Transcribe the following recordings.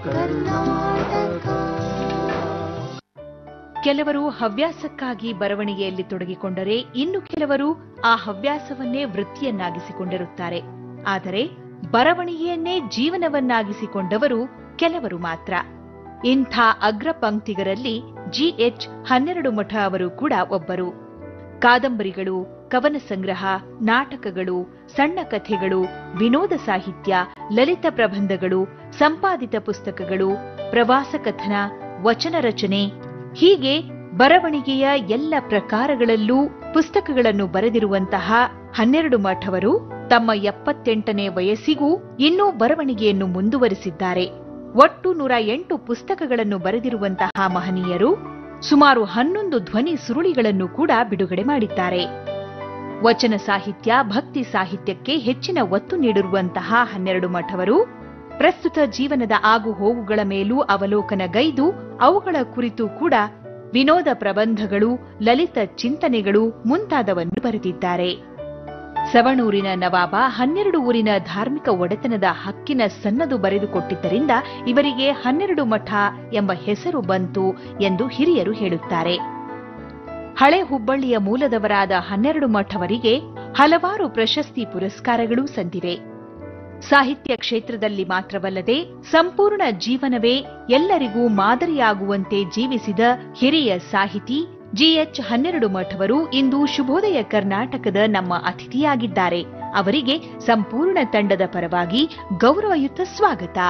ಕೆಲವರು ಹವ್ಯಾಸಕ್ಕಾಗಿ ಬರವಣಿಗೆಯಲ್ಲಿ ತೊಡಗಿಕೊಂಡರೆ ಇನ್ನು ಕೆಲವರು ಆ ಹವ್ಯಾಸವನ್ನೇ ವೃತ್ತಿಯನ್ನಾಗಿಸಿಕೊಂಡಿರುತ್ತಾರೆ ಆದರೆ ಬರವಣಿಗೆಯನ್ನೇ ಜೀವನವನ್ನಾಗಿಸಿಕೊಂಡವರು ಕೆಲವರು ಮಾತ್ರ ಇಂಥ ಅಗ್ರ ಪಂಕ್ತಿಗರಲ್ಲಿ ಜಿಎಚ್ ಹನ್ನೆರಡು ಮಠ ಅವರು ಕೂಡ ಒಬ್ಬರು ಕಾದಂಬರಿಗಳು ಕವನ ಸಂಗ್ರಹ ನಾಟಕಗಳು ಸಣ್ಣ ಕಥೆಗಳು ವಿನೋದ ಸಾಹಿತ್ಯ ಲಲಿತ ಪ್ರಬಂಧಗಳು ಸಂಪಾದಿತ ಪುಸ್ತಕಗಳು ಪ್ರವಾಸ ಕಥನ ವಚನ ರಚನೆ ಹೀಗೆ ಬರವಣಿಗೆಯ ಎಲ್ಲ ಪ್ರಕಾರಗಳಲ್ಲೂ ಪುಸ್ತಕಗಳನ್ನು ಬರೆದಿರುವಂತಹ ಹನ್ನೆರಡು ಮಠವರು ತಮ್ಮ ಎಪ್ಪತ್ತೆಂಟನೇ ವಯಸ್ಸಿಗೂ ಇನ್ನೂ ಬರವಣಿಗೆಯನ್ನು ಮುಂದುವರಿಸಿದ್ದಾರೆ ಒಟ್ಟು ನೂರ ಎಂಟು ಪುಸ್ತಕಗಳನ್ನು ಬರೆದಿರುವಂತಹ ಮಹನೀಯರು ಸುಮಾರು ಹನ್ನೊಂದು ಧ್ವನಿ ಸುರುಳಿಗಳನ್ನು ಕೂಡ ಬಿಡುಗಡೆ ಮಾಡಿದ್ದಾರೆ ವಚನ ಸಾಹಿತ್ಯ ಭಕ್ತಿ ಸಾಹಿತ್ಯಕ್ಕೆ ಹೆಚ್ಚಿನ ಒತ್ತು ನೀಡಿರುವಂತಹ ಹನ್ನೆರಡು ಮಠವರು ಪ್ರಸ್ತುತ ಜೀವನದ ಆಗು ಹೋಗುಗಳ ಮೇಲೂ ಅವಲೋಕನಗೈದು ಅವುಗಳ ಕುರಿತು ಕೂಡ ವಿನೋದ ಪ್ರಬಂಧಗಳು ಲಲಿತ ಚಿಂತನೆಗಳು ಮುಂತಾದವನ್ನು ಬರೆದಿದ್ದಾರೆ ಸವಣೂರಿನ ನವಾಬ ಹನ್ನೆರಡು ಊರಿನ ಧಾರ್ಮಿಕ ಒಡೆತನದ ಹಕ್ಕಿನ ಸನ್ನದು ಬರೆದುಕೊಟ್ಟಿದ್ದರಿಂದ ಇವರಿಗೆ ಹನ್ನೆರಡು ಮಠ ಎಂಬ ಹೆಸರು ಬಂತು ಎಂದು ಹಿರಿಯರು ಹೇಳುತ್ತಾರೆ ಹಳೆ ಹುಬ್ಬಳ್ಳಿಯ ಮೂಲದವರಾದ ಹನ್ನೆರಡು ಮಠವರಿಗೆ ಹಲವಾರು ಪ್ರಶಸ್ತಿ ಪುರಸ್ಕಾರಗಳೂ ಸಂದಿವೆ ಸಾಹಿತ್ಯ ಕ್ಷೇತ್ರದಲ್ಲಿ ಮಾತ್ರವಲ್ಲದೆ ಸಂಪೂರ್ಣ ಜೀವನವೇ ಎಲ್ಲರಿಗೂ ಮಾದರಿಯಾಗುವಂತೆ ಜೀವಿಸಿದ ಹಿರಿಯ ಸಾಹಿತಿ ಜಿಎಚ್ ಹನ್ನೆರಡು ಮಠವರು ಇಂದು ಶುಭೋದಯ ಕರ್ನಾಟಕದ ನಮ್ಮ ಅತಿಥಿಯಾಗಿದ್ದಾರೆ ಅವರಿಗೆ ಸಂಪೂರ್ಣ ತಂಡದ ಪರವಾಗಿ ಗೌರವಯುತ ಸ್ವಾಗತ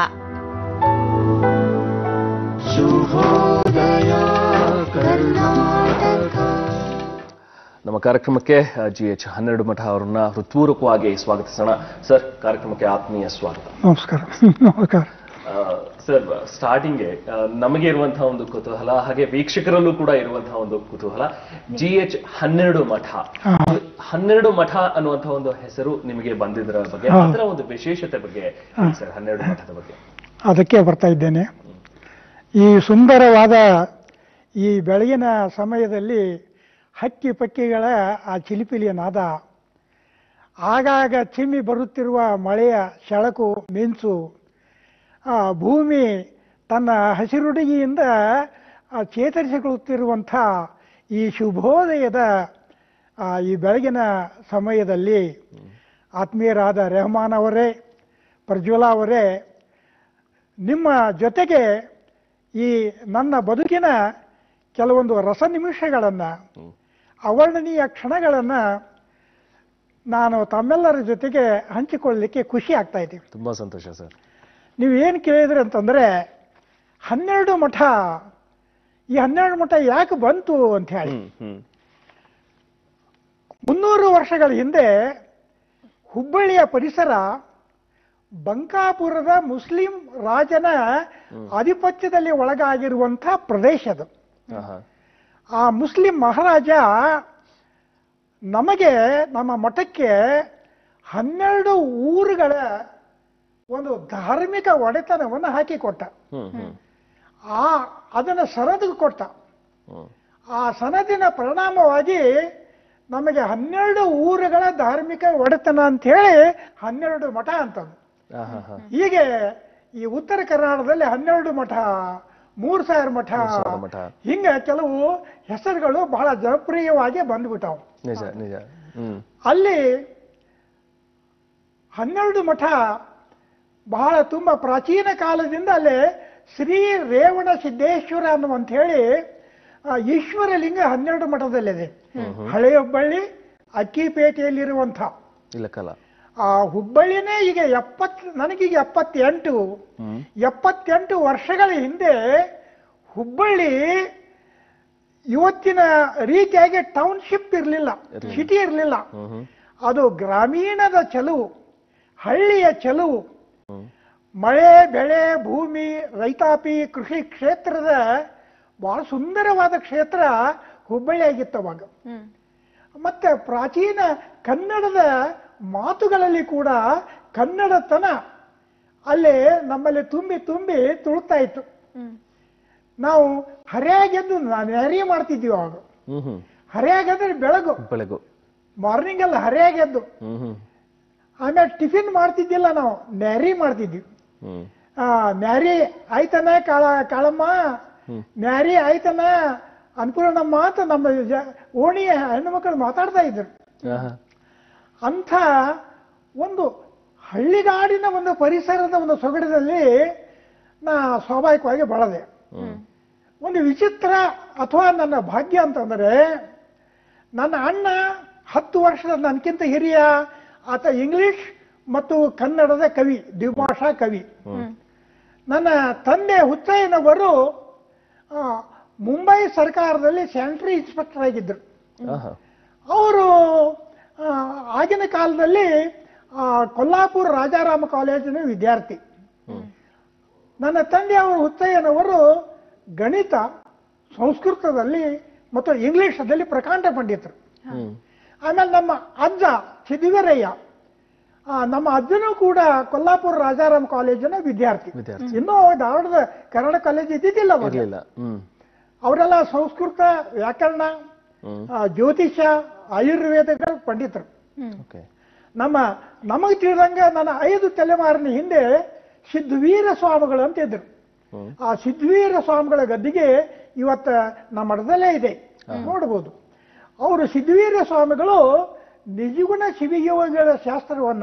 ನಮ್ಮ ಕಾರ್ಯಕ್ರಮಕ್ಕೆ ಜಿ ಎಚ್ ಹನ್ನೆರಡು ಮಠ ಅವರನ್ನ ಹೃತ್ಪೂರ್ವಕವಾಗಿ ಸ್ವಾಗತಿಸೋಣ ಸರ್ ಕಾರ್ಯಕ್ರಮಕ್ಕೆ ಆತ್ಮೀಯ ಸ್ವಾಗತ ನಮಸ್ಕಾರ ನಮಸ್ಕಾರ ಆ, ಸರ್ ಸ್ಟಾರ್ಟಿಂಗ್ಗೆ ಆ, ನಮಗೆ ಇರುವಂತಹ ಒಂದು ಕುತೂಹಲ ಹಾಗೆ ವೀಕ್ಷಕರಲ್ಲೂ ಕೂಡ ಇರುವಂತಹ ಒಂದು ಕುತೂಹಲ ಜಿ ಎಚ್ ಹನ್ನೆರಡು ಮಠ ಹಾ. ಹನ್ನೆರಡು ಮಠ ಅನ್ನುವಂತಹ ಒಂದು ಹೆಸರು ನಿಮಗೆ ಬಂದಿದ್ದರ ಬಗ್ಗೆ ಹಾ. ಅದರ ಒಂದು ವಿಶೇಷತೆ ಬಗ್ಗೆ ಹೇಳಿ ಸರ್ ಹನ್ನೆರಡು ಮಠದ ಬಗ್ಗೆ ಅದಕ್ಕೆ ಬರ್ತಾ ಇದ್ದೇನೆ ಈ ಸುಂದರವಾದ ಈ ಬೆಳಗಿನ ಸಮಯದಲ್ಲಿ ಹಕ್ಕಿ ಪಕ್ಕಿಗಳ ಆ ಚಿಲಿಪಿಲಿಯ ನಾದ ಆಗಾಗ ಚಿಮ್ಮಿ ಬರುತ್ತಿರುವ ಮಳೆಯ ಸೆಳಕು ಮಿಂಚು ಆ ಭೂಮಿ ತನ್ನ ಹಸಿರುಡುಗಿಯಿಂದ ಆ ಚೇತರಿಸಿಕೊಳ್ಳುತ್ತಿರುವಂಥ ಈ ಶುಭೋದಯದ ಆ ಈ ಬೆಳಗಿನ ಸಮಯದಲ್ಲಿ ಆತ್ಮೀಯರಾದ ರೆಹಮಾನ್ ಅವರೇ ಪ್ರಜ್ವಲ ಅವರೇ ನಿಮ್ಮ ಜೊತೆಗೆ ಈ ನನ್ನ ಬದುಕಿನ ಕೆಲವೊಂದು ರಸ ನಿಮಿಷಗಳನ್ನು ಅವರ್ಣನೀಯ ಕ್ಷಣಗಳನ್ನು ನಾನು ತಮ್ಮೆಲ್ಲರ ಜೊತೆಗೆ ಹಂಚಿಕೊಳ್ಳಲಿಕ್ಕೆ ಖುಷಿ ಆಗ್ತಾ ಇದ್ದೀವಿ ತುಂಬಾ ಸಂತೋಷ ಸರ್ ನೀವು ಏನು ಕೇಳಿದ್ರಿ ಅಂತಂದ್ರೆ ಹನ್ನೆರಡು ಮಠ ಈ ಹನ್ನೆರಡು ಮಠ ಯಾಕೆ ಬಂತು ಅಂತ ಹೇಳಿ ಹ್ಮ್ ಹ್ಮ್ ಮುನ್ನೂರು ವರ್ಷಗಳ ಹಿಂದೆ ಹುಬ್ಬಳ್ಳಿಯ ಪರಿಸರ ಬಂಕಾಪುರದ ಮುಸ್ಲಿಂ ರಾಜನ ಆಧಿಪತ್ಯದಲ್ಲಿ ಒಳಗಾಗಿರುವಂಥ ಪ್ರದೇಶ ಅದು ಆಹಾ. ಆ ಮುಸ್ಲಿಂ ಮಹಾರಾಜ ನಮಗೆ ನಮ್ಮ ಮಠಕ್ಕೆ ಹನ್ನೆರಡು ಊರುಗಳ ಒಂದು ಧಾರ್ಮಿಕ ಒಡೆತನವನ್ನು ಹಾಕಿಕೊಟ್ಟ ಹ್ಮ್ ಹ್ಮ್ ಆ ಅದನ್ನು ಸನದಿಗೆ ಕೊಟ್ಟ ಹ್ಮ್ ಆ ಸನದಿನ ಪರಿಣಾಮವಾಗಿ ನಮಗೆ ಹನ್ನೆರಡು ಊರುಗಳ ಧಾರ್ಮಿಕ ಒಡೆತನ ಅಂತ ಹೇಳಿ ಹನ್ನೆರಡು ಮಠ ಅಂತಂದು ಆಹಾ, ಹಾ. ಹೀಗೆ ಈ ಉತ್ತರ ಕರ್ನಾಟಕದಲ್ಲಿ ಹನ್ನೆರಡು ಮಠ ಮೂರು ಸಾವಿರ ಮಠ ಮೂರ್ ಸಾವಿರ ಮಠ. ಹಿಂಗೆ ಕೆಲವು ಹೆಸರುಗಳು ಬಹಳ ಜನಪ್ರಿಯವಾಗಿ ಬಂದ್ಬಿಟ್ಟವು ನಿಜ ನಿಜ ಹ್ಮ್ ಅಲ್ಲಿ ಹನ್ನೆರಡು ಮಠ ಬಹಳ ತುಂಬ ಪ್ರಾಚೀನ ಕಾಲದಿಂದ ಅಲ್ಲಿ ಶ್ರೀ ರೇವಣ ಸಿದ್ದೇಶ್ವರ ಅನ್ನುವಂತ ಹೇಳಿ ಆ, ಈಶ್ವರ ಲಿಂಗ ಹನ್ನೆರಡು ಮಠದಲ್ಲಿದೆ ಹಳೆ ಹುಬ್ಬಳ್ಳಿ ಅಕ್ಕಿಪೇಟೆಯಲ್ಲಿರುವಂಥ ಇಲ್ಲ ಕಲ ಆ ಹುಬ್ಬಳ್ಳಿನೇ ಈಗ ಎಪ್ಪತ್ ನನಗೀಗ ಎಪ್ಪತ್ತೆಂಟು ಹ್ಮ್ ಎಪ್ಪತ್ತೆಂಟು ವರ್ಷಗಳ ಹಿಂದೆ ಹುಬ್ಬಳ್ಳಿ ಇವತ್ತಿನ ರೀತಿಯಾಗಿ ಟೌನ್ಶಿಪ್ ಇರಲಿಲ್ಲ ಸಿಟಿ ಇರಲಿಲ್ಲ ಹ್ಮ್ ಹ್ಮ್ ಅದು ಗ್ರಾಮೀಣದ ಚೆಲುವು ಹಳ್ಳಿಯ ಚೆಲುವು ಹ್ಮ್ ಮಳೆ ಬೆಳೆ ಭೂಮಿ ರೈತಾಪಿ ಕೃಷಿ ಕ್ಷೇತ್ರದ ಬಹಳ ಸುಂದರವಾದ ಕ್ಷೇತ್ರ ಹುಬ್ಬಳ್ಳಿ ಆಗಿತ್ತು ಅವಾಗ ಮತ್ತೆ ಪ್ರಾಚೀನ ಕನ್ನಡದ ಮಾತುಗಳಲ್ಲಿ ಕೂಡ ಕನ್ನಡತನ ಅಲ್ಲಿ ನಮ್ಮಲ್ಲಿ ತುಂಬಿ ತುಂಬಿ ತುಳುಕ್ತಾ ಇತ್ತು ನಾವು ಹರಿಯಾಗೆದ್ದು ನೆರಿ ಮಾಡ್ತಿದ್ವಿ ಅವಾಗ ಹ್ಮ್ ಹ್ಮ್ ಹರಿಯಾಗಂದ್ರೆ ಬೆಳಗು ಬೆಳಗು ಮಾರ್ನಿಂಗ್ ಎಲ್ಲ ಹರಿಯಾಗೆದ್ದು ಹ್ಮ್ ಹ್ಮ್ ಆಮೇಲೆ ಟಿಫಿನ್ ಮಾಡ್ತಿದ್ದಿಲ್ಲ ನಾವು ನೆರಿ ಮಾಡ್ತಿದ್ವಿ ಹ್ಮ್ ಆ, ಮ್ಯಾರಿ ಆಯ್ತನ ಕಾಳ ಕಾಳಮ್ಮ ಮ್ಯಾರಿ ಆಯ್ತನ ಅನ್ಪೂರ್ಣಮ್ಮ ಅಂತ ನಮ್ಮ ಜ- ಓಣಿಯ ಹೆಣ್ಣು ಮಕ್ಕಳು ಮಾತಾಡ್ತಾ ಇದ್ರು ಆಹಾ. ಅಂಥ ಒಂದು ಹಳ್ಳಿಗಾಡಿನ ಒಂದು ಪರಿಸರದ ಒಂದು ಸೊಗಡದಲ್ಲಿ ನಾ ಸ್ವಾಭಾವಿಕವಾಗಿ ಬಳದೆ ಒಂದು ವಿಚಿತ್ರ ಅಥವಾ ನನ್ನ ಭಾಗ್ಯ ಅಂತಂದರೆ ನನ್ನ ಅಣ್ಣ ಹತ್ತು ವರ್ಷದ ನನಗಿಂತ ಹಿರಿಯ ಆತ ಇಂಗ್ಲಿಷ್ ಮತ್ತು ಕನ್ನಡದ ಕವಿ ದ್ವಿಭಾಷಾ ಕವಿ ನನ್ನ ತಂದೆ ಹುಚ್ಚಯ್ಯನವರು ಆ, ಮುಂಬೈ ಸರ್ಕಾರದಲ್ಲಿ ಸ್ಯಾನಿಟರಿ ಇನ್ಸ್ಪೆಕ್ಟರ್ ಆಗಿದ್ದರು ಆಹಾ. ಅವರು ಆ, ಆಗಿನ ಕಾಲದಲ್ಲಿ ಆ, ಕೊಲ್ಲಾಪುರ ರಾಜಾರಾಮ ಕಾಲೇಜಿನ ವಿದ್ಯಾರ್ಥಿ ನನ್ನ ತಂದೆಯವರು ಹುಚ್ಚಯ್ಯನವರು ಗಣಿತ ಸಂಸ್ಕೃತದಲ್ಲಿ ಮತ್ತು ಇಂಗ್ಲಿಷದಲ್ಲಿ ಪ್ರಕಾಂಡ ಪಂಡಿತರು ಹ್ಮ್. ಆಮೇಲೆ ನಮ್ಮ ಅಜ್ಜ ಸಿದ್ದಿವರಯ್ಯ ಆ, ನಮ್ಮ ಅಜ್ಜನೂ ಕೂಡ ಕೊಲ್ಲಾಪುರ ರಾಜಾರಾಮ್ ಕಾಲೇಜಿನ ವಿದ್ಯಾರ್ಥಿ ವಿದ್ಯಾರ್ಥಿ. ಇನ್ನೂ ಧಾರವಾಡದ ಕನ್ನಡ ಕಾಲೇಜ್ ಇದ್ದಿದ್ದಿಲ್ಲ ಅವಾಗ. ಇರ್ಲಿಲ್ಲ ಹ್ಮ್ ಅವರೆಲ್ಲ ಸಂಸ್ಕೃತ ವ್ಯಾಕರಣ ಹ್ಮ್ ಆ, ಜ್ಯೋತಿಷ್ಯ ಆಯುರ್ವೇದಗಳ ಪಂಡಿತರು ಓಕೆ ನಮ್ಮ ನಮಗೆ ತಿಳಿದಂಗೆ ನನ್ನ ಐದು ತಲೆಮಾರಿನ ಹಿಂದೆ ಸಿದ್ಧವೀರ ಸ್ವಾಮಿಗಳು ಅಂತ ಇದ್ರು ಹ್ಮ್. ಆ ಸಿದ್ಧವೀರ ಸ್ವಾಮಿಗಳ ಗದ್ದಿಗೆ ಇವತ್ತ ನಮ್ಮ ಮಠದಲ್ಲೇ ಇದೆ ನೋಡ್ಬೋದು ಅವರು ಸಿದ್ಧವೀರ ಸ್ವಾಮಿಗಳು ನಿಜಗುಣ ಶಿವಯೋಗಿಗಳ ಶಾಸ್ತ್ರವನ್ನ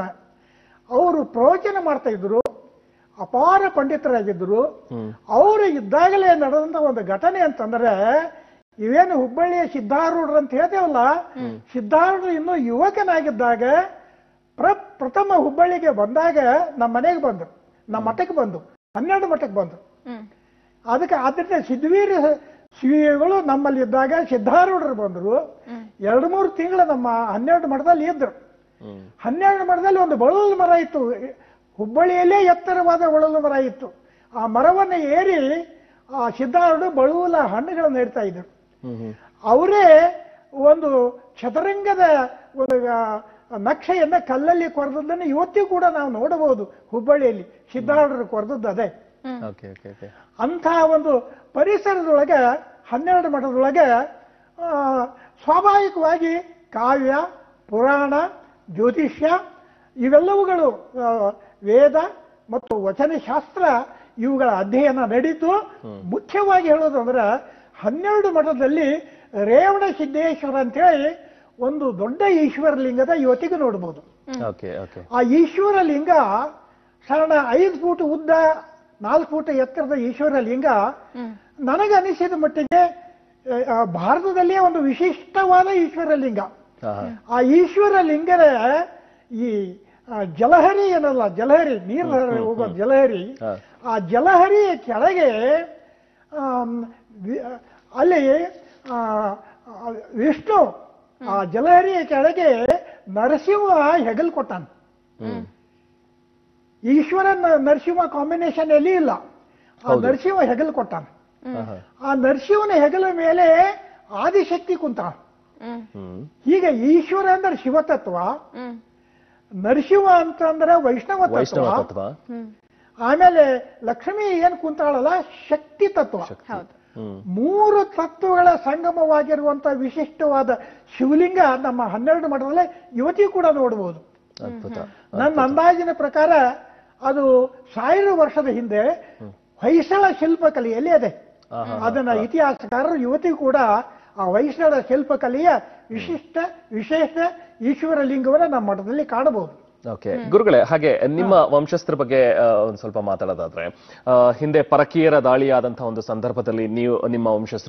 ಅವರು ಪ್ರವಚನ ಮಾಡ್ತಾ ಇದ್ರು ಅಪಾರ ಪಂಡಿತರಾಗಿದ್ದರು ಹ್ಮ್. ಅವರು ಇದ್ದಾಗಲೇ ನಡೆದಂತ ಒಂದು ಘಟನೆ ಅಂತಂದ್ರೆ ಇವೇನು ಹುಬ್ಬಳ್ಳಿಯ ಸಿದ್ಧಾರೂಢರು ಅಂತ ಹೇಳ್ತೇವಲ್ಲ ಸಿದ್ಧಾರೂಢರು ಇನ್ನೂ ಯುವಕನಾಗಿದ್ದಾಗ ಪ್ರ ಪ್ರಥಮ ಹುಬ್ಬಳ್ಳಿಗೆ ಬಂದಾಗ ನಮ್ಮ ಮನೆಗೆ ಬಂದರು ನಮ್ಮ ಮಠಕ್ಕೆ ಬಂದು ಹನ್ನೆರಡು ಮಠಕ್ಕೆ ಬಂದರು ಅದಕ್ಕೆ ಆದ್ರಿಂದ ಸಿದ್ಧವೀರ ಶಿವಿಗಳು ನಮ್ಮಲ್ಲಿ ಇದ್ದಾಗ ಸಿದ್ಧಾರೂಢರು ಬಂದರು ಎರಡು ಮೂರು ತಿಂಗಳು ನಮ್ಮ ಹನ್ನೆರಡು ಮಠದಲ್ಲಿ ಇದ್ರು ಹ್ಮ್. ಹನ್ನೆರಡು ಮರದಲ್ಲಿ ಒಂದು ಬಳಲು ಮರ ಇತ್ತು ಹುಬ್ಬಳ್ಳಿಯಲ್ಲೇ ಎತ್ತರವಾದ ಬಳಲು ಮರ ಇತ್ತು ಆ ಮರವನ್ನು ಏರಿ ಆ ಸಿದ್ಧಾರೂಢರು ಬಳುವಲ ಹಣ್ಣುಗಳನ್ನು ಇಡ್ತಾ ಇದ್ರು ಹ್ಮ್ ಹ್ಮ್ ಅವರೇ ಒಂದು ಚದುರಂಗದ ಒಂದು ಆ, ನಕ್ಷೆಯನ್ನ ಕಲ್ಲಲ್ಲಿ ಕೊರೆದದ್ದನ್ನು ಇವತ್ತಿಗೂ ಕೂಡ ನಾವು ನೋಡಬಹುದು ಹುಬ್ಬಳ್ಳಿಯಲ್ಲಿ ಸಿದ್ಧಾರೂಢರು ಕೊರೆದದ್ದು ಅದೇ ಓಕೆ ಓಕೆ ಓಕೆ ಅಂಥ ಒಂದು ಪರಿಸರದೊಳಗೆ ಹನ್ನೆರಡು ಮಠದೊಳಗೆ ಆ, ಸ್ವಾಭಾವಿಕವಾಗಿ ಕಾವ್ಯ ಪುರಾಣ ಜ್ಯೋತಿಷ್ಯ ಇವೆಲ್ಲವುಗಳು ಆ, ವೇದ ಮತ್ತು ವಚನಶಾಸ್ತ್ರ ಇವುಗಳ ಅಧ್ಯಯನ ನಡೀತು ಮುಖ್ಯವಾಗಿ ಹೇಳೋದಂದ್ರೆ ಹನ್ನೆರಡು ಮಠದಲ್ಲಿ ರೇವಣ ಸಿದ್ದೇಶ್ವರ ಅಂತೇಳಿ ಒಂದು ದೊಡ್ಡ ಈಶ್ವರ ಲಿಂಗದ ಇವತ್ತಿಗೂ ನೋಡ್ಬೋದು ಓಕೆ ಓಕೆ ಆ ಈಶ್ವರ ಲಿಂಗ ಸಣ್ಣ ಐದು ಫೂಟ್ ಉದ್ದ ನಾಲ್ಕು ಫೂಟ್ ಎತ್ತರದ ಈಶ್ವರ ಲಿಂಗ ನನಗೆ ಅನಿಸಿದ ಮಟ್ಟಿಗೆ ಆ, ಆ, ಭಾರತದಲ್ಲಿಯೇ ಒಂದು ವಿಶಿಷ್ಟವಾದ ಈಶ್ವರ ಲಿಂಗ ಆಹಾ. ಆ ಈಶ್ವರ ಲಿಂಗದ ಈ ಆ, ಜಲಹರಿ ಏನಲ್ಲ ಜಲಹರಿ ನೀರು ಹೋಗೋ ಜಲಹರಿ ಹಾ. ಆ ಜಲಹರಿಯ ಕೆಳಗೆ ಆಮ್, ವಿ- ಅಲ್ಲಿ ಆ, ಆ, ವಿಷ್ಣು ಆ ಜಲಹರಿಯ ಕೆಳಗೆ ನರಸಿಂಹ ಹೆಗಲ್ ಕೊಟ್ಟಾನ ಹ್ಮ್ ಈಶ್ವರನ್ ನರಸಿಂಹ ಕಾಂಬಿನೇಷನ್ ಎಲ್ಲಿ ಇಲ್ಲ ಆ ಹೌದು. ನರಸಿಂಹ ಹೆಗಲ್ ಕೊಟ್ಟಾನ ಆಹಾ. ಆ ನರಸಿಂಹನ ಹೆಗಲ ಮೇಲೆ ಆದಿಶಕ್ತಿ ಕುಂತಾಳ ಹ್ಮ್ ಹೀಗೆ ಈಶ್ವರ ಅಂದ್ರೆ ಶಿವತತ್ವ ನರಸಿಂಹ ಅಂತಂದ್ರೆ ವೈಷ್ಣವ ವೈಷ್ಣವ ತತ್ವ ತತ್ವ ಆಮೇಲೆ ಲಕ್ಷ್ಮಿ ಏನ್ ಕುಂತಾಳಲ್ಲ ಶಕ್ತಿ ತತ್ವ ಹ್ಮ್ ಮೂರು ತತ್ವಗಳ ಸಂಗಮವಾಗಿರುವಂತ ವಿಶಿಷ್ಟವಾದ ಶಿವಲಿಂಗ ನಮ್ಮ ಹನ್ನೆರಡು ಮಠದಲ್ಲೇ ಇವತ್ತಿಗೂ ಕೂಡ ನೋಡಬಹುದು ಅದ್ಭುತ ನನ್ನ ಅಂದಾಜಿನ ಪ್ರಕಾರ ಅದು ಸಾವಿರ ವರ್ಷದ ಹಿಂದೆ ಹೊಯ್ಸಳ ಶಿಲ್ಪಕಲೆಯಲ್ಲಿ ಇದೆ ಆಹಾ. ಅದನ್ನ ಇತಿಹಾಸಕಾರರು ಇವತ್ತಿಗೂ ಕೂಡ ಆ ಹೊಯ್ಸಳ ಶಿಲ್ಪಕಲೆಯ ವಿಶಿಷ್ಟ ವಿಶೇಷ ಈಶ್ವರ ಲಿಂಗವನ್ನು ನಮ್ಮ ಮಠದಲ್ಲಿ ಕಾಣಬಹುದು ಓಕೆ ಗುರುಗಳೇ ಹಾಗೆ ನಿಮ್ಮ ವಂಶಸ್ಥರ ಬಗ್ಗೆ ಆ, ಒಂದ್ ಸ್ವಲ್ಪ ಮಾತಾಡೋದಾದ್ರೆ ಆ, ಹಿಂದೆ ಪರಕೀಯರ ದಾಳಿಯಾದಂತಹ ಒಂದು ಸಂದರ್ಭದಲ್ಲಿ ನೀವು ನಿಮ್ಮ ವಂಶಸ್ಥರು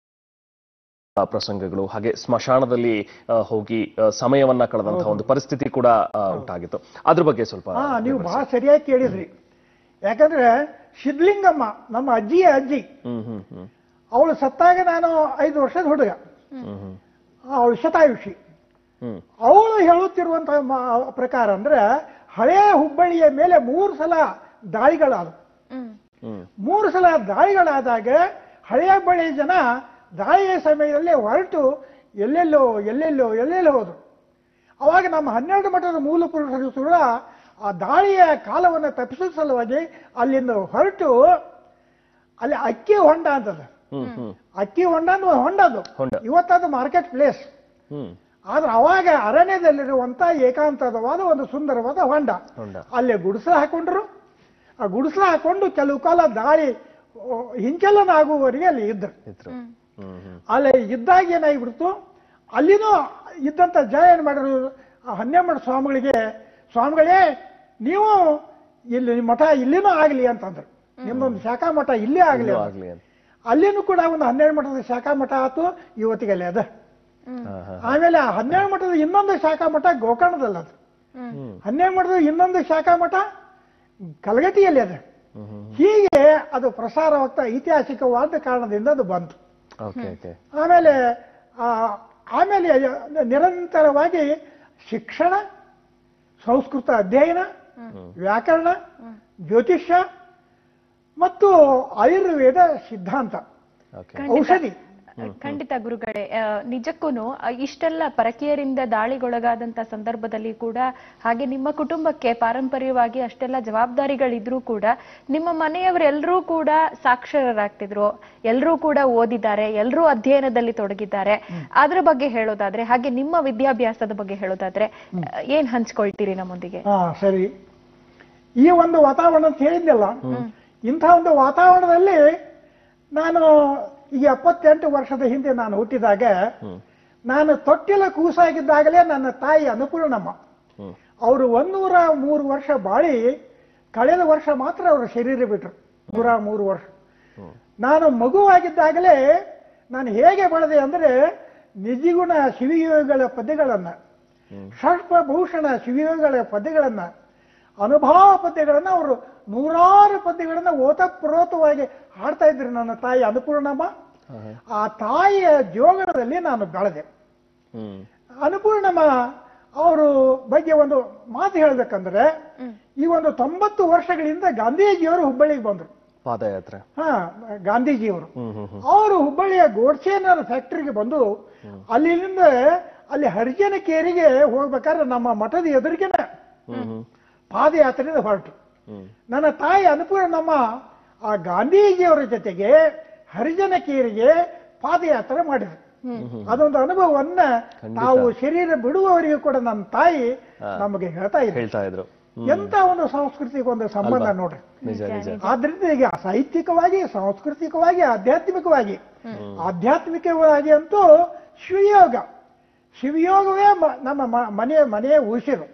ಆ, ಪ್ರಸಂಗಗಳು ಹಾಗೆ ಸ್ಮಶಾನದಲ್ಲಿ ಆ, ಹೋಗಿ ಆ, ಸಮಯವನ್ನ ಕಳೆದಂತಹ ಒಂದು ಪರಿಸ್ಥಿತಿ ಕೂಡ ಆ, ಉಂಟಾಗಿತ್ತು ಅದ್ರ ಬಗ್ಗೆ ಸ್ವಲ್ಪ ಹಾ ನೀವು ಬಹಳ ಸರಿಯಾಗಿ ಕೇಳಿದ್ರಿ ಯಾಕಂದ್ರೆ ಸಿದ್ಲಿಂಗಮ್ಮ ನಮ್ಮ ಅಜ್ಜಿಯ ಅಜ್ಜಿ ಹ್ಮ್ ಹ್ಮ್ ಹ್ಮ್ ಅವಳು ಸತ್ತಾಗ ನಾನು ಐದು ವರ್ಷದ ಹುಡುಗ ಹ್ಮ್ ಹ್ಮ್ ಅವಳು ಶತಾಯುಷಿ ಹ್ಮ್ ಅವಳು ಹೇಳುತ್ತಿರುವಂತಹ ಮ- ಪ್ರಕಾರ ಅಂದ್ರೆ ಹಳೆಯ ಹುಬ್ಬಳ್ಳಿಯ ಮೇಲೆ ಮೂರು ಸಲ ದಾಳಿಗಳಾದವು ಹ್ಮ್ ಮೂರು ಸಲ ದಾಳಿಗಳಾದಾಗ ಹಳೆಯ ಬಳಿಯ ಜನ ದಾಳಿಯ ಸಮಯದಲ್ಲಿ ಹೊರಟು ಎಲ್ಲೆಲ್ಲೋ ಎಲ್ಲೆಲ್ಲೋ ಎಲ್ಲೆಲ್ಲೋ ಹೋದ್ರು ಅವಾಗ ನಮ್ಮ ಹನ್ನೆರಡು ಮಠದ ಮೂಲ ಪುರುಷರು ಕೂಡ ಆ ದಾಳಿಯ ಕಾಲವನ್ನು ತಪ್ಪಿಸುವ ಸಲುವಾಗಿ ಅಲ್ಲಿಂದ ಹೊರಟು ಅಲ್ಲಿ ಅಕ್ಕಿ ಹೊಂಡ ಅಂತದ ಹ್ಮ್ ಹ್ಮ್ ಅಕ್ಕಿ ಹೊಂಡ ಅನ್ನುವ ಹೊಂಡ ಅದು ಹೊಂಡ. ಇವತ್ತದು ಮಾರ್ಕೆಟ್ ಪ್ಲೇಸ್ ಹ್ಮ್ ಆದ್ರೆ ಅವಾಗ ಅರಣ್ಯದಲ್ಲಿರುವಂತ ಏಕಾಂತವಾದ ಒಂದು ಸುಂದರವಾದ ಹೊಂಡ ಹೊಂಡ ಅಲ್ಲೇ ಗುಡಿಸಲು ಹಾಕೊಂಡ್ರು ಆ ಗುಡಿಸಲು ಹಾಕೊಂಡು ಕೆಲವು ಕಾಲ ದಾಳಿ ಓ, ಹಿಂಚಲನ ಆಗುವವರೆಗೆ ಅಲ್ಲಿ ಇದ್ರು ಇದ್ರು ಹ್ಮ್ ಹ್ಮ್ ಅಲ್ಲಿ ಇದ್ದಾಗ ಏನಾಗ್ಬಿಡ್ತು ಅಲ್ಲಿನೂ ಇದ್ದಂತ ಜನ ಏನ್ ಮಾಡಿದ್ರು ಆ ಹನ್ನೆಮಠ ಸ್ವಾಮಿಗಳಿಗೆ ಸ್ವಾಮಿಗಳೇ ನೀವು ಇಲ್ಲಿ ನಿಮ್ಮ ಮಠ ಇಲ್ಲಿನೂ ಆಗ್ಲಿ ಅಂತಂದ್ರು ನಿಮ್ದೊಂದು ಶಾಖಾ ಮಠ ಇಲ್ಲೇ ಆಗ್ಲಿ ಇಲ್ಲೂ ಅಂತ. ಆಗ್ಲಿ ಅಂತ ಅಲ್ಲಿನೂ ಕೂಡ ಒಂದು ಹನ್ನೆರಡು ಮಠದ ಶಾಖಾ ಮಠ ಆತು ಇವತ್ತಿಗೆ ಅಲ್ಲಿ ಅದ ಹಾ, ಹಾ. ಆಮೇಲೆ ಆ ಹನ್ನೆರಡು ಮಠದ ಇನ್ನೊಂದು ಶಾಖಾ ಮಠ ಗೋಕರ್ಣದಲ್ಲಿ ಅದು ಹ್ಮ್ ಹನ್ನೆರಡು ಮಠದ ಇನ್ನೊಂದು ಶಾಖಾ ಮಠ ಕಲಗಟ್ಟಿಯಲ್ಲಿ ಅದ ಹ್ಮ್ ಹ್ಮ್ ಹೀಗೆ ಅದು ಪ್ರಸಾರವಾಗ್ತಾ ಐತಿಹಾಸಿಕವಾದ ಕಾರಣದಿಂದ ಅದು ಬಂತು ಓಕೆ ಓಕೆ ಆಮೇಲೆ ಆ, ಆಮೇಲೆ ನಿರಂತರವಾಗಿ ಶಿಕ್ಷಣ ಸಂಸ್ಕೃತ ಅಧ್ಯಯನ ವ್ಯಾಕರಣ ಜ್ಯೋತಿಷ್ಯ ಮತ್ತು ಆಯುರ್ವೇದ ಸಿದ್ಧಾಂತ ಓಕೆ ಔಷಧಿ ಖಂಡಿತ ಗುರುಗಳೇ ನಿಜಕ್ಕೂ ಇಷ್ಟೆಲ್ಲ ಪರಕೀಯರಿಂದ ದಾಳಿಗೊಳಗಾದಂತ ಸಂದರ್ಭದಲ್ಲಿ ಕೂಡ ಹಾಗೆ ನಿಮ್ಮ ಕುಟುಂಬಕ್ಕೆ ಪಾರಂಪರ್ಯವಾಗಿ ಅಷ್ಟೆಲ್ಲ ಜವಾಬ್ದಾರಿಗಳಿದ್ರೂ ಕೂಡ ನಿಮ್ಮ ಮನೆಯವರೆಲ್ಲರೂ ಕೂಡ ಸಾಕ್ಷರರಾಗ್ತಿದ್ರು ಎಲ್ಲರೂ ಕೂಡ ಓದಿದ್ದಾರೆ ಎಲ್ಲರೂ ಅಧ್ಯಯನದಲ್ಲಿ ತೊಡಗಿದ್ದಾರೆ ಅದ್ರ ಬಗ್ಗೆ ಹೇಳೋದಾದ್ರೆ ಹಾಗೆ ನಿಮ್ಮ ವಿದ್ಯಾಭ್ಯಾಸದ ಬಗ್ಗೆ ಹೇಳೋದಾದ್ರೆ ಆ, ಏನ್ ಹಂಚ್ಕೊಳ್ತೀರಿ ನಮ್ಮೊಂದಿಗೆ ಹಾ ಸರಿ ಈ ಒಂದು ವಾತಾವರಣ ಅಂತ ಹೇಳಿದ್ನಲ್ಲ ಇಂಥ ಒಂದು ವಾತಾವರಣದಲ್ಲಿ ನಾನು ಈಗ ಎಪ್ಪತ್ತೆಂಟು ವರ್ಷದ ಹಿಂದೆ ನಾನು ಹುಟ್ಟಿದಾಗ ನಾನು ತೊಟ್ಟಿಲ ಕೂಸಾಗಿದ್ದಾಗಲೇ ನನ್ನ ತಾಯಿ ಅನ್ನಪೂರ್ಣಮ್ಮ ಹ್ಮ್ ಅವರು ಒಂದೂರ ಮೂರು ವರ್ಷ ಬಾಳಿ ಕಳೆದ ವರ್ಷ ಮಾತ್ರ ಅವರು ಶರೀರ ಬಿಟ್ರು ನೂರ ಮೂರು ವರ್ಷ ನಾನು ಮಗುವಾಗಿದ್ದಾಗಲೇ ನಾನು ಹೇಗೆ ಬೆಳೆದೆ ಅಂದ್ರೆ ನಿಜಿಗುಣ ಶಿವಯೋಗಗಳ ಪದ್ಯಗಳನ್ನ ಷಷ್ಪಭೂಷಣ ಶಿವಯೋಗಗಳ ಪದ್ಯಗಳನ್ನ ಅನುಭವ ಪದ್ಯಗಳನ್ನ ಅವರು ನೂರಾರು ಪದ್ಯಗಳನ್ನ ಓತಪ್ರೋತವಾಗಿ ಹಾಡ್ತಾ ಇದ್ರು ನನ್ನ ತಾಯಿ ಅನ್ನಪೂರ್ಣಮ್ಮ ಹಾ, ಹಾ. ಆ ತಾಯಿಯ ಜೋಗದಲ್ಲಿ ನಾನು ಬೆಳೆದೆ ಹ್ಮ್ ಅನ್ನಪೂರ್ಣಮ್ಮ ಅವರು ಬಗ್ಗೆ ಒಂದು ಮಾತು ಹೇಳ್ಬೇಕಂದ್ರೆ ಈ ಒಂದು ತೊಂಬತ್ತು ವರ್ಷಗಳಿಂದ ಗಾಂಧೀಜಿಯವರು ಹುಬ್ಬಳ್ಳಿಗೆ ಬಂದರು ಪಾದಯಾತ್ರೆ ಹಾ ಗಾಂಧೀಜಿಯವರು ಹ್ಮ್ ಹ್ಮ್ ಹ್ಮ್ ಅವರು ಹುಬ್ಬಳ್ಳಿಯ ಗೋಡ್ಸೇನರ್ ಫ್ಯಾಕ್ಟರಿಗೆ ಬಂದು ಅಲ್ಲಿಂದ ಅಲ್ಲಿ ಹರಿಜನ ಕೇರಿಗೆ ಹೋಗ್ಬೇಕಾದ್ರೆ ನಮ್ಮ ಮಠದ ಎದುರಿಗೆನ ಹ್ಮ್ ಹ್ಮ್ ಪಾದಯಾತ್ರೆಯಿಂದ ಹೊರಟು ಹ್ಮ್ ನನ್ನ ತಾಯಿ ಅನ್ನಪೂರ್ಣಮ್ಮ ಆ ಗಾಂಧೀಜಿಯವರ ಜೊತೆಗೆ ಹರಿಜನ ಕೇರಿಗೆ ಪಾದಯಾತ್ರೆ ಮಾಡಿದ್ರು ಅದೊಂದು ಅನುಭವವನ್ನ ತಾವು ಶರೀರ ಬಿಡುವವರೆಗೂ ಕೂಡ ನಮ್ಮ ತಾಯಿ ನಮಗೆ ಹೇಳ್ತಾ ಇದ್ರು ಹೇಳ್ತಾ ಇದ್ರು ಹ್ಮ್. ಎಂತ ಒಂದು ಸಾಂಸ್ಕೃತಿಕ ಒಂದು ಸಂಬಂಧ ನೋಡ್ರಿ ನಿಜ ನಿಜ ಆದ್ರಿಂದ ಈಗ ಸಾಹಿತ್ಯಿಕವಾಗಿ ಸಾಂಸ್ಕೃತಿಕವಾಗಿ ಆಧ್ಯಾತ್ಮಿಕವಾಗಿ ಆಧ್ಯಾತ್ಮಿಕವಾಗಿ ಅಂತೂ ಶಿವಯೋಗ ಶಿವಯೋಗವೇ ಮ- ನಮ್ಮ ಮ- ಮನೆಯ ಮನೆಯ ಉಸಿರು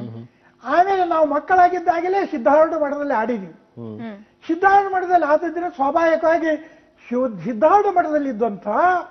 ಆಮೇಲೆ ನಾವು ಮಕ್ಕಳಾಗಿದ್ದಾಗಲೇ ಸಿದ್ಧಾರೂಢ ಮಠದಲ್ಲಿ ಆಡಿದ್ವಿ ಹ್ಮ್ ಸಿದ್ಧಾರೂಢ ಮಠದಲ್ಲಿ ಆದದ್ರಿಂದ ಸ್ವಾಭಾವಿಕವಾಗಿ ಶಿವ ಸಿದ್ಧಾರೂಢ ಮಠದಲ್ಲಿ ಇದ್ದಂಥ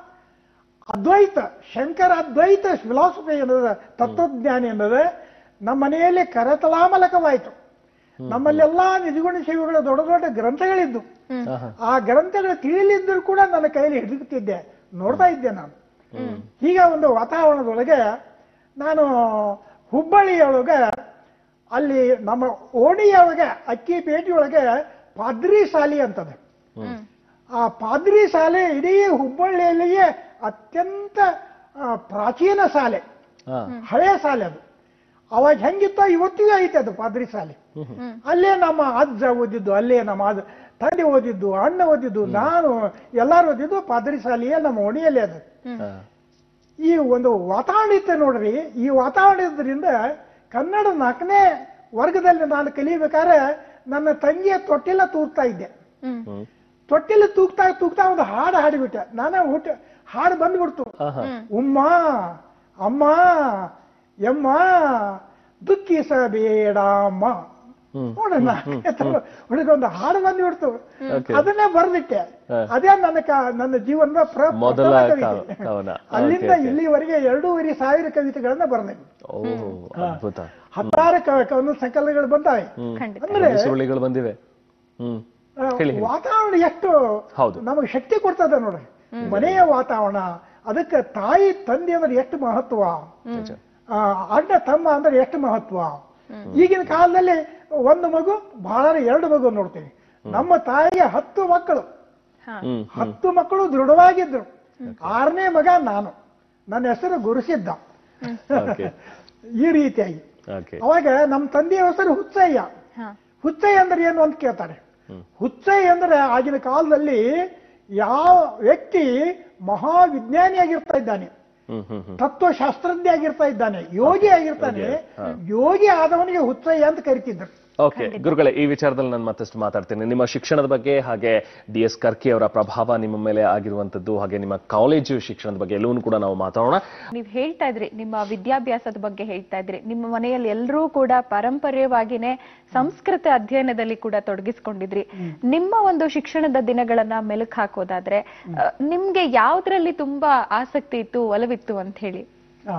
ಅದ್ವೈತ ಶಂಕರ ಅದ್ವೈತ ಫಿಲಾಸಫಿ ಅನ್ನೋದ ತತ್ವಜ್ಞಾನಿ ಅನ್ನೋದು ನಮ್ಮ ಮನೆಯಲ್ಲಿ ಕರತಲಾಮಲಕವಾಯಿತು ನಮ್ಮಲ್ಲೆಲ್ಲಾ ನಿಜಗುಣ ಶಿವಗಳ ದೊಡ್ಡ ದೊಡ್ಡ ಗ್ರಂಥಗಳಿದ್ದು ಹಾ, ಹಾ. ಆ ಗ್ರಂಥಗಳು ತಿಳಿಲಿದ್ದರೂ ಕೂಡ ನನ್ನ ಕೈಯಲ್ಲಿ ಹಿಡಿದುತ್ತಿದ್ದೆ ನೋಡ್ತಾ ಇದ್ದೆ ನಾನು ಹೀಗ ಒಂದು ವಾತಾವರಣದೊಳಗೆ ನಾನು ಹುಬ್ಬಳ್ಳಿಯೊಳಗೆ ಅಲ್ಲಿ ನಮ್ಮ ಓಣಿಯೊಳಗೆ ಅಕ್ಕಿ ಪೇಟೆಯೊಳಗೆ ಪಾದ್ರಿ ಶಾಲೆ ಅಂತದೆ ಆ ಪಾದ್ರಿ ಶಾಲೆ ಇಡೀ ಹುಬ್ಬಳ್ಳಿಯಲ್ಲಿಯೇ ಅತ್ಯಂತ ಆ, ಪ್ರಾಚೀನ ಶಾಲೆ ಹಾ ಹಳೆಯ ಶಾಲೆ ಅದು ಅವಾಗ ಹೆಂಗಿತ್ತೋ ಇವತ್ತಿಗೂ ಐತೆ ಅದು ಪಾದ್ರಿ ಶಾಲೆ ಅಲ್ಲೇ ನಮ್ಮ ಅಜ್ಜ ಓದಿದ್ದು ಅಲ್ಲೇ ನಮ್ಮ ಅಜ್ಜ ತಂದೆ ಓದಿದ್ದು ಅಣ್ಣ ಓದಿದ್ದು ನಾನು ಎಲ್ಲಾರು ಓದಿದ್ದು ಪಾದ್ರಿ ಶಾಲೆಯೇ ನಮ್ಮ ಓಣಿಯಲ್ಲಿ ಅದು ಹಾ. ಈ ಒಂದು ವಾತಾವರಣ ಇತ್ತು ನೋಡ್ರಿ ಈ ವಾತಾವರಣ ಇದ್ರಿಂದ ಕನ್ನಡ ನಾಲ್ಕನೇ ವರ್ಗದಲ್ಲಿ ನಾನು ಕಲಿಬೇಕಾದ್ರೆ ನನ್ನ ತಂಗಿಯ ತೊಟ್ಟಿಲ ತೂಗ್ತಾ ಇದ್ದೆ ಹ್ಮ್ ತೊಟ್ಟಿಲ ತೂಗ್ತಾ ತೂಗ್ತಾ ಒಂದು ಹಾಡು ಹಾಡಿಬಿಟ್ಟೆ ನಾನೇ ಹುಟ್ಟ ಹಾಡು ಬಂದ್ಬಿಡ್ತು ಹಾ ಹಾ ಉಮ್ಮ ಅಮ್ಮ ಎಮ್ಮ ದುಃಖಿಸಬೇಡ ಅಮ್ಮ ಹ್ಮ್. ನೋಡೋಣ ಹುಡುಗೊಂದು ಹಾಡು ಬಂದ್ಬಿಡ್ತು Okay. ಅದನ್ನೇ ಬರ್ದಿಟ್ಟೆ ಹಾ. ಅದೇ ನನ್ನ ಕ- ನನ್ನ ಜೀವನದ ಪ್ರ- ಮೊದಲ ಪ್ರಥಮ ಕವ- ಕವಿತೆ. ಕವನ. ಅಲ್ಲಿಂದ Okay, okay. ಇಲ್ಲಿವರೆಗೆ ಎರಡೂವರೆ ಸಾವಿರ ಕವಿತೆಗಳನ್ನ ಬರ್ದೆ ಓ ಅದ್ಭುತ ಹತ್ತಾರು ಕ- ಕವನ ಸಂಕಲನಗಳು ಬಂದಾವೆ ಹ್ಮ್ ಖಂಡಿತ ಅಂದ್ರೆ ಸುರುಳಿಗಳು ಬಂದಿವೆ ಹ್ಮ್ ಆ, ಹೇಳಿ, ಹೇಳಿ. ವಾತಾವರಣ ಎಷ್ಟು ಹೌದು. ನಮಗೆ ಶಕ್ತಿ ಕೊಡ್ತದೆ ನೋಡ್ರಿ ಮನೆಯ ವಾತಾವರಣ ಅದಕ್ಕೆ ತಾಯಿ ತಂದೆ ಅಂದ್ರೆ ಎಷ್ಟು ಮಹತ್ವ ನಿಜ ಆ, ಅಣ್ಣ ತಮ್ಮ ಅಂದ್ರೆ ಎಷ್ಟು ಮಹತ್ವ ಈಗಿನ ಕಾಲದಲ್ಲಿ ಒಂದು ಮಗು ಬಹಳ ಎರಡು ಮಗು ನೋಡ್ತೀವಿ ನಮ್ಮ ತಾಯಿಗೆ ಹತ್ತು ಮಕ್ಕಳು ಹಾ ಹ್ಮ್ ಹತ್ತು ಮಕ್ಕಳು ದೃಢವಾಗಿದ್ರು ಆರನೇ ಮಗ ನಾನು ನನ್ನ ಹೆಸರು ಗುರುಸಿದ್ದ ಓಕೆ ಈ ರೀತಿಯಾಗಿ ಓಕೆ ಅವಾಗ ನಮ್ಮ ತಂದೆಯ ಹೆಸರು ಹುಚ್ಚಯ್ಯ ಹಾ ಹುಚ್ಚಯ್ಯ ಅಂದ್ರೆ ಏನು ಅಂತ ಕೇಳ್ತಾರೆ ಹುಚ್ಚಯ್ಯ ಅಂದ್ರೆ ಆಗಿನ ಕಾಲದಲ್ಲಿ ಯಾವ ವ್ಯಕ್ತಿ ಮಹಾವಿಜ್ಞಾನಿಯಾಗಿರ್ತಾ ಇದ್ದಾನೆ ಹ್ಮ್ ಹ್ಮ್ ಹ್ಮ್ ತತ್ವಶಾಸ್ತ್ರಜ್ಞ ಆಗಿರ್ತಾ ಇದ್ದಾನೆ ಯೋಗಿ ಆಗಿರ್ತಾನೆ ಯೋಗಿ ಆದವನಿಗೆ ಹುಚ್ಚಯ್ಯ ಅಂತ ಕರಿತಿದ್ರು ಓಕೆ ಗುರುಗಳೇ ಈ ವಿಚಾರದಲ್ಲಿ ನಾನು ಮತ್ತಷ್ಟು ಮಾತಾಡ್ತೀನಿ ನಿಮ್ಮ ಶಿಕ್ಷಣದ ಬಗ್ಗೆ ಹಾಗೆ ಡಿ ಎಸ್ ಕರ್ಕಿ ಅವರ ಪ್ರಭಾವ ನಿಮ್ಮ ಮೇಲೆ ಆಗಿರುವಂತದ್ದು ಹಾಗೆ ನಿಮ್ಮ ಕಾಲೇಜು ಶಿಕ್ಷಣದ ಬಗ್ಗೆ ಎಲ್ಲವನ್ನೂ ಕೂಡ ನಾವು ಮಾತಾಡೋಣ ನೀವ್ ಹೇಳ್ತಾ ಇದ್ರಿ ನಿಮ್ಮ ವಿದ್ಯಾಭ್ಯಾಸದ ಬಗ್ಗೆ ಹೇಳ್ತಾ ಇದ್ರಿ ನಿಮ್ಮ ಮನೆಯಲ್ಲಿ ಎಲ್ಲರೂ ಕೂಡ ಪಾರಂಪರ್ಯವಾಗಿನೇ ಸಂಸ್ಕೃತ ಅಧ್ಯಯನದಲ್ಲಿ ಕೂಡ ತೊಡಗಿಸ್ಕೊಂಡಿದ್ರಿ ನಿಮ್ಮ ಒಂದು ಶಿಕ್ಷಣದ ದಿನಗಳನ್ನ ಮೆಲುಕು ಹಾಕೋದಾದ್ರೆ ಆ, ನಿಮ್ಗೆ ಯಾವ್ದ್ರಲ್ಲಿ ತುಂಬಾ ಆಸಕ್ತಿ ಇತ್ತು ಒಲವಿತ್ತು ಅಂತ ಹೇಳಿ ಆ.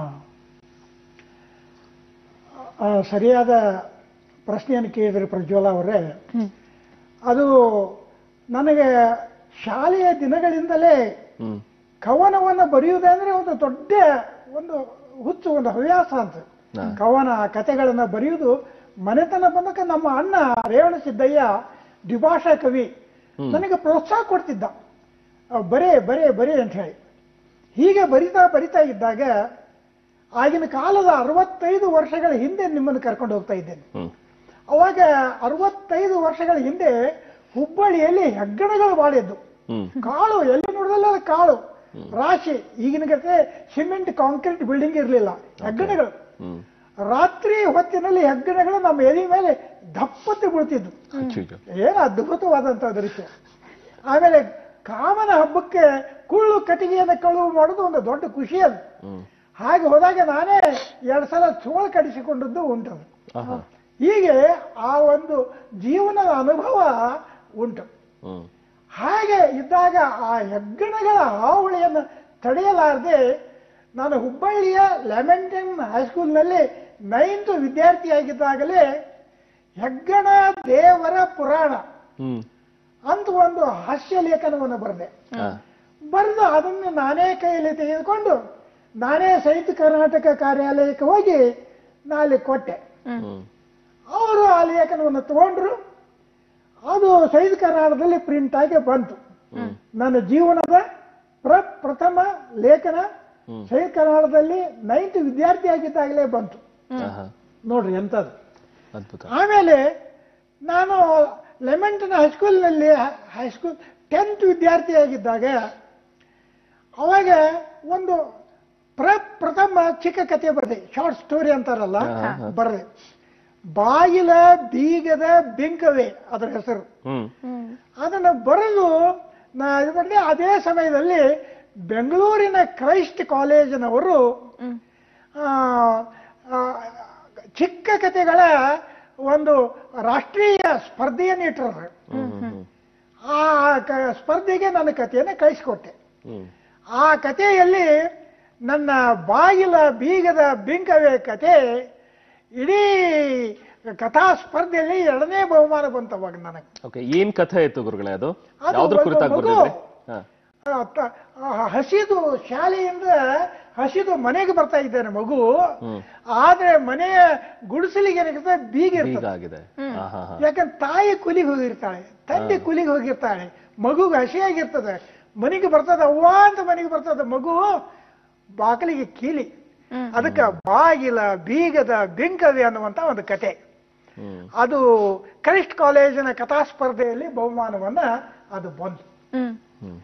ಆ, ಸರಿಯಾದ ಪ್ರಶ್ನೆಯನ್ನು ಕೇಳಿದರೆ ಪ್ರಜ್ವಲ ಅವರೇ ಅದು ನನಗೆ ಶಾಲೆಯ ದಿನಗಳಿಂದಲೇ ಹ್ಮ್ ಕವನವನ್ನು ಬರೆಯುವುದಂದ್ರೆ ಒಂದು ದೊಡ್ಡ ಒಂದು ಹುಚ್ಚು ಒಂದು ಹವ್ಯಾಸ ಅಂತ ಕವನ ಕಥೆಗಳನ್ನು ಬರೆಯುವುದು ಮನೆತನ ಬಂದಕ ನಮ್ಮ ಅಣ್ಣ ರೇವಣ ಸಿದ್ದಯ್ಯ ದ್ವಿಭಾಷಾ ಕವಿ ನನಗೆ ಪ್ರೋತ್ಸಾಹ ಕೊಡ್ತಿದ್ದ ಆ, ಬರೇ ಬರೇ ಬರೇ ಅಂತ ಹೇಳಿ ಹೀಗೆ ಬರಿತಾ ಬರಿತಾ ಇದ್ದಾಗ ಆಗಿನ ಕಾಲದ ಅರವತ್ತೈದು ವರ್ಷಗಳ ಹಿಂದೆ ನಿಮ್ಮನ್ನು ಕರ್ಕೊಂಡು ಹೋಗ್ತಾ ಇದ್ದೇನೆ ಹ್ಮ್ ಅವಾಗ ಅರವತ್ತೈದು ವರ್ಷಗಳ ಹಿಂದೆ ಹುಬ್ಬಳ್ಳಿಯಲ್ಲಿ ಹೆಗ್ಗಣಗಳು ಬಾಳಿದ್ದು ಹ್ಮ್ ಕಾಳು ಎಲ್ಲಿ ನೋಡಿದಲ್ಲ ಅದು ಕಾಳು ರಾಶಿ ಈಗಿನ ಗತೆ ಸಿಮೆಂಟ್ ಕಾಂಕ್ರೀಟ್ ಬಿಲ್ಡಿಂಗ್ ಇರಲಿಲ್ಲ ಹೆಗ್ಗಣಗಳು ಹ್ಮ್ ರಾತ್ರಿ ಹೊತ್ತಿನಲ್ಲಿ ಹೆಗ್ಗಣಗಳು ನಮ್ಮ ಎದೆ ಮೇಲೆ ದಪ್ಪತ್ತೆ ಬೀಳ್ತಿದ್ವು ಅಚ್ಚುಯ್ಯೋ. ಏನು ಅದ್ಭುತವಾದಂತಹ ದೃಶ್ಯ ಆಮೇಲೆ ಕಾಮನ ಹಬ್ಬಕ್ಕೆ ಕುಳ್ಳು ಕಟ್ಟಿಗೆಯನ್ನು ಕಳುವು ಮಾಡೋದು ಒಂದು ದೊಡ್ಡ ಖುಷಿ ಅದು ಹ್ಮ್ ಹಾಗೆ ಹೋದಾಗ ನಾನೇ ಎರಡು ಸಲ ಚೋಳ ಕಡಿಸಿಕೊಂಡದ್ದು ಉಂಟು ಆಹಾ. ಹೀಗೆ ಆ ಒಂದು ಜೀವನದ ಅನುಭವ ಉಂಟು ಹ್ಮ್ ಹಾಗೆ ಇದ್ದಾಗ ಆ ಹೆಗ್ಗಣಗಳ ಹಾವಳಿಯನ್ನು ತಡೆಯಲಾರದೆ ನಾನು ಹುಬ್ಬಳ್ಳಿಯ ಲೆಮೆಂಟನ್ ಹೈಸ್ಕೂಲ್ನಲ್ಲಿ ನೈನ್ತ್ ವಿದ್ಯಾರ್ಥಿಯಾಗಿದ್ದಾಗಲೇ ಹೆಗ್ಗಣ ದೇವರ ಪುರಾಣ ಹ್ಮ್ ಅಂತ ಒಂದು ಹಾಸ್ಯ ಲೇಖನವನ್ನು ಬರೆದೆ ಆ. ಬರೆದು ಅದನ್ನು ನಾನೇ ಕೈಯಲ್ಲಿ ತೆಗೆದುಕೊಂಡು ನಾನೇ ಸಹಿತ ಕರ್ನಾಟಕ ಕಾರ್ಯಾಲಯಕ್ಕೆ ಹೋಗಿ ನಾಳೆ ಕೊಟ್ಟೆ ಹ್ಮ್ ಅವರು ಆ ಲೇಖನವನ್ನು ತಗೊಂಡ್ರು ಅದು ಸೈಜ್ ಕನ್ನಡದಲ್ಲಿ ಪ್ರಿಂಟ್ ಆಗಿ ಬಂತು ನನ್ನ ಜೀವನದ ಪ್ರ ಪ್ರಥಮ ಲೇಖನ ಸೈಜ್ ಕನ್ನಡದಲ್ಲಿ ನೈನ್ತ್ ವಿದ್ಯಾರ್ಥಿ ಆಗಿದ್ದಾಗಲೇ ಬಂತು ಆಹಾ. ನೋಡ್ರಿ ಎಂಥದ್ದು ಅದ್ಭುತ ಆಮೇಲೆ ನಾನು ಲೆಮೆಂಟನ್ ಹೈಸ್ಕೂಲ್ನಲ್ಲಿ ಹೈಸ್ಕೂಲ್ ಟೆಂತ್ ವಿದ್ಯಾರ್ಥಿಯಾಗಿದ್ದಾಗ ಅವಾಗ ಒಂದು ಪ್ರ ಪ್ರಥಮ ಚಿಕ್ಕ ಕಥೆ ಬರೆದೆ ಶಾರ್ಟ್ ಸ್ಟೋರಿ ಅಂತಾರಲ್ಲ ಬರೆದೆ ಬಾಗಿಲ ಬೀಗದ ಬಿಂಕವೇ ಅದರ ಹೆಸರು ಹ್ಮ್ ಅದನ್ನ ಬರೆದು ನಾ ಇದು ಮಾಡಿದೆ ಅದೇ ಸಮಯದಲ್ಲಿ ಬೆಂಗಳೂರಿನ ಕ್ರೈಸ್ಟ್ ಕಾಲೇಜಿನವರು ಆ, ಆ, ಚಿಕ್ಕ ಕಥೆಗಳ ಒಂದು ರಾಷ್ಟ್ರೀಯ ಸ್ಪರ್ಧೆಯನ್ನು ಇಟ್ಟರು ಹ್ಮ್ ಹ್ಮ್ ಆ ಕ- ಸ್ಪರ್ಧೆಗೆ ನನ್ನ ಕಥೆಯನ್ನು ಕಳಿಸ್ಕೊಟ್ಟೆ ಹ್ಮ್ ಆ ಕಥೆಯಲ್ಲಿ ನನ್ನ ಬಾಗಿಲ ಬೀಗದ ಬಿಂಕವೇ ಕಥೆ ಇಡೀ ಕಥಾ ಸ್ಪರ್ಧೆಯಲ್ಲಿ ಎರಡನೇ ಬಹುಮಾನ ಬಂತವಾಗ ನನಗೆ ಓಕೆ ಏನ್ ಕಥೆ ಇತ್ತು ಗುರುಗಳೇ ಅದು ಅದು ಯಾವ್ದ್ರ ಒಂದು ಕುರಿತಾಗಿ ಮಗು. ಬರ್ದಿದ್ರಿ ಹಾ ಆ, ತ- ಆ, ಹಸಿದು ಶಾಲೆಯಿಂದ ಹಸಿದು ಮನೆಗೆ ಬರ್ತಾ ಇದ್ದೇನೆ ಮಗು ಹ್ಮ್. ಆದ್ರೆ ಮನೆಯ ಗುಡಿಸಲಿಗೆ ಏನಾಗುತ್ತೆ ಬೀಗ ಈಗ ಇರ್ತದೆ ಆಗಿದೆ ಹಾ ಹಾ ಹಾ ಯಾಕಂದ್ರೆ ತಾಯಿ ಕೂಲಿಗೆ ಹೋಗಿರ್ತಾಳೆ ತಂದೆ ಕೂಲಿಗೆ ಹೋಗಿರ್ತಾಳೆ ಮಗುಗೆ ಹಸಿಯಾಗಿರ್ತದೆ ಮನೆಗೆ ಬರ್ತದೆ ಅವ್ವ ಅಂತ ಮನೆಗೆ ಬರ್ತದೆ ಮಗು ಬಾಗಿಲಿಗೆ ಕೀಲಿ ಅದಕ್ಕೆ ಬಾಗಿಲ ಬೀಗದ ಬಿಂಕವೆ ಅನ್ನುವಂತ ಒಂದು ಕತೆ ಹ್ಮ್ ಅದು ಕ್ರೈಸ್ಟ್ ಕಾಲೇಜಿನ ಕಥಾ ಸ್ಪರ್ಧೆಯಲ್ಲಿ ಬಹುಮಾನವನ್ನ ಅದು ಬಂತು ಹ್ಮ್ ಹ್ಮ್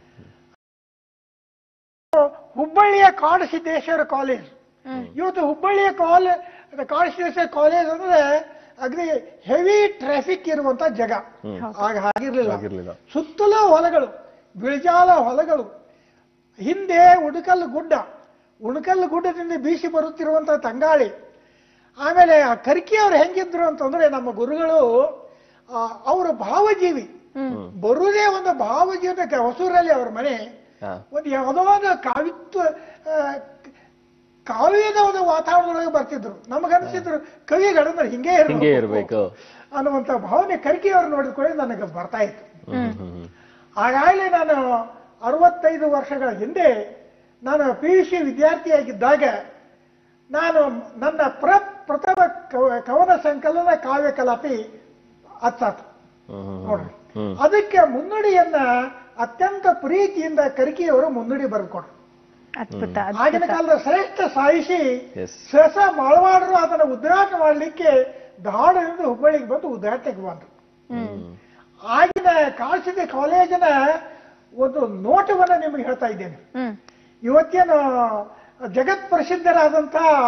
ಹುಬ್ಬಳ್ಳಿಯ ಕಾಡಸಿದ್ದೇಶ್ವರ ಕಾಲೇಜ್ ಇವತ್ತು ಹುಬ್ಬಳ್ಳಿಯ ಕಾಲೇಜ್ ಕಾಡಸಿದ್ದೇಶ್ವರ ಕಾಲೇಜ್ ಅಂದ್ರೆ ಅಗ್ದಿ ಹೆವಿ ಟ್ರಾಫಿಕ್ ಇರುವಂತ ಜಾಗ ಆಗ ಹಾಗಿರ್ಲಿಲ್ಲ ಆಗಿರ್ಲಿಲ್ಲ ಸುತ್ತಲೂ ಹೊಲಗಳು ಬಿಳಿಜಾಲ ಹೊಲಗಳು ಹಿಂದೆ ಉಣಕಲ್ಲು ಗುಡ್ಡ ಉಣಕಲ್ಲು ಗುಡ್ಡದಿಂದ ಬೀಸಿ ಬರುತ್ತಿರುವಂತ ತಂಗಾಳಿ ಆಮೇಲೆ ಆ ಕರ್ಕಿಯವ್ರು ಹೆಂಗಿದ್ರು ಅಂತಂದ್ರೆ ನಮ್ಮ ಗುರುಗಳು ಆ, ಅವರು ಭಾವಜೀವಿ ಬರುವುದೇ ಒಂದು ಭಾವಜೀವನ ಹೊಸೂರಲ್ಲಿ ಅವ್ರ ಮನೆ ಹಾ ಒಂದು ಯಾವುದೋ ಒಂದು ಕಾವಿತ್ವ ಆ, ಕಾವ್ಯದ ಒಂದು ವಾತಾವರಣದೊಳಗೆ ಬರ್ತಿದ್ರು ನಮಗನ್ಸಿದ್ರು ಕವಿಗಳಂದ್ರೆ ಹಿಂಗೆ ಹಿಂಗೆ ಇರಬೇಕು ಇರ್ಬೇಕು ಅನ್ನುವಂಥ ಭಾವನೆ ಕರ್ಕಿಯವ್ರು ನೋಡಿದ ಕೂಡ ನನಗೆ ಬರ್ತಾ ಇತ್ತು ಹ್ಮ್ ಹ್ಮ್ ಹ್ಮ್ ಆಗಾಗಲೇ ನಾನು ಅರವತ್ತೈದು ವರ್ಷಗಳ ಹಿಂದೆ ನಾನು ಪಿ ಯು ಸಿ ವಿದ್ಯಾರ್ಥಿಯಾಗಿದ್ದಾಗ ನಾನು ನನ್ನ ಪ್ರ ಪ್ರಥಮ ಕವ- ಕವನ ಸಂಕಲನ ಕಾವ್ಯ ಕಲಾಪಿ ಅಚ್ಚಾತು ಹ್ಮ್ ಹ್ಮ್ ನೋಡ್ರಿ ಹ್ಮ್ ಅದಕ್ಕೆ ಮುನ್ನುಡಿಯನ್ನ ಅತ್ಯಂತ ಪ್ರೀತಿಯಿಂದ ಕರ್ಕಿಯವರು ಮುನ್ನುಡಿ ಬರೆದುಕೊಟ್ರು ಅದ್ಭುತ ಆಗಿನ ಅದ್ಭುತ ಕಾಲದ ಶ್ರೇಷ್ಠ ಸಾಯಿಸಿ ಎಸ್ ಸಸ ಮಾಳವಾಡರು ಅದನ್ನು ಉದ್ಘಾಟನೆ ಮಾಡಲಿಕ್ಕೆ ಧಾರವಾಡದಿಂದ ಹುಬ್ಬಳ್ಳಿಗೆ ಬಂದು ಉದ್ಘಾಟನೆಗೆ ಬಂದರು ಹ್ಮ್ ಆಗಿನ ಕಾಲ್ಸಿದ ಕಾಲೇಜಿನ ಒಂದು ನೋಟವನ್ನು ನಿಮಗೆ ಹೇಳ್ತಾ ಇದ್ದೇನೆ ಹ್ಮ್ ಇವತ್ತೇನು ಜಗತ್ ಪ್ರಸಿದ್ಧರಾದಂಥ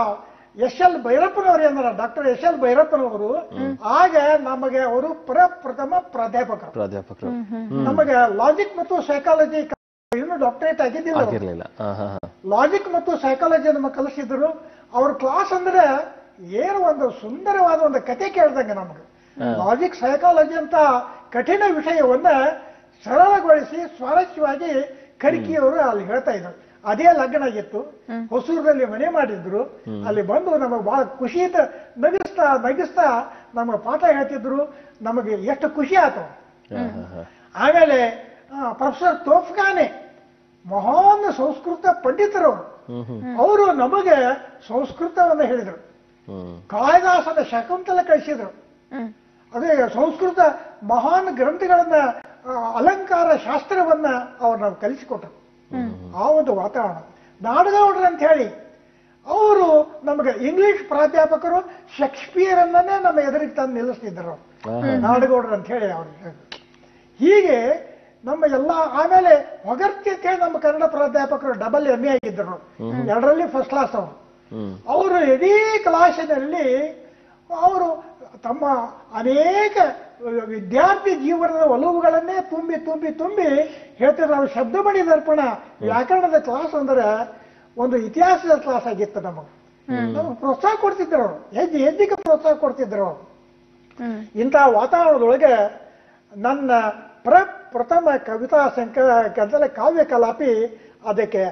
ಎಸ್ ಎಲ್ ಭೈರಪ್ಪನವರು ಏನಾರ ಡಾಕ್ಟರ್ ಎಸ್ ಎಲ್ ಭೈರಪ್ಪನವರು ಆಗ ನಮಗೆ ಅವರು ಪ್ರಪ್ರಥಮ ಪ್ರಾಧ್ಯಾಪಕರು ಪ್ರಾಧ್ಯಾಪಕರು ನಮಗೆ ಲಾಜಿಕ್ ಮತ್ತು ಸೈಕಾಲಜಿ ಇನ್ನು ಡಾಕ್ಟರೇಟ್ ಆಗಿದ್ದಿಲ್ಲ ಅವ್ರು. ಆಗಿರ್ಲಿಲ್ಲ ಹಾ ಹಾ ಹಾ ಲಾಜಿಕ್ ಮತ್ತು ಸೈಕಾಲಜಿ ನಮಗೆ ಕಲಿಸಿದ್ರು ಅವ್ರ ಕ್ಲಾಸ್ ಅಂದ್ರೆ ಏನು ಒಂದು ಸುಂದರವಾದ ಒಂದು ಕತೆ ಕೇಳ್ದಂಗೆ ನಮಗೆ ಲಾಜಿಕ್ ಸೈಕಾಲಜಿ ಅಂತ ಕಠಿಣ ವಿಷಯವನ್ನ ಸರಳಗೊಳಿಸಿ ಸ್ವಾರಸ್ಯವಾಗಿ ಕರಿಕಿಯವರು ಅಲ್ಲಿ ಹೇಳ್ತಾ ಇದ್ರು ಅದೇ ಲಗ್ನ ಆಗಿತ್ತು ಹೊಸೂರಿನಲ್ಲಿ ಮನೆ ಮಾಡಿದ್ರು ಅಲ್ಲಿ ಬಂದು ನಮಗೆ ಬಹಳ ಖುಷಿಯಿಂದ ನಗಿಸ್ತಾ ನಗಿಸ್ತಾ ನಮಗೆ ಪಾಠ ಹೇಳ್ತಿದ್ರು ನಮಗೆ ಎಷ್ಟು ಖುಷಿ ಆಯ್ತು ಹಾ, ಹಾ, ಹಾ. ಆಮೇಲೆ ಪ್ರೊಫೆಸರ್ ತೋಫ್ಖಾನೆ ಮಹಾನ್ ಸಂಸ್ಕೃತ ಪಂಡಿತರವರು ಹ್ಮ್ ಹ್ಮ್ ಅವರು ನಮಗೆ ಸಂಸ್ಕೃತವನ್ನು ಹೇಳಿದರು ಹ್ಮ್ ಕಾಳಿದಾಸನ ಶಕುಂತಲ ಕಳಿಸಿದ್ರು ಹ್ಮ್ ಅದೇ ಸಂಸ್ಕೃತ ಮಹಾನ್ ಗ್ರಂಥಗಳನ್ನ ಆ, ಅಲಂಕಾರ ಶಾಸ್ತ್ರವನ್ನ ಅವ್ರು ನಾವು ಕಲಿಸಿಕೊಟ್ರು ಆ ಒಂದು ವಾತಾವರಣ ನಾಡಗೌಡ್ರು ಅಂತ ಹೇಳಿ ಅವರು ನಮಗೆ ಇಂಗ್ಲಿಷ್ ಪ್ರಾಧ್ಯಾಪಕರು ಶೇಕ್ಸ್ಪಿಯರ್ ಅನ್ನೇ ನಮ್ಮ ಎದುರಿಗೆ ತಂದು ನಿಲ್ಲಿಸ್ತಿದ್ರು ಆಹಾ. ನಾಡಗೌಡ್ರು ಅಂತ ಹೇಳಿ ಅವ್ರಿಗೆ ಹೀಗೆ ನಮ್ಮ ಎಲ್ಲ ಆಮೇಲೆ ಹೊಗರ್ತಿ ಅಂತ ಹೇಳಿ ನಮ್ಮ ಕನ್ನಡ ಪ್ರಾಧ್ಯಾಪಕರು ಡಬಲ್ ಎಮ್ ಎ ಆಗಿದ್ದರು ಎರಡರಲ್ಲಿ ಫಸ್ಟ್ ಕ್ಲಾಸ್ ಅವರು ಹ್ಮ್ ಅವರು ಇಡೀ ಕ್ಲಾಸಿನಲ್ಲಿ ಅವರು ತಮ್ಮ ಅನೇಕ ವಿದ್ಯಾರ್ಥಿ ಜೀವನದ ಒಲವುಗಳನ್ನೇ ತುಂಬಿ ತುಂಬಿ ತುಂಬಿ ಹೇಳ್ತಿದ್ರು ಅವ್ರು ಶಬ್ದಮಣಿ ದರ್ಪಣ ವ್ಯಾಕರಣದ ಕ್ಲಾಸ್ ಅಂದ್ರೆ ಒಂದು ಇತಿಹಾಸದ ಕ್ಲಾಸ್ ಆಗಿತ್ತು ನಮಗೆ ನಮಗೆ ಪ್ರೋತ್ಸಾಹ ಕೊಡ್ತಿದ್ರು ಅವರು ಹೆಜ್ಜೆ ಹೆಜ್ಜೆಗೆ ಪ್ರೋತ್ಸಾಹ ಕೊಡ್ತಿದ್ರು ಅವರು ಹ್ಮ್ ಇಂತಹ ವಾತಾವರಣದೊಳಗೆ ನನ್ನ ಪ್ರ ಪ್ರಥಮ ಕವಿತಾ ಸಂಕ ಗದ್ದಲ ಕಾವ್ಯ ಕಲಾಪಿ ಅದಕ್ಕೆ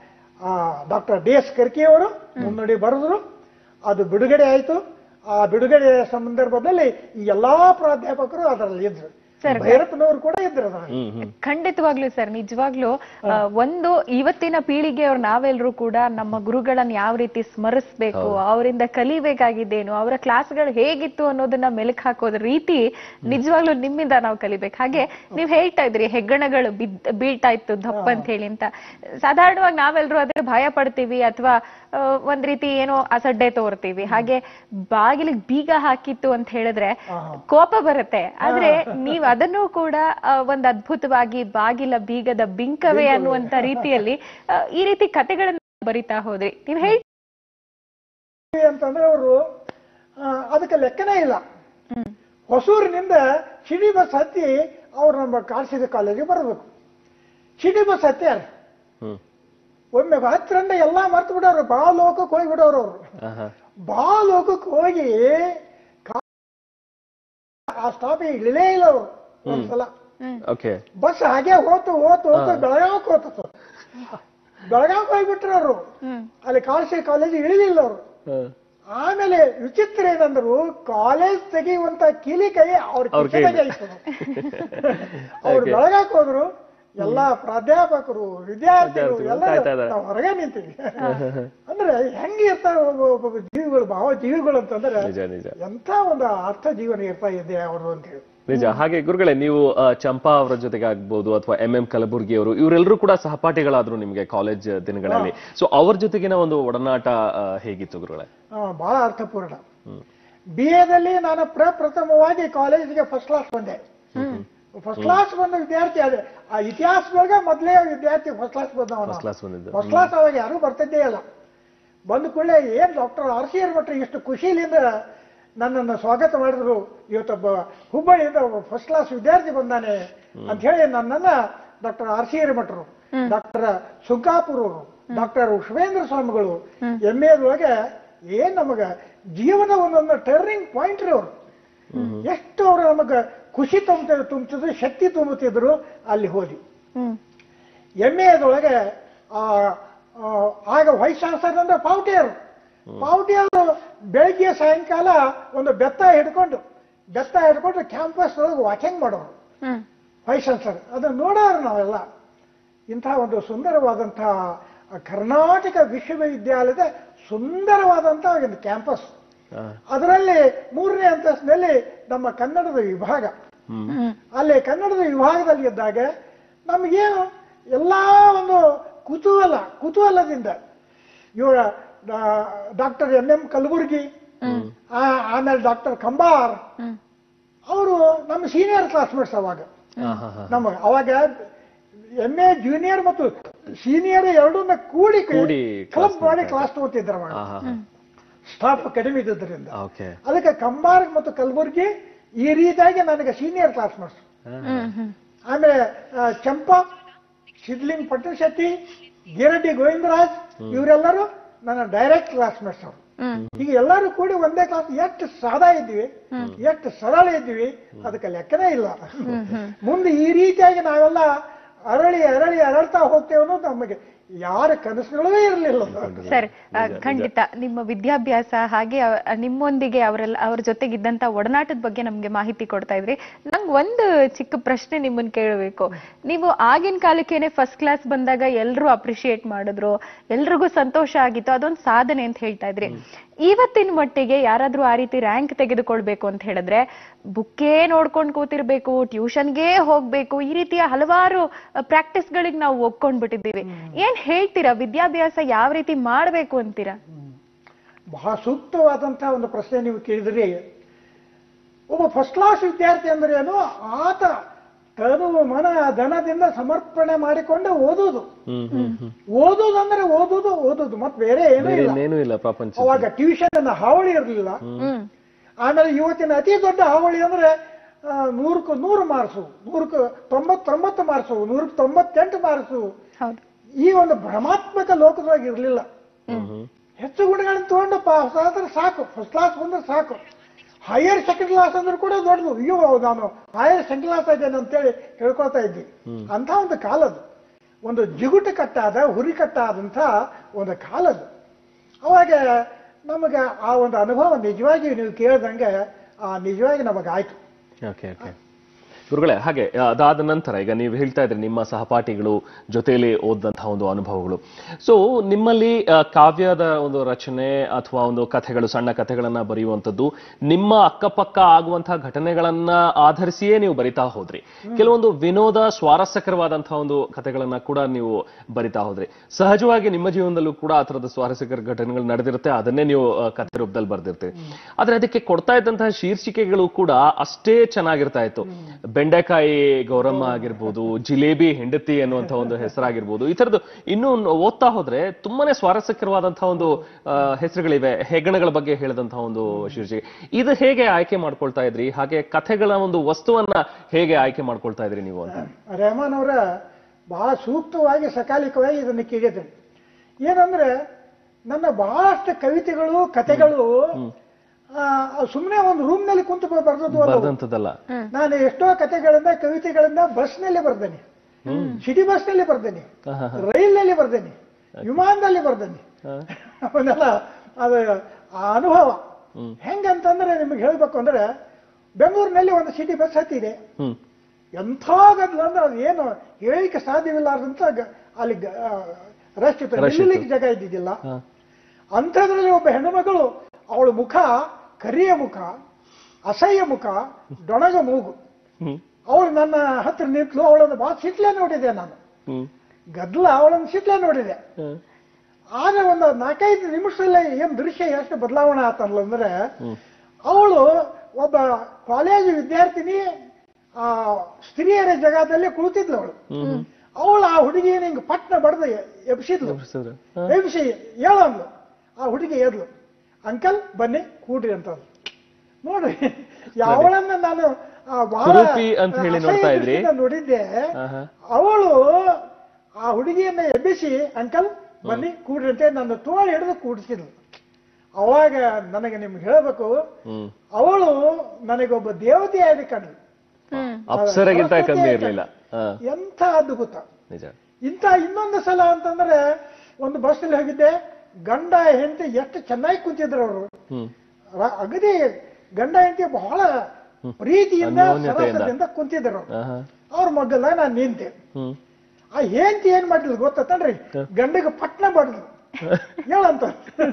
ಡಾಕ್ಟರ್ ಡಿ ಎಸ್ ಕರ್ಕಿಯವರು ಮುನ್ನುಡಿ ಬರೆದ್ರು ಅದು ಬಿಡುಗಡೆ ಆಯಿತು ಆ ಬಿಡುಗಡೆಯ ಸಂದರ್ಭದಲ್ಲಿ ಈ ಎಲ್ಲಾ ಪ್ರಾಧ್ಯಾಪಕರು ಅದರಲ್ಲಿ ಇದ್ರು ಸರ್. ಭೈರಪ್ಪನವರು ಕೂಡ ಇದ್ರು ಅದರಲ್ಲಿ ಹ್ಮ್ ಹ್ಮ್ ಖಂಡಿತವಾಗ್ಲೂ ಸರ್ ನಿಜವಾಗ್ಲೂ ಆ, ಒಂದು ಇವತ್ತಿನ ಪೀಳಿಗೆಯವ್ರು ನಾವೆಲ್ಲರೂ ಕೂಡ ನಮ್ಮ ಗುರುಗಳನ್ನ ಯಾವ ರೀತಿ ಸ್ಮರಿಸ್ಬೇಕು ಅವರಿಂದ ಕಲಿಬೇಕಾಗಿದ್ದೇನು ಅವರ ಕ್ಲಾಸ್ಗಳು ಹೇಗಿತ್ತು ಅನ್ನೋದನ್ನ ಮೆಲುಕು ಹಾಕೋದ್ ರೀತಿ ನಿಜವಾಗ್ಲೂ ನಿಮ್ಮಿಂದ ನಾವು ಕಲಿಬೇಕು ಹಾಗೆ ನೀವ್ ಹೇಳ್ತಾ ಇದ್ರಿ ಹೆಗ್ಗಣಗಳು ಬಿದ್ ಬೀಳ್ತಾ ಇತ್ತು ದಪ್ಪ ಅಂತ ಹೇಳಿ ಅಂತ ಸಾಧಾರಣವಾಗಿ ನಾವೆಲ್ಲರೂ ಅದ್ರ ಭಯ ಪಡ್ತೀವಿ ಅಥವಾ ಒಂದ್ ರೀತಿ ಏನೋ ಅಸಡ್ಡೆ ತೋರ್ತೀವಿ ಹಾಗೆ ಬಾಗಿಲಿಗೆ ಬೀಗ ಹಾಕಿತ್ತು ಅಂತ ಹೇಳಿದ್ರೆ ಕೋಪ ಬರುತ್ತೆ ಆದ್ರೆ ನೀವ್ ಅದನ್ನು ಕೂಡ ಆ, ಒಂದ್ ಅದ್ಭುತವಾಗಿ ಬಾಗಿಲ ಬೀಗದ ಬಿಂಕವೇ ಅನ್ನುವಂತ ರೀತಿಯಲ್ಲಿ ಆ, ಈ ರೀತಿ ಕತೆಗಳನ್ನ ಬರಿತಾ ಹೋದ್ರಿ ನೀವ್ ಹೇಳ್ ಅಂತಂದ್ರೆ ಅವರು ಅದಕ್ಕೆ ಲೆಕ್ಕನೇ ಇಲ್ಲ ಹ್ಮ್ ಹೊಸೂರಿನಿಂದ ಶಿಡಿ ಬಸ್ ಹತ್ತಿ ಅವ್ರು ನಮ್ಮ ಕಾಲ್ಸಿದ ಕಾಲೇಜಿಗೆ ಬರಬೇಕು ಶಿಡಿ ಬಸ್ ಹತ್ಯಾರ ಹ್ಮ್ ಒಮ್ಮೆ ಹತ್ತರಿಂದ ಎಲ್ಲಾ ಮರ್ತು ಬಿಡೋರು ಬಾ ಲೋಕಕ್ಕೆ ಹೋಗಿ ಬಿಡೋರು ಅವರು ಆಹಾ. ಬಾ ಲೋಕಕ್ಕೆ ಹೋಗಿ ಕಾ- ಆ ಸ್ಟಾಪಿಗೆ ಇಳಿಲೇ ಇಲ್ಲ ಅವರು ಒಂದ್ಸಲ ಓಕೆ ಬಸ್ ಹಾಗೆ ಹೋತು ಹೋತು ಹೋತು ಬೆಳಗಾವಕ್ಕೆ ಹೋತು ಬೆಳಗಾವಕ್ಕೆ ಹೋಗ್ಬಿಟ್ರು ಅವರು ಹ್ಮ್ ಅಲ್ಲಿ ಕಾಲ್ಸಿ ಕಾಲೇಜ್ ಇಳಿಲಿಲ್ಲ ಅವರು ಹ್ಮ್. ಆಮೇಲೆ ವಿಚಿತ್ರ ಏನಂದ್ರು ಕಾಲೇಜ್ ತೆಗೆಯುವಂತ ಕೀಲಿ ಕೈ ಅವ್ರ ಅವ್ರ ಕಿಸೆದಾಗೆ ಕೈಯಲ್ಲಿ. ಇತ್ತು ಅವ್ರು ಬೆಳಗಾಕ್ ಹೋದ್ರು ಎಲ್ಲಾ ಪ್ರಾಧ್ಯಾಪಕರು ವಿದ್ಯಾರ್ಥಿಗಳು ವಿದ್ಯಾರ್ಥಿಗಳು ಎಲ್ಲ ಕಾಯ್ತಾ ಇದ್ದಾರೆ. ನಾವು ಹೊರಗೆ ನಿಂತೀವಿ ಅಂದ್ರೆ ಹೆಂಗೆ ಇರ್ತಾವ ಒಬ್ಬೊಬ್ಬ ಜೀವಿಗಳು ಭಾವ ಜೀವಿಗಳು ಅಂತಂದ್ರೆ ನಿಜ ನಿಜ ಎಂತ ಒಂದು ಅರ್ಥ ಜೀವನ ಇರ್ತಾ ಇದೆ ಅವರು ಅಂತ ಹೇಳಿ ನಿಜ ಹಾಗೆ ಗುರುಗಳೇ ನೀವು ಆ, ಚಂಪಾ ಅವರ ಜೊತೆಗೆ ಆಗ್ಬೋದು ಅಥವಾ ಎಂ ಎಂ ಕಲಬುರ್ಗಿ ಅವರು ಇವರೆಲ್ಲರೂ ಕೂಡ ಸಹಪಾಠಿಗಳಾದ್ರು ನಿಮ್ಗೆ ಕಾಲೇಜ್ ದಿನಗಳಲ್ಲಿ ಸೊ ಅವ್ರ ಜೊತೆಗಿನ ಒಂದು ಒಡನಾಟ ಆ, ಹೇಗಿತ್ತು ಗುರುಗಳೇ ಆ, ಬಹಳ ಅರ್ಥಪೂರ್ಣ ಬಿ ಎದಲ್ಲಿ ನಾನು ಪ್ರಪ್ರಥಮವಾಗಿ ಕಾಲೇಜಿಗೆ ಫಸ್ಟ್ ಕ್ಲಾಸ್ ಬಂದೆ ಫಸ್ಟ್ ಕ್ಲಾಸ್ ಬಂದ ವಿದ್ಯಾರ್ಥಿ ಅದೇ ಆ ಇತಿಹಾಸದೊಳಗೆ ಮೊದಲೇ ವಿದ್ಯಾರ್ಥಿ ಫಸ್ಟ್ ಕ್ಲಾಸ್ ಬಂದವ ಫಸ್ಟ್ ಕ್ಲಾಸ್ ಬಂದಿದ್ದು ಫಸ್ಟ್ ಕ್ಲಾಸ್ ಅವಾಗ ಯಾರು ಬರ್ತಿದ್ದೇ ಇಲ್ಲ ಬಂದ ಕೂಡಲೇ ಏನ್ ಡಾಕ್ಟರ್ ಆರ್ ಸಿ ಆರ್ ಭಟ್ರು ಇಷ್ಟು ಖುಷಿಯಿಂದ ನನ್ನನ್ನು ಸ್ವಾಗತ ಮಾಡಿದ್ರು ಇವತ್ತೊಬ್ಬ ಹುಬ್ಬಳ್ಳಿಯಿಂದ ಒಬ್ಬ ಫಸ್ಟ್ ಕ್ಲಾಸ್ ವಿದ್ಯಾರ್ಥಿ ಬಂದಾನೆ ಅಂತ ಹೇಳಿ ನನ್ನನ್ನ ಡಾಕ್ಟರ್ ಆರ್ ಸಿ ಆರ್ ಭಟ್ರು ಡಾಕ್ಟರ್ ಸುಂಕಾಪುರ್ ಅವರು ಡಾಕ್ಟರ್ ವಿಶ್ವೇಂದ್ರ ಸ್ವಾಮಿಗಳು ಎಂ ಎದೊಳಗೆ ಏನ್ ನಮಗ ಜೀವನ ಒಂದೊಂದು ಟರ್ನಿಂಗ್ ಪಾಯಿಂಟ್ ರೀ ಅವರು ಎಷ್ಟು ಅವರು ನಮಗ ಖುಷಿ ತುಂಬ ತುಂಬ್ತಿದ್ರು ಶಕ್ತಿ ತುಂಬುತ್ತಿದ್ರು ಅಲ್ಲಿ ಹೋದಿ ಹ್ಮ್ ಎಮ್ ಎದೊಳಗೆ ಆಗ ವೈಸ್ ಚಾನ್ಸಲರ್ ಅಂದ್ರೆ ಪಾವಟಿಯರು ಪಾವಟಿಯವರು ಬೆಳಿಗ್ಗೆ ಸಾಯಂಕಾಲ ಒಂದು ಬೆತ್ತ ಹಿಡ್ಕೊಂಡು ಬೆತ್ತ ಹಿಡ್ಕೊಂಡು ಕ್ಯಾಂಪಸ್ ಒಳಗೆ ವಾಕಿಂಗ್ ಮಾಡೋರು ಹ್ಮ್ ವೈಸ್ ಚಾನ್ಸಲರ್ ಅದನ್ನ ನೋಡೋರು ನಾವೆಲ್ಲ ಇಂಥ ಒಂದು ಸುಂದರವಾದಂತಹ ಕರ್ನಾಟಕ ವಿಶ್ವವಿದ್ಯಾಲಯದ ಸುಂದರವಾದಂತಹ ಒಂದು ಕ್ಯಾಂಪಸ್ ಆ, ಅದರಲ್ಲಿ ಮೂರನೇ ಅಂತಸ್ತಿನಲ್ಲಿ ನಮ್ಮ ಕನ್ನಡದ ವಿಭಾಗ ಹ್ಮ್ ಹ್ಮ್ ಅಲ್ಲಿ ಕನ್ನಡದ ವಿಭಾಗದಲ್ಲಿ ಇದ್ದಾಗ ನಮಗೇನು ಎಲ್ಲಾ ಒಂದು ಕುತೂಹಲ ಕುತೂಹಲದಿಂದ ಇವರ ಡಾಕ್ಟರ್ ಎಂ ಎಂ ಕಲಬುರ್ಗಿ ಆ- ಆಮೇಲೆ ಡಾಕ್ಟರ್ ಕಂಬಾರ್ ಹ್ಮ್ ಅವರು ನಮ್ಮ ಸೀನಿಯರ್ ಕ್ಲಾಸ್ಮೇಟ್ಸ್ ಅವಾಗ ಆಹಾ, ಹಾ. ನಮ್ಮ ಅವಾಗ ಎಂ ಎ ಜೂನಿಯರ್ ಮತ್ತು ಸೀನಿಯರ್ ಎರಡನ್ನ ಕೂಡಿ ಕೂಡಿ ಕ್ಲಬ್ class ಮಾಡಿ ಮಾಡ್ತಾ ಕ್ಲಾಸ್ ತಗೋತಿದ್ರು ಅವಾಗ ಆಹಾ, ಹಾ. ಸ್ಟಾಫ್ ಕಡಿಮೆ ಇದ್ದಿದ್ದರಿಂದ ಓಕೆ ಅದಕ್ಕೆ ಕಂಬಾರ್ ಮತ್ತು ಕಲಬುರ್ಗಿ ಈ ರೀತಿಯಾಗಿ ನನಗೆ ಸೀನಿಯರ್ ಕ್ಲಾಸ್ಮೇಟ್ಸ್ ಹ್ಮ್ ಹ್ಮ್ ಆಮೇಲೆ ಆ, ಚಂಪಾ ಸಿದ್ಲಿಂಗ್ ಪಟ್ಟಣಶೆಟ್ಟಿ ಗಿರಡ್ಡಿ ಗೋವಿಂದರಾಜ್ ಇವರೆಲ್ಲರೂ ನನ್ನ ಡೈರೆಕ್ಟ್ ಕ್ಲಾಸ್ಮೇಟ್ಸ್ ಅವರು ಹ್ಮ್ ಈಗ ಎಲ್ಲರೂ ಕೂಡಿ ಒಂದೇ ಕ್ಲಾಸ್ ಎಷ್ಟು ಸಾದಾ ಇದ್ವಿ ಎಷ್ಟು ಸರಳ ಇದ್ವಿ ಅದಕ್ಕೆ ಲೆಕ್ಕನೇ ಇಲ್ಲ ಮುಂದೆ ಈ ರೀತಿಯಾಗಿ ನಾವೆಲ್ಲ ಅರಳಿ ಅರಳಿ ಅರಳ್ತಾ ಹೋಗ್ತೇವೆ ಅನ್ನೋದು ನಮಗೆ ಯಾರ ಕನಸುಗಳೇ ಇರಲಿಲ್ಲ ಸರಿ ಆ, ಖಂಡಿತ ನಿಮ್ಮ ವಿದ್ಯಾಭ್ಯಾಸ ಹಾಗೆ ಅವ- ನಿಮ್ಮೊಂದಿಗೆ ಅವರೆಲ್ಲ ಅವ್ರ ಜೊತೆಗಿದ್ದಂತ ಒಡನಾಟದ ಬಗ್ಗೆ ನಮ್ಗೆ ಮಾಹಿತಿ ಕೊಡ್ತಾ ಇದ್ರಿ ನಂಗ್ ಒಂದು ಚಿಕ್ಕ ಪ್ರಶ್ನೆ ನಿಮ್ಮನ್ನ ಕೇಳಬೇಕು ನೀವು ಆಗಿನ ಕಾಲಕ್ಕೇನೆ ಫಸ್ಟ್ ಕ್ಲಾಸ್ ಬಂದಾಗ ಎಲ್ರು ಅಪ್ರಿಶಿಯೇಟ್ ಮಾಡಿದ್ರು ಎಲ್ರಿಗೂ ಸಂತೋಷ ಆಗಿತ್ತು ಅದೊಂದು ಸಾಧನೆ ಅಂತ ಹೇಳ್ತಾ ಇದ್ರಿ ಇವತ್ತಿನ ಮಟ್ಟಿಗೆ ಯಾರಾದ್ರೂ ಆ ರೀತಿ ರ್ಯಾಂಕ್ ತೆಗೆದುಕೊಳ್ಬೇಕು ಅಂತ ಹೇಳಿದ್ರೆ ಬುಕ್ಕೇ ನೋಡ್ಕೊಂಡು ಕೂತಿರ್ಬೇಕು ಟ್ಯೂಷನ್ಗೆ ಹೋಗ್ಬೇಕು ಈ ರೀತಿಯ ಹಲವಾರು ಪ್ರಾಕ್ಟೀಸ್ ಗಳಿಗೆ ನಾವು ಒಪ್ಕೊಂಡ್ಬಿಟ್ಟಿದ್ದೀವಿ ಏನ್ ಹೇಳ್ತೀರಾ ವಿದ್ಯಾಭ್ಯಾಸ ಯಾವ ರೀತಿ ಮಾಡ್ಬೇಕು ಅಂತೀರಾ ಬಹಳ ಸೂಕ್ತವಾದಂತಹ ಒಂದು ಪ್ರಶ್ನೆ ನೀವು ಕೇಳಿದ್ರಿ ಒಬ್ಬ ಫಸ್ಟ್ ಕ್ಲಾಸ್ ವಿದ್ಯಾರ್ಥಿ ಅಂದ್ರೆ ಏನು ಆತ ತನು ಮನ ಧನದಿಂದ ಸಮರ್ಪಣೆ ಮಾಡಿಕೊಂಡು ಓದುದು ಹ್ಮ್ ಹ್ಮ್ ಹ್ಮ್ ಓದುದು ಅಂದ್ರೆ ಓದುದು ಓದುದು ಮತ್ತೆ ಬೇರೆ ಏನೂ ಬೇರೆ ಇಲ್ಲ ಇನ್ನೇನೂ ಇಲ್ಲ ಪ್ರಪಂಚ ಅವಾಗ ಟ್ಯೂಷನ್ ಅನ್ನ ಹಾವಳಿ ಇರಲಿಲ್ಲ ಹ್ಮ್ ಆಮೇಲೆ ಇವತ್ತಿನ ಅತಿ ದೊಡ್ಡ ಹಾವಳಿ ಅಂದ್ರೆ ಆ, ನೂರಕ್ಕೂ ನೂರು ಮಾರ್ಕ್ಸು ನೂರಕ್ಕೂ ತೊಂಬತ್ತೊಂಬತ್ತು ಮಾರ್ಕ್ಸು ನೂರಕ್ಕೆ ತೊಂಬತ್ತೆಂಟು ಮಾರ್ಕ್ಸು ಹೌದು ಈ ಒಂದು ಭ್ರಮಾತ್ಮಕ ಲೋಕದೊಳಗೆ ಇರಲಿಲ್ಲ ಹ್ಮ್ ಹ್ಮ್ ಹೆಚ್ಚು ಗುಣಗಳನ್ನು ತಗೊಂಡು ಪಾಸ್ ಆದ್ರೆ ಸಾಕು ಫಸ್ಟ್ ಕ್ಲಾಸ್ ಬಂದ್ರೆ ಸಾಕು ಹೈಯರ್ ಸೆಕೆಂಡ್ ಕ್ಲಾಸ್ ಅಂದ್ರೆ ಕೂಡ ದೊಡ್ಡದು ಅಯ್ಯೋ ನಾನು ಹೈಯರ್ ಸೆಕೆಂಡ್ ಕ್ಲಾಸ್ ಆಗಿದ್ದೇನೆ ಅಂತೇಳಿ ಹೇಳ್ಕೊಳ್ತಾ ಇದ್ವಿ ಅಂತ ಒಂದು ಕಾಲದು ಒಂದು ಜಿಗುಟು ಕಟ್ಟಾದ ಹುರಿ ಕಟ್ಟಾದಂಥ ಒಂದು ಕಾಲದು ಅವಾಗ ನಮಗೆ ಆ ಒಂದು ಅನುಭವ ನಿಜವಾಗಿ ನೀವು ಕೇಳ್ದಂಗೆ ಆ ನಿಜವಾಗಿ ನಮಗಾಯ್ತು ಓಕೆ ಓಕೆ ಗುರುಗಳೇ ಹಾಗೆ ಅದಾದ ನಂತರ ಈಗ ನೀವು ಹೇಳ್ತಾ ಇದ್ರಿ ನಿಮ್ಮ ಸಹಪಾಠಿಗಳು ಜೊತೆಯಲ್ಲಿ ಓದಂತಹ ಒಂದು ಅನುಭವಗಳು ಸೊ ನಿಮ್ಮಲ್ಲಿ ಆ, ಕಾವ್ಯದ ಒಂದು ರಚನೆ ಅಥವಾ ಒಂದು ಕಥೆಗಳು ಸಣ್ಣ ಕಥೆಗಳನ್ನ ಬರೆಯುವಂಥದ್ದು ನಿಮ್ಮ ಅಕ್ಕಪಕ್ಕ ಆಗುವಂತಹ ಘಟನೆಗಳನ್ನ ಆಧರಿಸಿಯೇ ನೀವು ಬರಿತಾ ಹೋದ್ರಿ ಕೆಲವೊಂದು ವಿನೋದ ಸ್ವಾರಸ್ಯಕರವಾದಂತಹ ಒಂದು ಕಥೆಗಳನ್ನ ಕೂಡ ನೀವು ಬರಿತಾ ಹೋದ್ರಿ ಸಹಜವಾಗಿ ನಿಮ್ಮ ಜೀವನದಲ್ಲೂ ಕೂಡ ಆ ಥರದ ಸ್ವಾರಸ್ಯಕರ ಘಟನೆಗಳು ನಡೆದಿರುತ್ತೆ ಅದನ್ನೇ ನೀವು ಆ, ಕಥೆ ರೂಪದಲ್ಲಿ ಬರ್ದಿರ್ತೀರಿ ಆದ್ರೆ ಅದಕ್ಕೆ ಕೊಡ್ತಾ ಇದ್ದಂತಹ ಶೀರ್ಷಿಕೆಗಳು ಕೂಡ ಅಷ್ಟೇ ಚೆನ್ನಾಗಿರ್ತಾ ಇತ್ತು ಬೆಂಡೆಕಾಯಿ ಗೌರಮ್ಮ ಆಗಿರ್ಬೋದು ಜಿಲೇಬಿ ಹೆಂಡತಿ ಅನ್ನುವಂಥ ಒಂದು ಹೆಸರಾಗಿರ್ಬೋದು ಈ ತರದ್ದು ಇನ್ನೂ ಓದ್ತಾ ಹೋದ್ರೆ ತುಂಬಾನೇ ಸ್ವಾರಸ್ಯಕರವಾದಂತಹ ಒಂದು ಆ, ಹೆಸರುಗಳಿವೆ ಹೆಗ್ಗಣಗಳ ಬಗ್ಗೆ ಹೇಳಿದಂತಹ ಒಂದು ಶೀರ್ಷಿಕೆ ಇದು ಹೇಗೆ ಆಯ್ಕೆ ಮಾಡ್ಕೊಳ್ತಾ ಇದ್ರಿ ಹಾಗೆ ಕಥೆಗಳ ಒಂದು ವಸ್ತುವನ್ನ ಹೇಗೆ ಆಯ್ಕೆ ಮಾಡ್ಕೊಳ್ತಾ ಇದ್ರಿ ನೀವು ಅಂತ ರೆಹಮಾನ್ ಅವರ ಬಹಳ ಸೂಕ್ತವಾಗಿ ಸಕಾಲಿಕವಾಗಿ ಇದನ್ನು ಕೇಳಿದ್ದೇನೆ ಏನಂದ್ರೆ ನನ್ನ ಬಹಳಷ್ಟು ಕವಿತೆಗಳು ಕಥೆಗಳು ಸುಮ್ಮನೆ ಒಂದು ರೂಮ್ನಲ್ಲಿ ಕುಂತು ಬರೆದದ್ದು ಅಲ್ಲ ಬರ್ದಂಥದ್ದಲ್ಲ ನಾನು ಎಷ್ಟೋ ಕಥೆಗಳನ್ನ ಕವಿತೆಗಳನ್ನ ಬಸ್ನಲ್ಲಿ ಬರ್ದೇನೆ ಸಿಟಿ ಬಸ್ನಲ್ಲಿ ಬರ್ದೇನೆ ಆಹಾ. ರೈಲ್ನಲ್ಲಿ ಬರ್ದೇನೆ ವಿಮಾನದಲ್ಲಿ ಬರ್ದೇನೆ ಅವನ್ನೆಲ್ಲ ಅದು ಆ ಅನುಭವ ಹೆಂಗಂತಂದ್ರೆ ನಿಮಗೆ ಹೇಳ್ಬೇಕು ಅಂದ್ರೆ ಬೆಂಗಳೂರಿನಲ್ಲಿ ಒಂದು ಸಿಟಿ ಬಸ್ ಹತ್ತಿದೆ ಹ್ಮ್ ಎಂಥ ಗದ್ದಲ ಅಂದ್ರೆ ಅದು ಏನು ಹೇಳಿಕ್ಕೆ ಸಾಧ್ಯವಿಲ್ಲಾರ್ದಂತ ಗ- ಅಲ್ಲಿ ಗ- ಆ, ರಶ್ ಇತ್ತು ರಶ್ ಇತ್ತು. ನಿಲ್ಲಲಿಕ್ಕೆ ಜಾಗ ಇದ್ದಿದ್ದಿಲ್ಲ ಹಾ. ಅಂಥದ್ರಲ್ಲಿ ಒಬ್ಬ ಹೆಣ್ಣುಮಗಳು ಅವಳ ಮುಖ ಕರಿಯ ಮುಖ ಅಸಹ್ಯ ಮುಖ ಡೊಣಗ ಮೂಗು ಹ್ಮ್ ಅವಳು ನನ್ನ ಹತ್ರ ನಿಂತಲು ಅವಳನ್ನು ಬಹಳ ಸಿಟ್ಲೆ ನೋಡಿದೆ ನಾನು ಹ್ಮ್ ಗದ್ದಲ ಅವಳನ್ನು ಸಿಟ್ಲೆ ನೋಡಿದೆ ಹ್ಮ್ ಆಗ ಒಂದು ನಾಲ್ಕೈದು ನಿಮಿಷದಲ್ಲೇ ಏನ್ ದೃಶ್ಯ ಎಷ್ಟು ಬದಲಾವಣೆ ಆತಲ್ಲ ಅಂದ್ರೆ ಹ್ಮ್ ಅವಳು ಒಬ್ಬ ಕಾಲೇಜು ವಿದ್ಯಾರ್ಥಿನಿ ಆ ಸ್ತ್ರೀಯರ ಜಗದಲ್ಲಿ ಕುಳಿತಿದ್ಲು ಅವಳು ಹ್ಮ್ ಅವಳು ಆ ಹುಡುಗಿನ ಹಿಂಗ್ ಪಟ್ನ ಬಡ್ದು ಎಬ್ಸಿದ್ಲು ಎಬ್ಸಿದ್ರು. ಹಾ. ಎಬ್ಸಿ ಹೇಳಂದ್ಲು ಆ ಹುಡುಗಿ ಎದ್ಲು ಅಂಕಲ್ ಬನ್ನಿ ಕೂಡ್ರಿ ಅಂತ ನೋಡ್ರಿ ಯಾವಳನ್ನ ನಾನು ಆ ಬಹಳ ಕುರೂಪಿ ಅಂತ ಹೇಳಿ ಅಸಹ್ಯ ನೋಡ್ತಾ ಇದ್ರಿ? ದೃಷ್ಟಿಯಿಂದ ನೋಡಿದ್ದೆ ಆಹಾ. ಅವಳು ಆ ಹುಡುಗಿಯನ್ನ ಎಬ್ಬಿಸಿ ಅಂಕಲ್ ಬನ್ನಿ ಕೂಡ್ರಿ ಅಂತ ನನ್ನ ತೋಳ ಹಿಡಿದು ಕೂಡಿಸಿದ್ಲು ಅವಾಗ ನನಗೆ ನಿಮ್ಗೆ ಹೇಳಬೇಕು ಹ್ಮ್ ಅವಳು ನನಗೊಬ್ಬ ದೇವತೆಯಾಗಿ ಕಂಡ್ಲು ಹ್ಮ್ ಅಪ್ಸರಗಿಂತ ಕಮ್ಮಿ ಇರ್ಲಿಲ್ಲ ಹಾ ಎಂಥ ಅದ್ಭುತ ನಿಜ ಇಂಥ ಇನ್ನೊಂದು ಸಲ ಅಂತಂದ್ರೆ ಒಂದು ಬಸ್ನಲ್ಲಿ ಹೋಗಿದ್ದೆ ಗಂಡ ಹೆಂಡತಿ ಎಷ್ಟು ಚೆನ್ನಾಗಿ ಕುಂತಿದ್ರು ಅವರು ಹ್ಮ್ ಅಗದಿ ಗಂಡ ಹೆಂಡತಿ ಬಹಳ ಪ್ರೀತಿಯಿಂದ ಅನ್ಯೋನ್ಯತೆಯಿಂದ. ಸರಸದಿಂದ ಕುಂತಿದ್ರು ಅವ್ರು. ಆಹಾ. ಅವ್ರ ಮಗ್ಗಲ್ಲ ನಾನು ನಿಂತೆ ಹ್ಮ್ ಆ ಹೆಂಡತಿ ಏನ್ ಮಾಡಿದ್ಲು ಗೊತ್ತನ್ರಿ ಗಂಡಗೆ ಪಟ್ನ ಬಡ್ದು ಹೇಳಂತ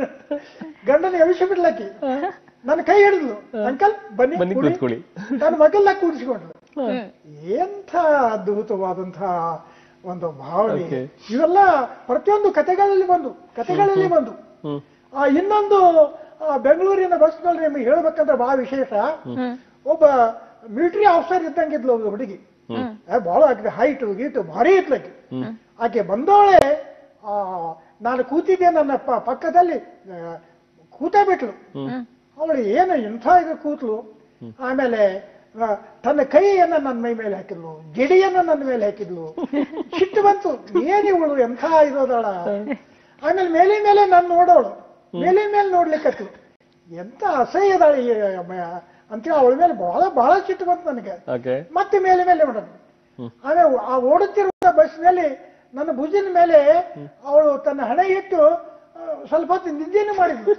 ಗಂಡನ ಎಳಿಸಿ ಬಿಡ್ಲಾಕಿ ನನ್ನ ಕೈ ಹಿಡಿದ್ಲು ಅಂಕಲ್ ಬನ್ನಿ ಬನ್ನಿ ಕೂಡಿ. ಕೂತ್ಕೊಳ್ಳಿ. ನನ್ನ ಮಗಲ್ನ ಕೂಡಿಸ್ಕೊಂಡ್ಲು ಹ್ಮ್ ಎಂಥ ಅದ್ಭುತವಾದಂತಹ ಒಂದು ಭಾವನೆ Okay. ಇವೆಲ್ಲ ಪ್ರತಿಯೊಂದು ಕಥೆಗಳಲ್ಲಿ ಬಂದು ಕಥೆಗಳಲ್ಲಿ ಬಂದು ಹ್ಮ್ ಆ, ಇನ್ನೊಂದು ಆ, ಬೆಂಗಳೂರಿನ ಬಸ್ನಲ್ಲಿ ನಿಮಗೆ ಹೇಳ್ಬೇಕಂದ್ರೆ ಬಹಳ ವಿಶೇಷ ಹ್ಮ್ ಒಬ್ಬ ಮಿಲಿಟರಿ ಆಫೀಸರ್ ಇದ್ದಂಗಿದ್ಲು ಒಬ್ಬ ಹುಡುಗಿ ಹ್ಮ್ ಆ, ಬಹಳ ಆಕೆ ಹೈಟ್ ಗೀಟು ಭಾರಿ ಇತ್ಲಕ್ಕೆ ಆಕೆ ಬಂದವಳೆ ಆ, ನಾನು ಕೂತಿದ್ದೆ ನನ್ನ ಪ- ಪಕ್ಕದಲ್ಲಿ ಆ, ಕೂತೇ ಬಿಟ್ಲು ಅವಳು ಏನು ಇಂಥ ಇದು ಕೂತ್ಲು ಆಮೇಲೆ ಆ, ತನ್ನ ಕೈಯನ್ನ ನನ್ನ ಮೈ ಮೇಲೆ ಹಾಕಿದ್ಲು ಗಿಡಿಯನ್ನ ನನ್ನ ಮೇಲೆ ಹಾಕಿದ್ಲು ಸಿಟ್ಟು ಬಂತು ಏನ್ ಇವಳು ಎಂಥ ಇರೋದಳ ಆಮೇಲೆ ಮೇಲೆ ಮೇಲೆ ನಾನು ನೋಡೋಳು ಮೇಲೆ ಮೇಲೆ ನೋಡ್ಲಿಕ್ಕತ್ತು ಎಂತ ಅಸಹ್ಯದಾಳ ಈ ಅಮ್ಮ ಅಂತೇಳಿ ಅವಳ ಮೇಲೆ ಬಹಳ ಬಹಳ ಸಿಟ್ಟು ಬಂತು ನನಗೆ ಓಕೆ ಮತ್ತೆ ಮೇಲೆ ಮೇಲೆ ಮಾಡೋದು ಆಮೇಲೆ ಆ ಓಡುತ್ತಿರುವ ಬಸ್ನಲ್ಲಿ ನನ್ನ ಭುಜದ ಮೇಲೆ ಅವಳು ತನ್ನ ಹಣೆ ಇಟ್ಟು ಆ, ಸ್ವಲ್ಪ ಹೊತ್ತು ನಿದ್ದೆನೂ ಮಾಡಿದ್ಲು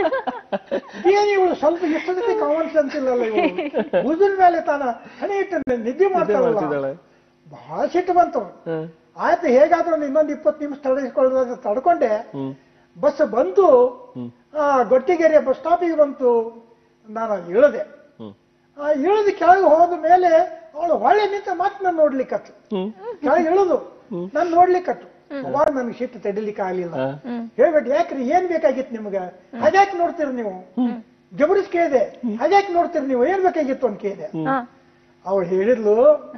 ಏನು ಇವಳು ಸ್ವಲ್ಪ ಎಷ್ಟೊತ್ತಿಗೆ ಕಾಮನ್ ಸೆನ್ಸ್ ಇಲ್ಲಲ್ಲ ಇವಳು ಭುಜದ ಮೇಲೆ ತಾನ ಹಣೆ ಇಟ್ಟು ನಿದ್ದೆ ಮಾಡ್ತಾಳಲ್ಲ ಮಾಡ್ತಿದ್ದಾಳೆ ಬಹಳ ಸಿಟ್ಟು ಬಂತು ಆಯ್ತು ಹೇಗಾದ್ರೂ ಒಂದು ಇನ್ನೊಂದು ಇಪ್ಪತ್ತು ನಿಮಿಷ ತಡೆಸ್ಕೊಳ್ಳೋದು ತಡ್ಕೊಂಡೆ ಹ್ಮ್ ಬಸ್ ಬಂತು ಆ, ಗೊಟ್ಟಿಗೆರೆ ಬಸ್ ಸ್ಟಾಪಿಗೆ ಬಂತು ನಾನು ಇಳಿದೆ ಹ್ಮ್ ಆ ಇಳಿದು ಕೆಳಗೆ ಹೋದ ಮೇಲೆ ಅವಳು ಹೊಳೆ ನಿಂತ ಮತ್ತೆ ನಾನು ನೋಡ್ಲಿಕ್ಕತ್ತು ಹ್ಮ್ ಕೆಳಗೆ ಇಳಿದು ನಾನು ನೋಡ್ಲಿಕ್ಕತ್ತು ಅವಾಗ ನನಗೆ ಸಿಟ್ಟು ತಡಿಲಿಕ್ಕೆ ಆಗ್ಲಿಲ್ಲ ಹಾ. ಹೇಳ್ಬಿಟ್ಟು ಯಾಕ್ರಿ ಏನ್ ಬೇಕಾಗಿತ್ತು ನಿಮ್ಗೆ ಹಾಗ್ಯಾಕೆ ನೋಡ್ತೀರಿ ನೀವು ಜಬರಿಸ್ ಕೇಳಿದೆ ಹಾಗ್ಯಾಕೆ ನೋಡ್ತೀರಿ ನೀವು ಏನ್ ಬೇಕಾಗಿತ್ತು ಅಂತ ಕೇಳಿದೆ ಹಾ. ಅವಳು ಹೇಳಿದ್ಲು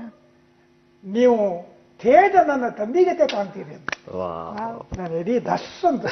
ನೀವು ಥೇಟರ್ ನನ್ನ ತಂದಿಗತೆ ಕಾಣ್ತೀರಿ ಅಂತ ವಾವ್. ನಾನು ಎಡಿ ದಸ್ ಅಂತ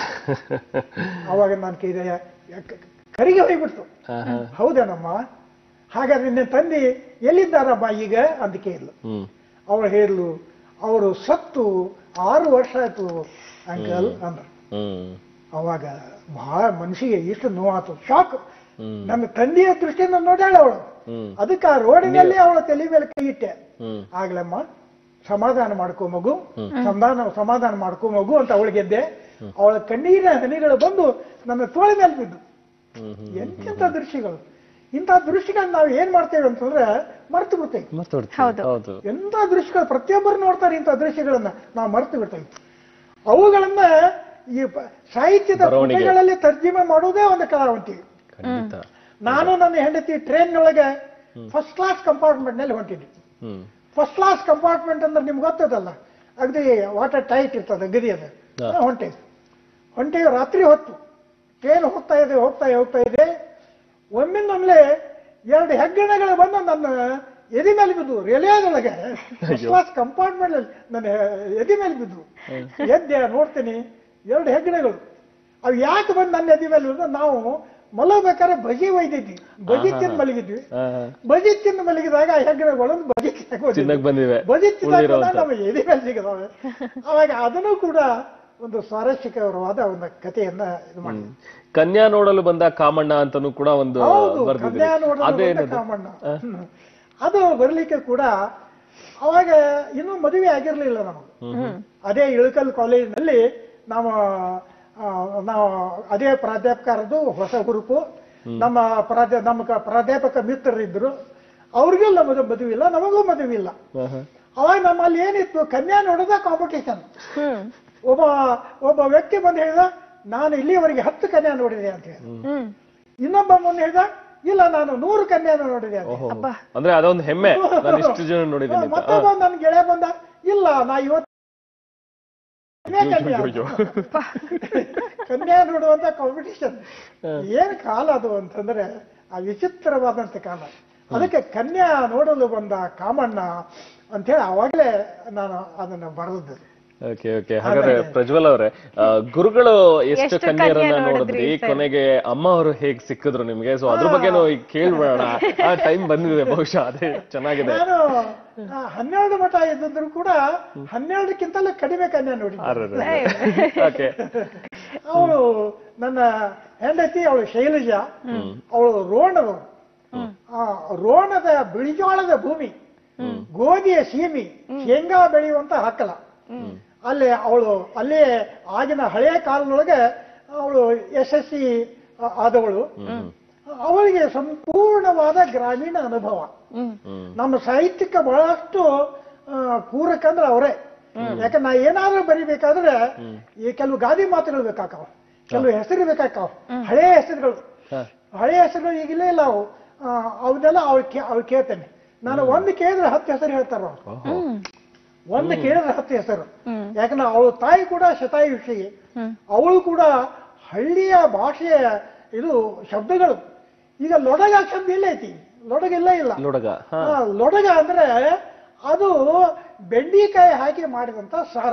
ಅವಾಗ ನಾನು ಕೇಳಿದೆ ಯಾಕೆ- ಕರಿಗೆ ಹೋಗ್ಬಿಡ್ತು ಹಾ, ಹಾ. ಹೌದೇನಮ್ಮ ಹಾಗಾದ್ರೆ ನಿನ್ನ ತಂದೆ ಎಲ್ಲಿದ್ದಾರಮ್ಮ ಈಗ ಅಂತ ಕೇಳಿದ್ಲು ಹ್ಮ್ ಅವಳು ಹೇಳಿದ್ಲು ಅವರು ಸತ್ತು ಆರು ವರ್ಷ ಆಯ್ತು ಅಂಕಲ್ ಅಂದ್ರು ಹ್ಮ್ ಅವಾಗ ಬಹಳ ಮನಸ್ಸಿಗೆ ಇಷ್ಟು ನೋವಾತು ಶಾಕ್ ಹ್ಮ್ ನನ್ನ ತಂದೆಯ ದೃಷ್ಟಿಯಿಂದ ನೋಡ್ಯಾಳ ಅವಳು ಹ್ಮ್ ಅದಕ್ಕೆ ಆ ರೋಡಿನಲ್ಲಿ ಅವಳ ತಲೆ ಮೇಲೆ ಕೈ ಇಟ್ಟೆ ಹ್ಮ್ ಆಗ್ಲಮ್ಮ ಸಮಾಧಾನ ಮಾಡ್ಕೋ ಮಗು ಸಮಾಧಾನ ಸಮಾಧಾನ ಮಾಡ್ಕೋ ಮಗು ಅಂತ ಅವಳಿಗೆದ್ದೆ ಅವಳ ಕಣ್ಣೀರಿನ ಹನಿಗಳು ಬಂದು ನನ್ನ ತೋಳ ಮೇಲೆ ಬಿದ್ದು ಹ್ಮ್ ಹ್ಮ್ ಎಂತೆಂಥ ದೃಶ್ಯಗಳು ಇಂಥ ದೃಶ್ಯಗಳನ್ನ ನಾವು ಏನ್ ಮಾಡ್ತೇವೆ ಅಂತಂದ್ರೆ ಮರ್ತು ಬಿಡ್ತೇವೆ ಮರ್ತೋಡ್ತೀವಿ. ಹೌದು. ಹೌದು ಎಂಥ ದೃಶ್ಯಗಳು ಪ್ರತಿಯೊಬ್ಬರು ನೋಡ್ತಾರೆ ಇಂಥ ದೃಶ್ಯಗಳನ್ನ ನಾವು ಮರ್ತು ಬಿಡ್ತೇವೆ ಅವುಗಳನ್ನ ಈ ಪ- ಸಾಹಿತ್ಯದ ಬರವಣಿಗೆ. ಪುಟಗಳಲ್ಲಿ ತರ್ಜಿಮೆ ಮಾಡುವುದೇ ಒಂದು ಕಲಾವಂತಿ ಖಂಡಿತ ನಾನು ನನ್ನ ಹೆಂಡತಿ ಟ್ರೈನ್ ಒಳಗೆ ಫಸ್ಟ್ ಕ್ಲಾಸ್ ಕಂಪಾರ್ಟ್ಮೆಂಟ್ ನಲ್ಲಿ ಹೊಂಟಿದ್ವಿ ಹ್ಮ್ ಫಸ್ಟ್ ಕ್ಲಾಸ್ ಕಂಪಾರ್ಟ್ಮೆಂಟ್ ಅಂದ್ರೆ ನಿಮ್ಗೆ ಗೊತ್ತದಲ್ಲ ಅಗದಿ ವಾಟರ್ ಟೈಟ್ ಇರ್ತದೆ ಗದಿ ಅದು ಹಾ. ಹೊಂಟೇವಿ ಹೊಂಟೇವಿ ರಾತ್ರಿ ಹೊತ್ತು ಟ್ರೈನ್ ಹೋಗ್ತಾ ಇದೆ ಹೋಗ್ತಾ ಹೋಗ್ತಾ ಇದೆ ಒಮ್ಮಿಂದೊಮ್ಲೆ ಎರಡು ಹೆಗ್ಗಣಗಳು ಬಂದು ನನ್ನ ಎದಿ ಮೇಲೆ ಬಿದ್ದು ರೇಲ್ವೆದೊಳಗೆ ಫಸ್ಟ್ ಕ್ಲಾಸ್ ಕಂಪಾರ್ಟ್ಮೆಂಟ್ ಅಲ್ಲಿ ನನ್ನ ಎದಿ ಮೇಲೆ ಬಿದ್ದು ಎದ್ದೆ ನೋಡ್ತೀನಿ ಎರಡು ಹೆಗ್ಗಣಗಳು ಅವು ಯಾಕೆ ಬಂದು ನನ್ನ ಎದಿ ಮೇಲೆ ಬಿದ್ದು ನಾವು ಮಲಗಬೇಕಾದ್ರೆ ಬಜಿ ಒಯ್ದಿದ್ವಿ ಬಜಿ ತಿಂದು ಮಲಗಿದ್ವಿ ಹಾ, ಹಾ. ಬಜಿ ತಿಂದು ಮಲಗಿದಾಗ ಆ ಹೆಗ್ಗಣಗಳು ಬಜಿ ತಿನ್ನಕ್ ಹೋದ್ವಿ. ತಿನ್ನಕ್ ಬಂದಿವೆ ಬಜಿ ತಿನ್ನಕ್ ಉಳಿದಿರೋ ಬಂದಾಗ ಅಂತ. ನಮ್ಮ ಎದೆ ಮೇಲೆ ಸಿಗದವೆ ಅವಾಗ ಅದನ್ನು ಕೂಡ ಒಂದು ಸ್ವಾರಸ್ಯಕರವಾದ ಒಂದು ಕಥೆಯನ್ನ ಇದು ಮಾಡಿ ಕನ್ಯಾ ನೋಡಲು ಬಂದ ಕಾಮಣ್ಣ ಅಂತಾನು ಕೂಡ ಒಂದು ಹೌದು ಬರ್ದಿದ್ರಿ ಕನ್ಯಾ ನೋಡಲು ಬಂದ ಅದೇನದು ಕಾಮಣ್ಣ ಹ್ಮ್. ಅದು ಬರ್ಲಿಕ್ಕೆ ಕೂಡ ಅವಾಗ ಇನ್ನೂ ಮದುವೆ ಆಗಿರ್ಲಿಲ್ಲ ನಮಗೆ ಅದೇ ಇಳಕಲ್ ಕಾಲೇಜಿನಲ್ಲಿ ನಾವು ಆ, ನಾವು ಅದೇ ಪ್ರಾಧ್ಯಾಪಕರದು ಹೊಸ ಗ್ರೂಪು ನಮ್ಮ ಪ್ರಾಧ್ಯ ನಮ್ಮ ಕ- ಪ್ರಾಧ್ಯಾಪಕ ಮಿತ್ರರಿದ್ರು ಅವ್ರಿಗೆಲ್ಲ ಮದುವೆ ಮದುವೆ ಇಲ್ಲ ನಮಗೂ ಮದುವೆ ಇಲ್ಲ ಹಾ, ಹಾ. ಅವಾಗ ನಮ್ಮಲ್ಲಿ ಏನಿತ್ತು ಕನ್ಯಾ ನೋಡೋದ ಕಾಂಪಿಟೇಷನ್ ಹ್ಮ್ ಒಬ್ಬ ಒಬ್ಬ ವ್ಯಕ್ತಿ ಬಂದು ಹೇಳಿದ ನಾನು ಇಲ್ಲಿಯವರೆಗೆ ಹತ್ತು ಕನ್ಯಾ ನೋಡಿದೆ ಅಂತ ಹೇಳಿದ ಹ್ಮ್ ಇನ್ನೊಬ್ಬ ಮುಂದೆ ಹೇಳಿದ ಇಲ್ಲ ನಾನು ನೂರು ಕನ್ಯಾನ ನೋಡಿದೆ ಅಂತ ಓಹೋ ಅಂದ್ರೆ ಅದೊಂದು ಹೆಮ್ಮೆ ನಾನು ಇಷ್ಟು ಜನ ನೋಡಿದ್ದೀನಿ ಅಂತ ಮತ್ತೊಬ್ಬ ನನ್ನ ಗೆಳೆಯ ಬಂದ ಇಲ್ಲ ನಾ ಇವತ್ತು ಕನ್ಯಾ ಅಯ್ಯೋ, ಕನ್ಯಾ ನೋಡುವಂತ ಕಾಂಪಿಟೇಷನ್ ಏನ್ ಕಾಲ ಅದು ಅಂತಂದ್ರೆ ಆ ವಿಚಿತ್ರವಾದಂತ ಕಾಲ ಅದಕ್ಕೆ ಕನ್ಯಾ ನೋಡಲು ಬಂದ ಕಾಮಣ್ಣ ಅಂತ ಹೇಳಿ ಅವಾಗಲೇ ನಾನು ಅದನ್ನ ಬರೆದದ್ದು ಓಕೆ ಓಕೆ ಹಾಗಾದ್ರೆ ಪ್ರಜ್ವಲ್ ಅವರೇ ಆ, ಗುರುಗಳು ಎಷ್ಟು ಎಷ್ಟು ಕನ್ಯರನ್ನ ಕನ್ಯೆ ನೋಡಿದ್ರಿ ನೋಡಿದ್ರಿ ಸರ್? ಕೊನೆಗೆ ಅಮ್ಮ ಅವರು ಹೇಗ್ ಸಿಕ್ಕಿದ್ರು ನಿಮ್ಗೆ ಸೊ ಅದ್ರ ಬಗ್ಗೆನೂ ಈಗ ಕೇಳ್ಬೇಡ ಆ ಟೈಮ್ ಬಂದಿದೆ ಬಹುಶಃ ಅದೇ ಚೆನ್ನಾಗಿದೆ ನಾನು ಆ, ಹನ್ನೆರಡು ಮಠ ಇದ್ದಿದ್ರು ಕೂಡ ಹನ್ನೆರಡಕ್ಕಿಂತಲೂ ಕಡಿಮೆ ಕನ್ಯಾ ನೋಡಿದ್ದೆ ಓಕೆ ಅವಳು ನನ್ನ ಹೆಂಡತಿ ಅವಳು ಶೈಲಜಾ ಅವಳು ರೋಣರು ಆ ರೋಣದ ಬಿಳಿಜೋಳದ ಭೂಮಿ ಗೋಧಿಯ ಸೀಮಿ ಶೇಂಗಾ ಬೆಳೆಯುವಂತ ಹಕ್ಕಲ ಅಲ್ಲಿ ಅವಳು ಅಲ್ಲೇ ಆಗಿನ ಹಳೆಯ ಕಾಲದೊಳಗೆ ಅವಳು ಎಸ್ ಎಸ್ ಸಿ ಆದವಳು ಅವಳಿಗೆ ಸಂಪೂರ್ಣವಾದ ಗ್ರಾಮೀಣ ಅನುಭವ ಹ್ಮ್ ನಮ್ಮ ಸಾಹಿತ್ಯಕ್ಕೆ ಬಹಳಷ್ಟು ಆ, ಪೂರಕ ಅಂದ್ರೆ ಅವರೇ ಯಾಕಂದ್ರೆ ನಾ ಏನಾದ್ರೂ ಬರಿಬೇಕಾದ್ರೆ ಈ ಕೆಲವು ಗಾದಿ ಮಾತುಗಳು ಬೇಕಾಕಾವ ಕೆಲವು ಹೆಸರು ಬೇಕಾಕಾವ ಹಳೆಯ ಹೆಸರುಗಳು ಹಳೆಯ ಹೆಸರುಗಳು ಈಗಿಲ್ಲ ಇಲ್ಲ ಅವು ಆ, ಅವನ್ನೆಲ್ಲ ಅವ್ರು ಕೇ ಅವ್ರು ಕೇಳ್ತೇನೆ ನಾನು ಒಂದು ಕೇಳಿದ್ರೆ ಹತ್ತು ಹೆಸರು ಹೇಳ್ತಾರ ಅವ್ರು ಒಂದು ಕೇಳಿದ್ರೆ ಹತ್ತು ಹೆಸರು ಯಾಕಂದ್ರೆ ಅವಳು ತಾಯಿ ಕೂಡ ಶತಾಯುಷಿ ಅವಳು ಕೂಡ ಹಳ್ಳಿಯ ಭಾಷೆಯ ಇದು ಶಬ್ದಗಳು ಈಗ ಲೊಡಗ ಶಬ್ದ ಇಲ್ಲ ಐತಿ ಲೊಡಗ ಇಲ್ಲ ಇಲ್ಲ ಲೊಡಗ ಹಾ ಆ, ಲೊಡಗ ಅಂದ್ರೆ ಅದು ಬೆಂಡಿಕಾಯಿ ಹಾಕಿ ಮಾಡಿದಂತ ಸಾರು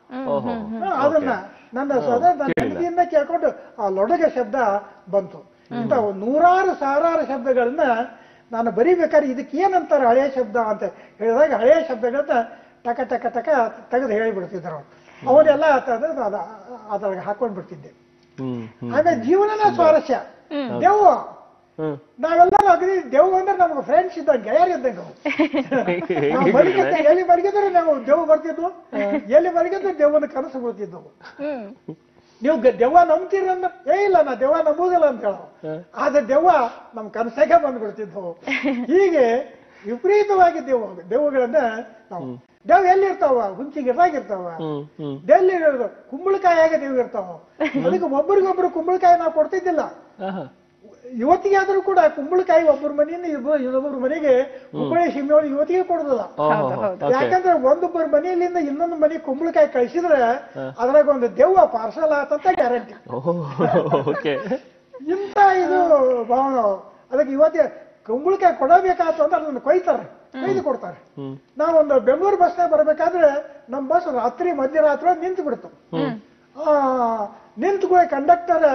ಓಹೋ ಹಾ, ಅದನ್ನ ನನ್ನ ಸದಾ ನನ್ನ ನೆಮ್ಮದಿಯಿಂದ ಕೇಳ್ಕೊಂಡು ಆ ಲೊಡಗ ಶಬ್ದ ಬಂತು ಇಂಥ ನೂರಾರು ಸಾವಿರಾರು ಶಬ್ದಗಳನ್ನ ನಾನು ಬರಿಬೇಕಾದ್ರೆ ಇದಕ್ಕೆ ಏನಂತಾರೆ ಹಳೆಯ ಶಬ್ದ ಅಂತ ಹೇಳಿದಾಗ ಹಳೆಯ ಶಬ್ದಗಳನ್ನ ಟಕ ಟಕ ಟಕ ತೆಗೆದು ಹೇಳಿಬಿಡ್ತಿದ್ರು ಅವನ್ನೆಲ್ಲ ತೆಗೆದು ಅದ ಅದ್ರೊಳಗೆ ಹಾಕೊಂಡ್ ಬಿಡ್ತಿದ್ದೆ ಹ್ಮ್ ಹ್ಮ್ ಆಮೇಲೆ ಜೀವನನ ಸ್ವಾರಸ್ಯ ದೆವ್ವ ಹ್ಮ್ ನಾವೆಲ್ಲರೂ ಅಗದಿ ದೆವ್ವ ಅಂದ್ರೆ ನಮ್ಗೆ ಫ್ರೆಂಡ್ಸ್ ಇದ್ದಂಗೆ ಗೆಳೆಯರ್ ಇದ್ದಂಗೆ ಅವು. ನಾವು ಮಲಗಿದ್ದ ಎಲ್ಲಿ ಮಲಗಿದ್ರೆ ನಾವು ದೆವ್ವ ಬರ್ತಿದ್ವು ಎಲ್ಲಿ ಮಲಗಿದ್ರೆ ದೆವ್ವನ ಕನಸು ಬರ್ತಿದ್ವು ನೀವು ಗ- ದೆವ್ವ ನಂಬ್ತೀರಿ ಅಂದ್ರೆ ಏ ಇಲ್ಲ ನಾ ದೆವ್ವ ನಂಬುದಿಲ್ಲ ಅಂತ ಹೇಳೋ ಆದ್ರೆ ದೆವ್ವ ನಮ್ ಕನಸಾಗೆ ಬಂದ್ಬಿಡ್ತಿದ್ವು ಹೀಗೆ ವಿಪರೀತವಾಗಿ ದೆವ್ವ ದೆವ್ವಗಳನ್ನ ನಾವು ದೆವ್ವ ಎಲ್ಲಿರ್ತಾವ ಹುಂಚಿ ಗಿಡದಾಗಿರ್ತಾವ ಹ್ಮ್ ಹ್ಮ್ ಡೆಲ್ಲಿ ಕುಂಬಳಕಾಯಾಗ ದೆವ್ವ ಇರ್ತಾವ ಅದಕ್ಕೆ ಒಬ್ಬರಿಗೊಬ್ರು ಕುಂಬಳಕಾಯಿ ನಾವು ಕೊಡ್ತಿದ್ದಿಲ್ಲ ಆಹಾ. ಇವತ್ತಿಗೆ ಆದ್ರೂ ಕೂಡ ಕುಂಬಳಕಾಯಿ ಒಬ್ಬರ ಮನೆಯಿಂದ ಇಬ್ಬರು ಇನ್ನೊಬ್ಬರ ಮನೆಗೆ ಕುಂಬಳಿ ಸಿಮ್ಮೆ ಇವತ್ತಿಗೆ ಕೊಡುದಿಲ್ಲ ಓಹೋ ಓಕೆ ಯಾಕಂದ್ರೆ ಒಂದೊಬ್ಬರ ಮನೆಯಲ್ಲಿಂದ ಇನ್ನೊಂದು ಮನೆ ಕುಂಬಳಕಾಯಿ ಕಳಿಸಿದ್ರೆ ಅದ್ರಾಗ ಒಂದು ದೆವ್ವ ಪಾರ್ಸಲ್ ಆತಂತ ಗ್ಯಾರಂಟಿ ಓಹೋ ಓಕೆ ಇಂತ ಇದು ಭಾವ ಅದಕ್ಕೆ ಇವತ್ತೇ ಕುಂಬಳಕಾಯಿ ಕೊಡಬೇಕಾಯ್ತು ಅಂದ್ರೆ ಅದನ್ನ ಕೊಯ್ತಾರೆ ಕೊಯ್ದು ಕೊಡ್ತಾರೆ ಹ್ಮ್ ನಾವೊಂದು ಬೆಂಗಳೂರು ಬಸ್ನಾಗ ಬರ್ಬೇಕಾದ್ರೆ ನಮ್ಮ ಬಸ್ ರಾತ್ರಿ ಮಧ್ಯರಾತ್ರಿ ನಿಂತು ಬಿಡ್ತು ಆ ನಿಂತು ಕಂಡಕ್ಟರ್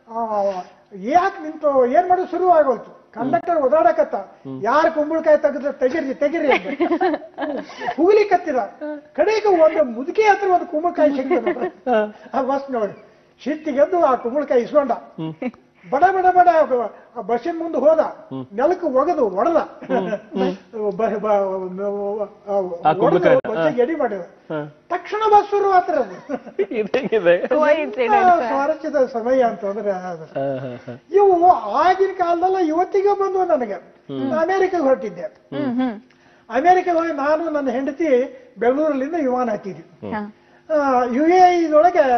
ಯಾಕೆ ನಿಂತು ಏನ್ ಮಾಡೋದು ಶುರು ಆಗೋಯ್ತು ಕಂಡಕ್ಟರ್ ಓದಾಡಕತ್ತ ಯಾರು ಕುಂಬಳಕಾಯಿ ತೆಗೆದ್ರೆ ತೆಗಿರಿ ತೆಗಿರಿ ಅಂತ ಹುಗ್ಲಿಕತ್ತಿದ ಕಡೆಗೆ ಒಂದು ಮುದುಕಿ ಹತ್ರ ಒಂದು ಕುಂಬಳಕಾಯಿ ಸಿಗ್ತದೆ ಆ ಬಸ್ ನೋಡಿ ಸಿಟ್ಟಿಗೆದ್ದು ಆ ಕುಂಬಳಕಾಯಿ ಇಸ್ಕೊಂಡ ಬಡ ಬಡ ಬಡ ಆ ಬಸ್ಸಿನ ಮುಂದೆ ಹೋದ ನೆಲಕ್ಕೆ ಒಗದು ಹೊಡೆದ ಬ- ಬ- ಆ ಹೊಡ್ದು ಕುಂಬಳಕಾಯಿನ, ಬಸ್ಸಿಗೆ ಎಡಿ ಮಾಡಿದ ಹಾ. ತಕ್ಷಣ ಬಸ್ ಶುರು ಆತ್ರ ಅದು ಇದೇನಿದೆ ಎಂತ ಸ್ವಾರಸ್ಯದ ಸಮಯ ಅಂತಂದ್ರೆ ಅದು. ಹಾ, ಹಾ, ಹಾ. ಇವು ಆಗಿನ ಕಾಲದಲ್ಲ ಇವತ್ತಿಗೆ ಬಂದು ನನಗೆ ಅಮೆರಿಕಗೆ ಹೊರಟಿದ್ದೆ ಹ್ಮ್ ಹ್ಮ್ ಅಮೆರಿಕಗೆ ಹೋಗಿ ನಾನು ನನ್ನ ಹೆಂಡತಿ ಬೆಂಗಳೂರಲ್ಲಿಂದ ವಿಮಾನ ಹತ್ತಿದ್ವಿ ಹ್ಮ್. ಯು ಎ ಇದೊಳಗೆ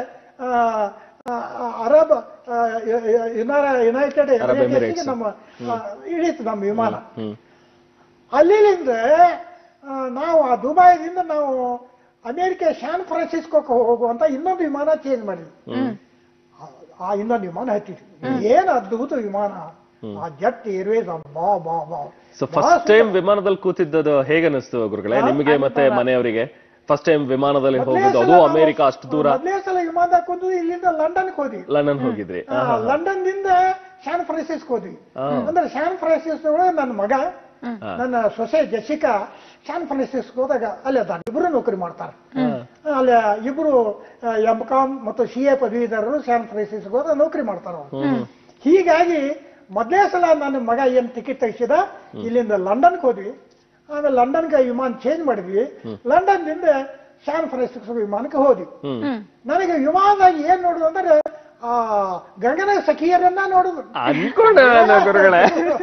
ಅರಬ್ ಯುನೈಟೆಡ್ ಅರಬ್ ಎಮಿರೇಟ್ಸ್. ನಮ್ಮ ಆ, ಇಳೀತು ನಮ್ಮ ವಿಮಾನ ಹ್ಮ್ ಅಲ್ಲಿಂದ ಆ, ನಾವು ಆ ದುಬೈದಿಂದ ನಾವು ಅಮೆರಿಕ ಶಾನ್ ಫ್ರಾನ್ಸಿಸ್ಕೋಕ್ಕೆ ಹೋಗುವಂತ ಇನ್ನೊಂದು ವಿಮಾನ ಚೇಂಜ್ ಮಾಡಿದ್ವಿ ಆ- ಆ ಇನ್ನೊಂದು ವಿಮಾನ ಹತ್ತಿದ್ವಿ ಏನ್ ಅದ್ಭುತ ವಿಮಾನ ಆ ಜೆಟ್ ಏರ್ವೇಸ್ ಬಾ ಬಾ ಬಾ ಸೊ ಫಸ್ಟ್ ಟೈಮ್ ವಿಮಾನದಲ್ಲಿ ಕೂತಿದ್ದದು ಹೇಗನ್ನಿಸ್ತು ಗುರುಗಳೇ ನಿಮಗೆ ಮತ್ತೆ ಮನೆಯವರಿಗೆ ಫಸ್ಟ್ ಟೈಮ್ ವಿಮಾನದಲ್ಲಿ ಹೋಗುದು ಅದು ಅಮೆರಿಕ ಅಷ್ಟು ದೂರ ಮೊದಲನೇ ಸಲ ವಿಮಾನದಾಗ ಕುಂತು ಇಲ್ಲಿಂದ ಲಂಡನ್ಗೆ ಹೋದ್ವಿ ಲಂಡನ್ ಹೋಗಿದ್ರಿ ಆ, ಲಂಡನ್ ದಿಂದ ಶಾನ್ ಫ್ರಾನ್ಸಿಸ್ಕೋ ಹೋದ್ವಿ ಅಂದ್ರೆ ಶಾನ್ ಫ್ರಾನ್ಸಿಸ್ಕೋ ಒಳಗೆ ನನ್ನ ಮಗ ನನ್ನ ಸೊಸೆ ಜಸಿಕಾ ಶಾನ್ ಫ್ರಾನ್ಸಿಸ್ಕೋ ಹೋದಾಗ ಅಲ್ಲಿ ಅದ ಇಬ್ರು ನೌಕರಿ ಮಾಡ್ತಾರೆ ಅಲ್ಲಿ ಇಬ್ರು ಎಂ ಕಾಮ್ ಮತ್ತು ಸಿ ಎ ಪದವೀಧರರು ಶಾನ್ ಫ್ರಾನ್ಸಿಸ್ಕೋ ಹೋದಾಗ ನೌಕರಿ ಮಾಡ್ತಾರ ಅವ್ರು ಹೀಗಾಗಿ ಮೊದಲೇ ಸಲ ನನ್ನ ಮಗ ಏನ್ ಟಿಕೆಟ್ ತೆಗಿಸಿದ ಇಲ್ಲಿಂದ ಲಂಡನ್ಗೆ ಹೋದ್ವಿ ಆಮೇಲೆ ಲಂಡನ್ಗೆ ವಿಮಾನ ಚೇಂಜ್ ಮಾಡಿದ್ವಿ ಲಂಡನ್ ದಿಂದ ಶಾನ್ ಫ್ರಾನ್ಸಿಸ್ಕೋ ವಿಮಾನಕ್ಕೆ ಹೋದ್ವಿ ಹ್ಮ್ ನನಗೆ ವಿಮಾನದಾಗ ಏನ್ ನೋಡುದು ಅಂದ್ರೆ ಆ ಗಗನ ಸಖಿಯರನ್ನ ನೋಡುದು ಅನ್ಕೊಂಡೆ ನಾನು ಗುರುಗಳೇ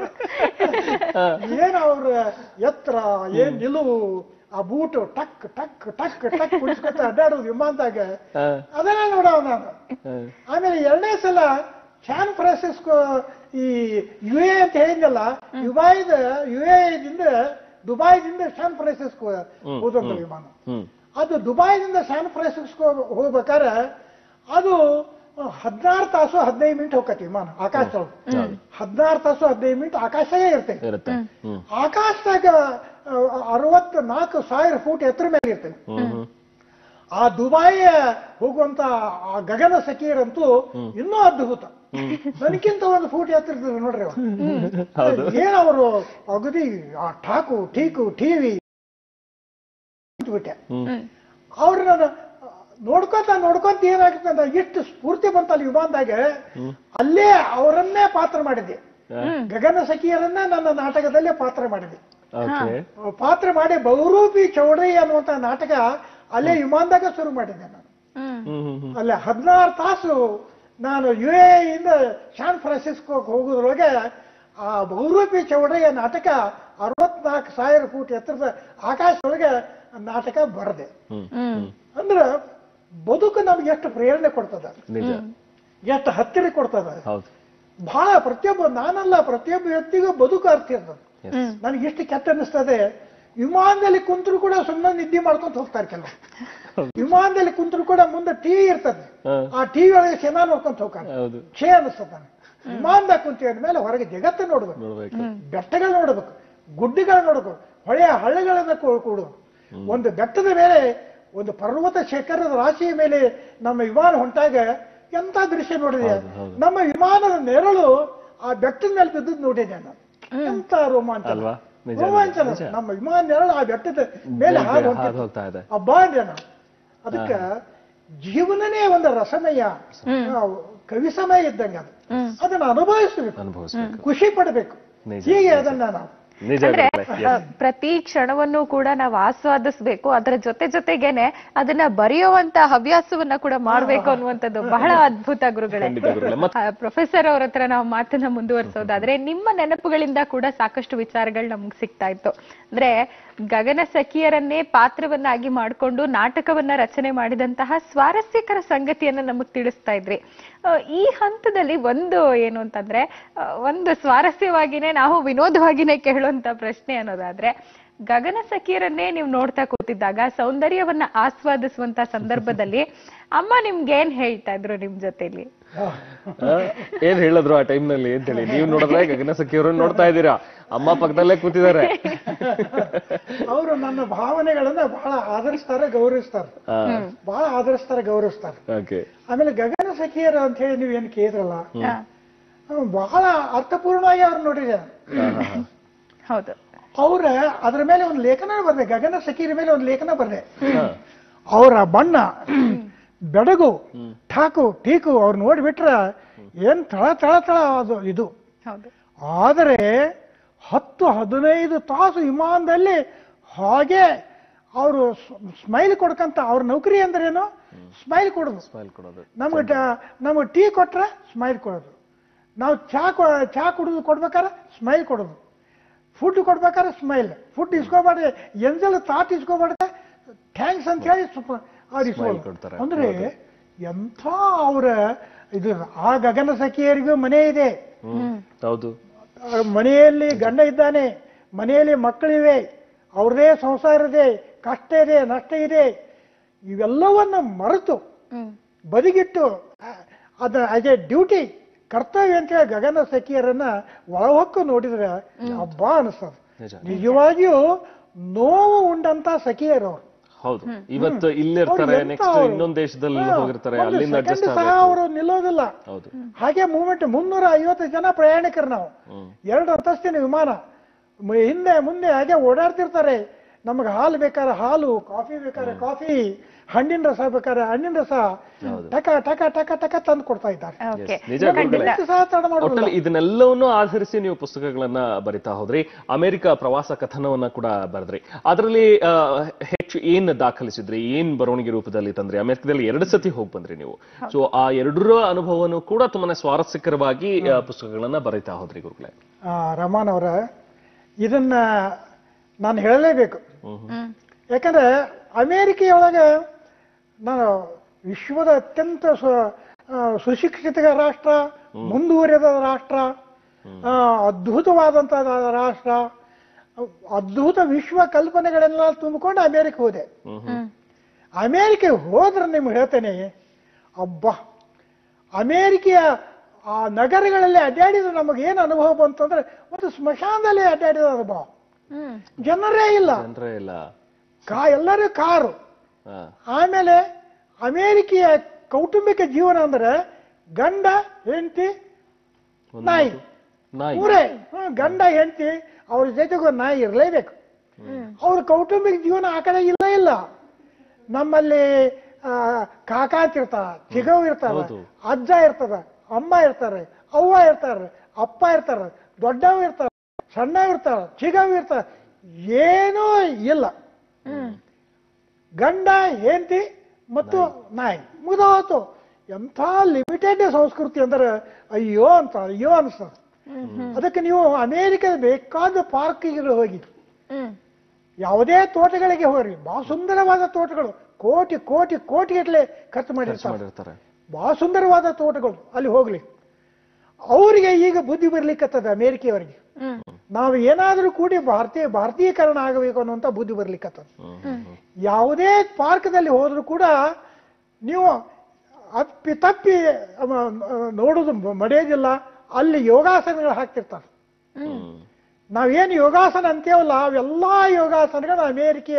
ಏನ್ ಅವ್ರ ಎತ್ತರ ಏನ್ ನಿಲುವು ಆ ಬೂಟು ಟಕ್ ಟಕ್ ಟಕ್ ಟಕ್ ಕುಡಿಸ್ಕೊತ ಅಡ್ಡಾಡೋದು ವಿಮಾನದಾಗ ಹಾ, ಅದನ್ನ ನೋಡವ ನಾನು ಹಾ. ಆಮೇಲೆ ಎರಡನೇ ಸಲ ಸ್ಯಾನ್ ಫ್ರಾನ್ಸಿಸ್ಕೋ ಈ ಯು ಎ ಅಂತ ಹೇಳಿದ್ನಲ್ಲ ಯುಬೈದ ಯು ದಿಂದ ದುಬೈದಿಂದ ಸ್ಯಾನ್ ಫ್ರಾನ್ಸಿಸ್ಕೋ ಹೋದಂತ ವಿಮಾನ ಹ್ಮ್ ಅದು ದುಬೈದಿಂದ ಸ್ಯಾನ್ ಫ್ರಾನ್ಸಿಸ್ಕೋ ಹೋಗ್ಬೇಕಾದ್ರೆ ಅದು ಹದಿನಾರು ತಾಸು ಹದಿನೈದು ಮಿನಿಟ್ ಹೋಗತ್ತೆ ವಿಮಾನ ಆಕಾಶ ಹದಿನಾರು ತಾಸು ಹದಿನೈದು ಮಿನಿಟ್ ಆಕಾಶವೇ ಇರ್ತೇವೆ ಇರುತ್ತೆ ಹ್ಮ್ ಆಕಾಶದಾಗ ಅರವತ್ ನಾಲ್ಕು ಸಾವಿರ ಫೂಟ್ ಎತ್ತರ ಮೇಲೆ ಇರ್ತೇವೆ ಹ್ಮ್ ಹ್ಮ್ ಆ ದುಬಾಯಿ ಹೋಗುವಂತ ಆ ಗಗನ ಸಖಿಯರಂತೂ ಇನ್ನೂ ಅದ್ಭುತ ನನಗಿಂತ ಒಂದು ಫೂಟ್ ಎತ್ತಿರ್ತಾರೆ ನೋಡ್ರಿ ಅವ್ರು. ಹೌದು ಏನ್ ಅವರು ಅಗದಿ ಆ ಠಾಕು ಟೀಕು ಟಿವಿ ಬಿಟ್ಟೆ ಹ್ಮ್ ಅವ್ರು ನಾನು ನೋಡ್ಕೊಂತ ನೋಡ್ಕೊಂತ ಏನಾಗುತ್ತೆ ಅಂತ ಎಷ್ಟು ಸ್ಫೂರ್ತಿ ಬಂತಲ್ಲ ವಿಮಾನದಾಗ ಅಲ್ಲೇ ಅವರನ್ನೇ ಪಾತ್ರ ಮಾಡಿದ್ದೆ ಗಗನ ಸಖಿಯರನ್ನೇ ನನ್ನ ನಾಟಕದಲ್ಲೇ ಪಾತ್ರ ಮಾಡಿದೆ ಓಕೆ ಪಾತ್ರ ಮಾಡಿ ಬಹುರೂಪಿ ಚೌಡೈ ಅನ್ನುವಂತ ನಾಟಕ ಅಲ್ಲೇ ವಿಮಾನದಾಗ ಶುರು ಮಾಡಿದ್ದೆ ನಾನು ಹ್ಮ್ ಹ್ಮ್ ಹ್ಮ್ ಹ್ಮ್ ಅಲ್ಲೇ ಹದಿನಾರು ತಾಸು ನಾನು ಯು ಎ ಇಂದ ಶಾನ್ ಫ್ರಾನ್ಸಿಸ್ಕೋ ಹೋಗೋದ್ರೊಳಗೆ ಆ ಬಹುರೂಪಿ ಚೌಡಯ್ಯ ನಾಟಕ ಅರವತ್ನಾಲ್ಕು ಸಾವಿರ ಫೂಟ್ ಎತ್ತರದ ಆಕಾಶದೊಳಗೆ ನಾಟಕ ಬರದೆ ಹ್ಮ್ ಹ್ಮ್ ಅಂದ್ರೆ ಬದುಕು ನಮ್ಗೆ ಎಷ್ಟು ಪ್ರೇರಣೆ ಕೊಡ್ತದ ನಿಜ ಎಷ್ಟು ಹತ್ತಿರ ಕೊಡ್ತದ ಹೌದು ಬಹಳ ಪ್ರತಿಯೊಬ್ಬ ನಾನಲ್ಲ ಪ್ರತಿಯೊಬ್ಬ ವ್ಯಕ್ತಿಗೂ ಬದುಕು ಅರ್ಥ ಇರ್ತದೆ Yes. ನನಗೆ ಎಷ್ಟು ಕೆಟ್ಟ ಅನಿಸ್ತದೆ ವಿಮಾನದಲ್ಲಿ ಕುಂತರು ಕೂಡ ಸುಮ್ಮನೆ ನಿದ್ದೆ ಮಾಡ್ಕೊಂತ ಹೋಗ್ತಾರೆ ಕೆಲವು ವಿಮಾನದಲ್ಲಿ ಕುಂತರು ಕೂಡ ಮುಂದೆ ಟಿವಿ ಇರ್ತದೆ ಹಾ. ಆ ಟಿವಿ ಒಳಗೆ ಸಿನಿಮಾ ನೋಡ್ಕೊಂತ ಹೋಗ್ತಾರೆ ಹೌದು ಛೇ ಅನಿಸ್ತದೆ ನನಗೆ ವಿಮಾನದಾಗ ಕುಂತೀವಿ ಅಂದ್ಮೇಲೆ ಹೊರಗೆ ಜಗತ್ತು ನೋಡ್ಬೇಕು ನೋಡ್ಬೇಕು ಬೆಟ್ಟಗಳು ನೋಡ್ಬೇಕು ಗುಡ್ಡಗಳು ನೋಡ್ಬೇಕು ಹೊಳೆಯ ಹಳ್ಳಗಳನ್ನ ಕೂ- ಕೂಡು ಒಂದು ಬೆಟ್ಟದ ಮೇಲೆ ಒಂದು ಪರ್ವತ ಶಿಖರದ ರಾಶಿಯ ಮೇಲೆ ನಮ್ಮ ವಿಮಾನ ಹೊಂಟಾಗ ಎಂತ ದೃಶ್ಯ ನೋಡಿದೆ ನಮ್ಮ ವಿಮಾನದ ನೆರಳು ಆ ಬೆಟ್ಟದ ಮೇಲೆ ಬಿದ್ದದ್ದು ನೋಡಿದೆ ನಾನು ಎಂತ ರೋಮಾಂಚನ ಅಲ್ವಾ? ನಿಜ, ರೋಮಾಂಚನ ನಿಜ. ನಮ್ಮ ವಿಮಾನ ನೆರಳು ಆ ಬೆಟ್ಟದ ಮೇಲೆ ಹಾದು ಹಾದು ಹೊಂಟಿತ್ತು. ಹೋಗ್ತಾ ಇದೆ ಅಬ್ಬಾ ಅಂದೆ ನಾನು ಅದಕ್ಕ ಜೀವನನೇ ಒಂದು ರಸಮಯ ಆ, ಕವಿಸಮಯ ಇದ್ದಂಗೆ ಅದು ಅದನ್ನ ಅನುಭವಿಸಬೇಕು ಅನುಭವಿಸ್ಬೇಕು ಖುಷಿ ಪಡಬೇಕು ನಿಜ, ಹೀಗೆ ಅದನ್ನ ನಾವು ನಿಜ ಅಂದ್ರೆ ಗುರುಗಳೇ. ಆ, ಪ್ರತಿ ಕ್ಷಣವನ್ನು ಕೂಡ ನಾವು ಆಸ್ವಾದಿಸ್ಬೇಕು ಅದರ ಜೊತೆ ಜೊತೆಗೇನೆ ಅದನ್ನ ಬರೆಯುವಂತ ಹವ್ಯಾಸವನ್ನ ಕೂಡ ಮಾಡ್ಬೇಕು ಅನ್ನುವಂಥದ್ದು ಬಹಳ ಅದ್ಭುತ ಗುರುಗಳೇ ಖಂಡಿತ ಗುರುಗಳೇ. ಆ, ಪ್ರೊಫೆಸರ್ ಅವ್ರ ಹತ್ರ ನಾವು ಮಾತನ್ನ ಮುಂದುವರಿಸೋದಾದ್ರೆ ನಿಮ್ಮ ನೆನಪುಗಳಿಂದ ಕೂಡ ಸಾಕಷ್ಟು ವಿಚಾರಗಳು ನಮ್ಗೆ ಸಿಗ್ತಾ ಇತ್ತು ಅಂದ್ರೆ ಗಗನ ಸಖಿಯರನ್ನೇ ಪಾತ್ರವನ್ನಾಗಿ ಮಾಡಿಕೊಂಡು ನಾಟಕವನ್ನ ರಚನೆ ಮಾಡಿದಂತಹ ಸ್ವಾರಸ್ಯಕರ ಸಂಗತಿಯನ್ನ ನಮಗ್ ತಿಳಿಸ್ತಾ ಇದ್ರಿ ಆ, ಈ ಹಂತದಲ್ಲಿ ಒಂದು ಏನು ಅಂತಂದ್ರೆ ಆ, ಒಂದು ಸ್ವಾರಸ್ಯವಾಗಿನೇ ನಾವು ವಿನೋದವಾಗಿನೇ ಕೇಳುವಂತ ಪ್ರಶ್ನೆ ಅನ್ನೋದಾದ್ರೆ ಗಗನ ಸಖಿಯರನ್ನೇ ನೀವು ನೋಡ್ತಾ ಕೂತಿದ್ದಾಗ ಸೌಂದರ್ಯವನ್ನ ಆಸ್ವಾದಿಸುವಂತ ಸಂದರ್ಭದಲ್ಲಿ ಅಮ್ಮ ನಿಮ್ಗೆ ಏನ್ ಹೇಳ್ತಾ ಇದ್ರು ನಿಮ್ ಜೊತೆಲಿ ಆ, ಏನ್ ಹೇಳಿದ್ರು ಆ ಟೈಮ್ ನಲ್ಲಿ ಅಂತ ಹೇಳಿ ನೀವು ನೋಡಿದ್ರೆ ಗಗನ ಸಖಿಯವ್ರನ್ನ ನೋಡ್ತಾ ಇದ್ದೀರಾ ಅಮ್ಮ ಪಕ್ಕದಲ್ಲೇ ಕೂತಿದ್ದಾರೆ ಅವರು ನನ್ನ ಭಾವನೆಗಳನ್ನ ಬಹಳ ಆದರಿಸ್ತಾರೆ ಗೌರವಿಸ್ತಾರೆ ಬಹಳ ಆದರಿಸ್ತಾರೆ ಗೌರವಿಸ್ತಾರೆ ಓಕೆ ಆಮೇಲೆ ಗಗನ ಸಖಿಯರು ಅಂತ ಹೇಳಿ ನೀವು ಏನ್ ಕೇಳಿದ್ರಲ್ಲ ಅವ್ನು ಬಹಳ ಅರ್ಥಪೂರ್ಣವಾಗಿ ಅವ್ರು ನೋಡಿದೆ ಹೌದು ಅವ್ರ ಅದ್ರ ಮೇಲೆ ಒಂದು ಲೇಖನ ಬರ್ದೆ ಗಗನ ಸಖಿಯರ ಮೇಲೆ ಒಂದು ಲೇಖನ ಬರ್ದೆ ಅವರ ಬಣ್ಣ ಬೆಡಗು ಠಾಕು ಟೀಕು ಅವ್ರು ನೋಡ್ಬಿಟ್ರ ಏನ್ ತಳ ತಳ ತಳ ಅದು ಇದು ಹೌದು ಆದರೆ ಹತ್ತು ಹದಿನೈದು ತಾಸು ವಿಮಾನದಲ್ಲಿ ಹಾಗೆ ಅವರು ಸ್ಮೈಲ್ ಕೊಡ್ಕಂತ ಅವ್ರ ನೌಕರಿ ಅಂದ್ರೇನು ಸ್ಮೈಲ್ ಕೊಡೋದು ಸ್ಮೈಲ್ ಕೊಡೋದು ನಮ್ಗೆ ಟ- ನಮ್ಗೆ ಟೀ ಕೊಟ್ರೆ ಸ್ಮೈಲ್ ಕೊಡೋದು ನಾವು ಚಾ ಕೊ- ಚಾ ಕುಡಿದು ಕೊಡ್ಬೇಕಾದ್ರೆ ಸ್ಮೈಲ್ ಕೊಡೋದು ಫುಡ್ ಕೊಡ್ಬೇಕಾದ್ರೆ ಸ್ಮೈಲ್ ಫುಡ್ ಇಸ್ಕೋಬಾರ್ದು ಎಂಜಲ್ ತಾಟ್ ಇಸ್ಕೋಬಾರ್ದೆ ಥ್ಯಾಂಕ್ಸ್ ಅಂತ ಹೇಳಿ ಸ್ವಲ್ಪ ಅವ್ರು ಇಸ್ಕೊಳ್ಳೋದು. ಕೊಡ್ತಾರೆ. ಅಂದ್ರೆ ಎಂಥ ಅವರ ಇದು ಆ ಗಗನ ಸಖಿಯರಿಗೂ ಮನೆ ಇದೆ ಹ್ಮ್ ಹೌದು ಆ ಮನೆಯಲ್ಲಿ ಗಂಡ ಇದ್ದಾನೆ ಮನೆಯಲ್ಲಿ ಮಕ್ಕಳಿವೆ ಅವ್ರದೇ ಸಂಸಾರ ಇದೆ ಕಷ್ಟ ಇದೆ ನಷ್ಟ ಇದೆ ಇವೆಲ್ಲವನ್ನು ಮರೆತು ಹ್ಮ್ ಬದಿಗಿಟ್ಟು ಆ, ಅದ ಆಸ್ ಎ ಡ್ಯೂಟಿ ಕರ್ತವ್ಯ ಅಂತ ಹೇಳಿ ಗಗನ ಸಖಿಯರನ್ನ ಒಳಹೊಕ್ಕು ನೋಡಿದ್ರೆ ಹಬ್ಬ ಅನಿಸ್ತದೆ ನಿಜ ನಿಜವಾಗಿಯೂ ನೋವು ಉಂಡಂತ ಸಖಿಯರು ಅವರು ಹೌದು ಇವತ್ತು ಇಲ್ಲಿರ್ತಾರೆ ಎಂತ ನೆಕ್ಸ್ಟ್ ಅವ್ರು? ಇನ್ನೊಂದ್ ದೇಶದಲ್ಲಿ ಹಾ, ಹೋಗಿರ್ತಾರೆ ಒಂದು ಅಲ್ಲಿಂದ second ಅಡ್ಜಸ್ಟ್ ಸಹ ಆಗಬೇಕು ಅವರು ನಿಲ್ಲೋದಿಲ್ಲ ಹೌದು ಹಾಗೆ ಮೂವ್ಮೆಂಟ್ ಮುನ್ನೂರ ಐವತ್ತು ಜನ ಪ್ರಯಾಣಿಕರು ನಾವು ಹ್ಮ್ ಎರಡು ಅಂತಸ್ತಿನ ವಿಮಾನ ಮ- ಹಿಂದೆ ಮುಂದೆ ಹಾಗೆ ಓಡಾಡ್ತಿರ್ತಾರೆ ನಮಗೆ ಹಾಲು ಬೇಕಾದ್ರೆ ಹಾಲು ಕಾಫಿ ಬೇಕಾದ್ರೆ ಕಾಫಿ ಹಣ್ಣಿನ ರಸ ಬೇಕಾದ್ರೆ ಹಣ್ಣಿನ ರಸ ಟಕ ಟಕ ಟಕ ಟಕ ತಂದು ಕೊಡ್ತಾ ಇದ್ದಾರೆ ಓಕೆ ನಿಜ ಗುರುಗಳೇ ಎಷ್ಟು ಸಹ ತಡ ಮಾಡೋದಿಲ್ಲ ಒಟ್ಟಲ್ಲಿ ಇದನ್ನೆಲ್ಲವನ್ನೂ ಆಧರಿಸಿ ನೀವು ಪುಸ್ತಕಗಳನ್ನ ಬರಿತಾ ಹೋದ್ರಿ ಅಮೆರಿಕ ಪ್ರವಾಸ ಕಥನವನ್ನ ಕೂಡ ಬರೆದ್ರಿ ಅದರಲ್ಲಿ ಆ, ಹೆಚ್ಚು ಏನ್ ದಾಖಲಿಸಿದ್ರಿ ಏನ್ ಬರವಣಿಗೆ ರೂಪದಲ್ಲಿ ತಂದ್ರಿ ಅಮೆರಿಕದಲ್ಲಿ ಎರಡು ಸತಿ ಹೋಗಿ ಬಂದ್ರಿ ನೀವು ಸೊ ಆ ಎರಡರ ಅನುಭವವನ್ನು ಕೂಡ ತುಂಬಾನೇ ಸ್ವಾರಸ್ಯಕರವಾಗಿ ಆ, ಪುಸ್ತಕಗಳನ್ನ ಬರಿತಾ ಹೋದ್ರಿ ಗುರುಗಳೇ ಆ, ರಮಾನ್ ಅವರ ಇದನ್ನ ನಾನು ಹೇಳಲೇಬೇಕು ಹ್ಮ್ ಯಾಕಂದ್ರೆ ಅಮೇರಿಕೆಯೊಳಗೆ ನಾನು ವಿಶ್ವದ ಅತ್ಯಂತ ಸು ಆ, ಸುಶಿಕ್ಷಿತ ರಾಷ್ಟ್ರ ಮುಂದುವರಿದ ರಾಷ್ಟ್ರ ಆ, ಅದ್ಭುತವಾದಂಥ ರಾಷ್ಟ್ರ ಅದ್ಭುತ ವಿಶ್ವ ಕಲ್ಪನೆಗಳೆಲ್ಲ ತುಂಬಿಕೊಂಡು ಅಮೇರಿಕ ಹೋದೆ ಹ್ಮ್ ಅಮೇರಿಕೆ ಹೋದ್ರೆ ನಿಮ್ಗೆ ಹೇಳ್ತೇನೆ ಅಬ್ಬಾ ಅಮೇರಿಕೆಯ ಆ ನಗರಗಳಲ್ಲಿ ಅಡ್ಡಾಡಿದ ನಮಗೆ ಏನು ಅನುಭವ ಬಂತಂದ್ರೆ ಒಂದು ಸ್ಮಶಾನದಲ್ಲಿ ಅಡ್ಡಾಡಿದ ಅನುಭವ ಹ್ಮ್ ಜನರೇ ಇಲ್ಲ ಅಂದ್ರೆ ಇಲ್ಲ ಕಾ ಎಲ್ಲರೂ ಕಾರು ಆ, ಆಮೇಲೆ ಅಮೇರಿಕೆಯ ಕೌಟುಂಬಿಕ ಜೀವನ ಅಂದ್ರೆ ಗಂಡ ಹೆಂಡತಿ ಒಂದು ನಾಯಿ ನಾಯಿ ಮೂರೇ ಹ್ಮ್, ಗಂಡ ಹೆಂಡತಿ ಅವ್ರ ಜೊತೆಗೆ ಒಂದು ನಾಯಿ ಇರಲೇಬೇಕು ಅವ್ರ ಕೌಟುಂಬಿಕ ಜೀವನ ಆ ಕಡೆ ಇಲ್ಲ ಇಲ್ಲ ನಮ್ಮಲ್ಲಿ ಆ, ಕಾಕ ಅಂತ ಇರ್ತಾರ ಚಿಗವ್ ಇರ್ತಾರ ಹೌದು. ಅಜ್ಜ ಇರ್ತದ ಅಮ್ಮ ಇರ್ತಾರೆ ಅವ್ವ ಇರ್ತಾರೆ ಅಪ್ಪ ಇರ್ತಾರೆ ದೊಡ್ಡವ ಇರ್ತಾರ ಸಣ್ಣವ ಇರ್ತಾರ ಚಿಗವ್ ಇರ್ತಾರ ಏನೂ ಇಲ್ಲ ಗಂಡ ಹೆಂಡತಿ ಮತ್ತು ನಾಯಿ ಮುಗಿದೋತು ಎಂಥ ಲಿಮಿಟೆಡ್ ಸಂಸ್ಕೃತಿ ಅಂದ್ರೆ ಅಯ್ಯೋ ಅಂತ ಅಯ್ಯೋ ಅನಿಸ್ತದೆ ಅದಕ್ಕೆ ನೀವು ಅಮೇರಿಕದ ಬೇಕಾದ ಪಾರ್ಕಿಗೆ ಹೋಗಿ ಹ್ಮ್ ಯಾವುದೇ ತೋಟಗಳಿಗೆ ಹೋಗ್ರಿ ಬಹಳ ಸುಂದರವಾದ ತೋಟಗಳು ಕೋಟಿ ಕೋಟಿ ಕೋಟಿ ಗಟ್ಟಲೆ ಖರ್ಚು ಖರ್ಚು ಮಾಡಿರ್ತಾರೆ ಮಾಡಿರ್ತಾರೆ ಬಹಳ ಸುಂದರವಾದ ತೋಟಗಳು ಅಲ್ಲಿ ಹೋಗ್ಲಿ ಅವರಿಗೆ ಈಗ ಬುದ್ಧಿ ಬರ್ಲಿಕ್ಕತ್ತದ ಅಮೇರಿಕೆಯವರಿಗೆ ಹ್ಮ್ ನಾವು ಏನಾದರೂ ಕೂಡಿ ಭಾರತೀಯ ಭಾರತೀಯಕರಣ ಆಗಬೇಕು ಅನ್ನುವಂಥ ಬುದ್ಧಿ ಬರ್ಲಿಕ್ಕತ್ತದ ಹ್ಮ್, ಹ್ಮ್, ಹ್ಮ್. ಯಾವುದೇ ಪಾರ್ಕ್ದಲ್ಲಿ ಹೋದ್ರೂ ಕೂಡ ನೀವು ಅಪ್ಪಿ ತಪ್ಪಿ ಅವ, ಅವ, ನೋಡುದು ಮರೆಯೋದಿಲ್ಲ ಅಲ್ಲಿ ಯೋಗಾಸನಗಳು ಹಾಕ್ತಿರ್ತಾರೆ ಹ್ಮ್. ನಾವೇನು ಯೋಗಾಸನ ಅಂತೇವಲ್ಲ ಅವೆಲ್ಲ ಯೋಗಾಸನಗಳು ಅಮೇರಿಕೆಯ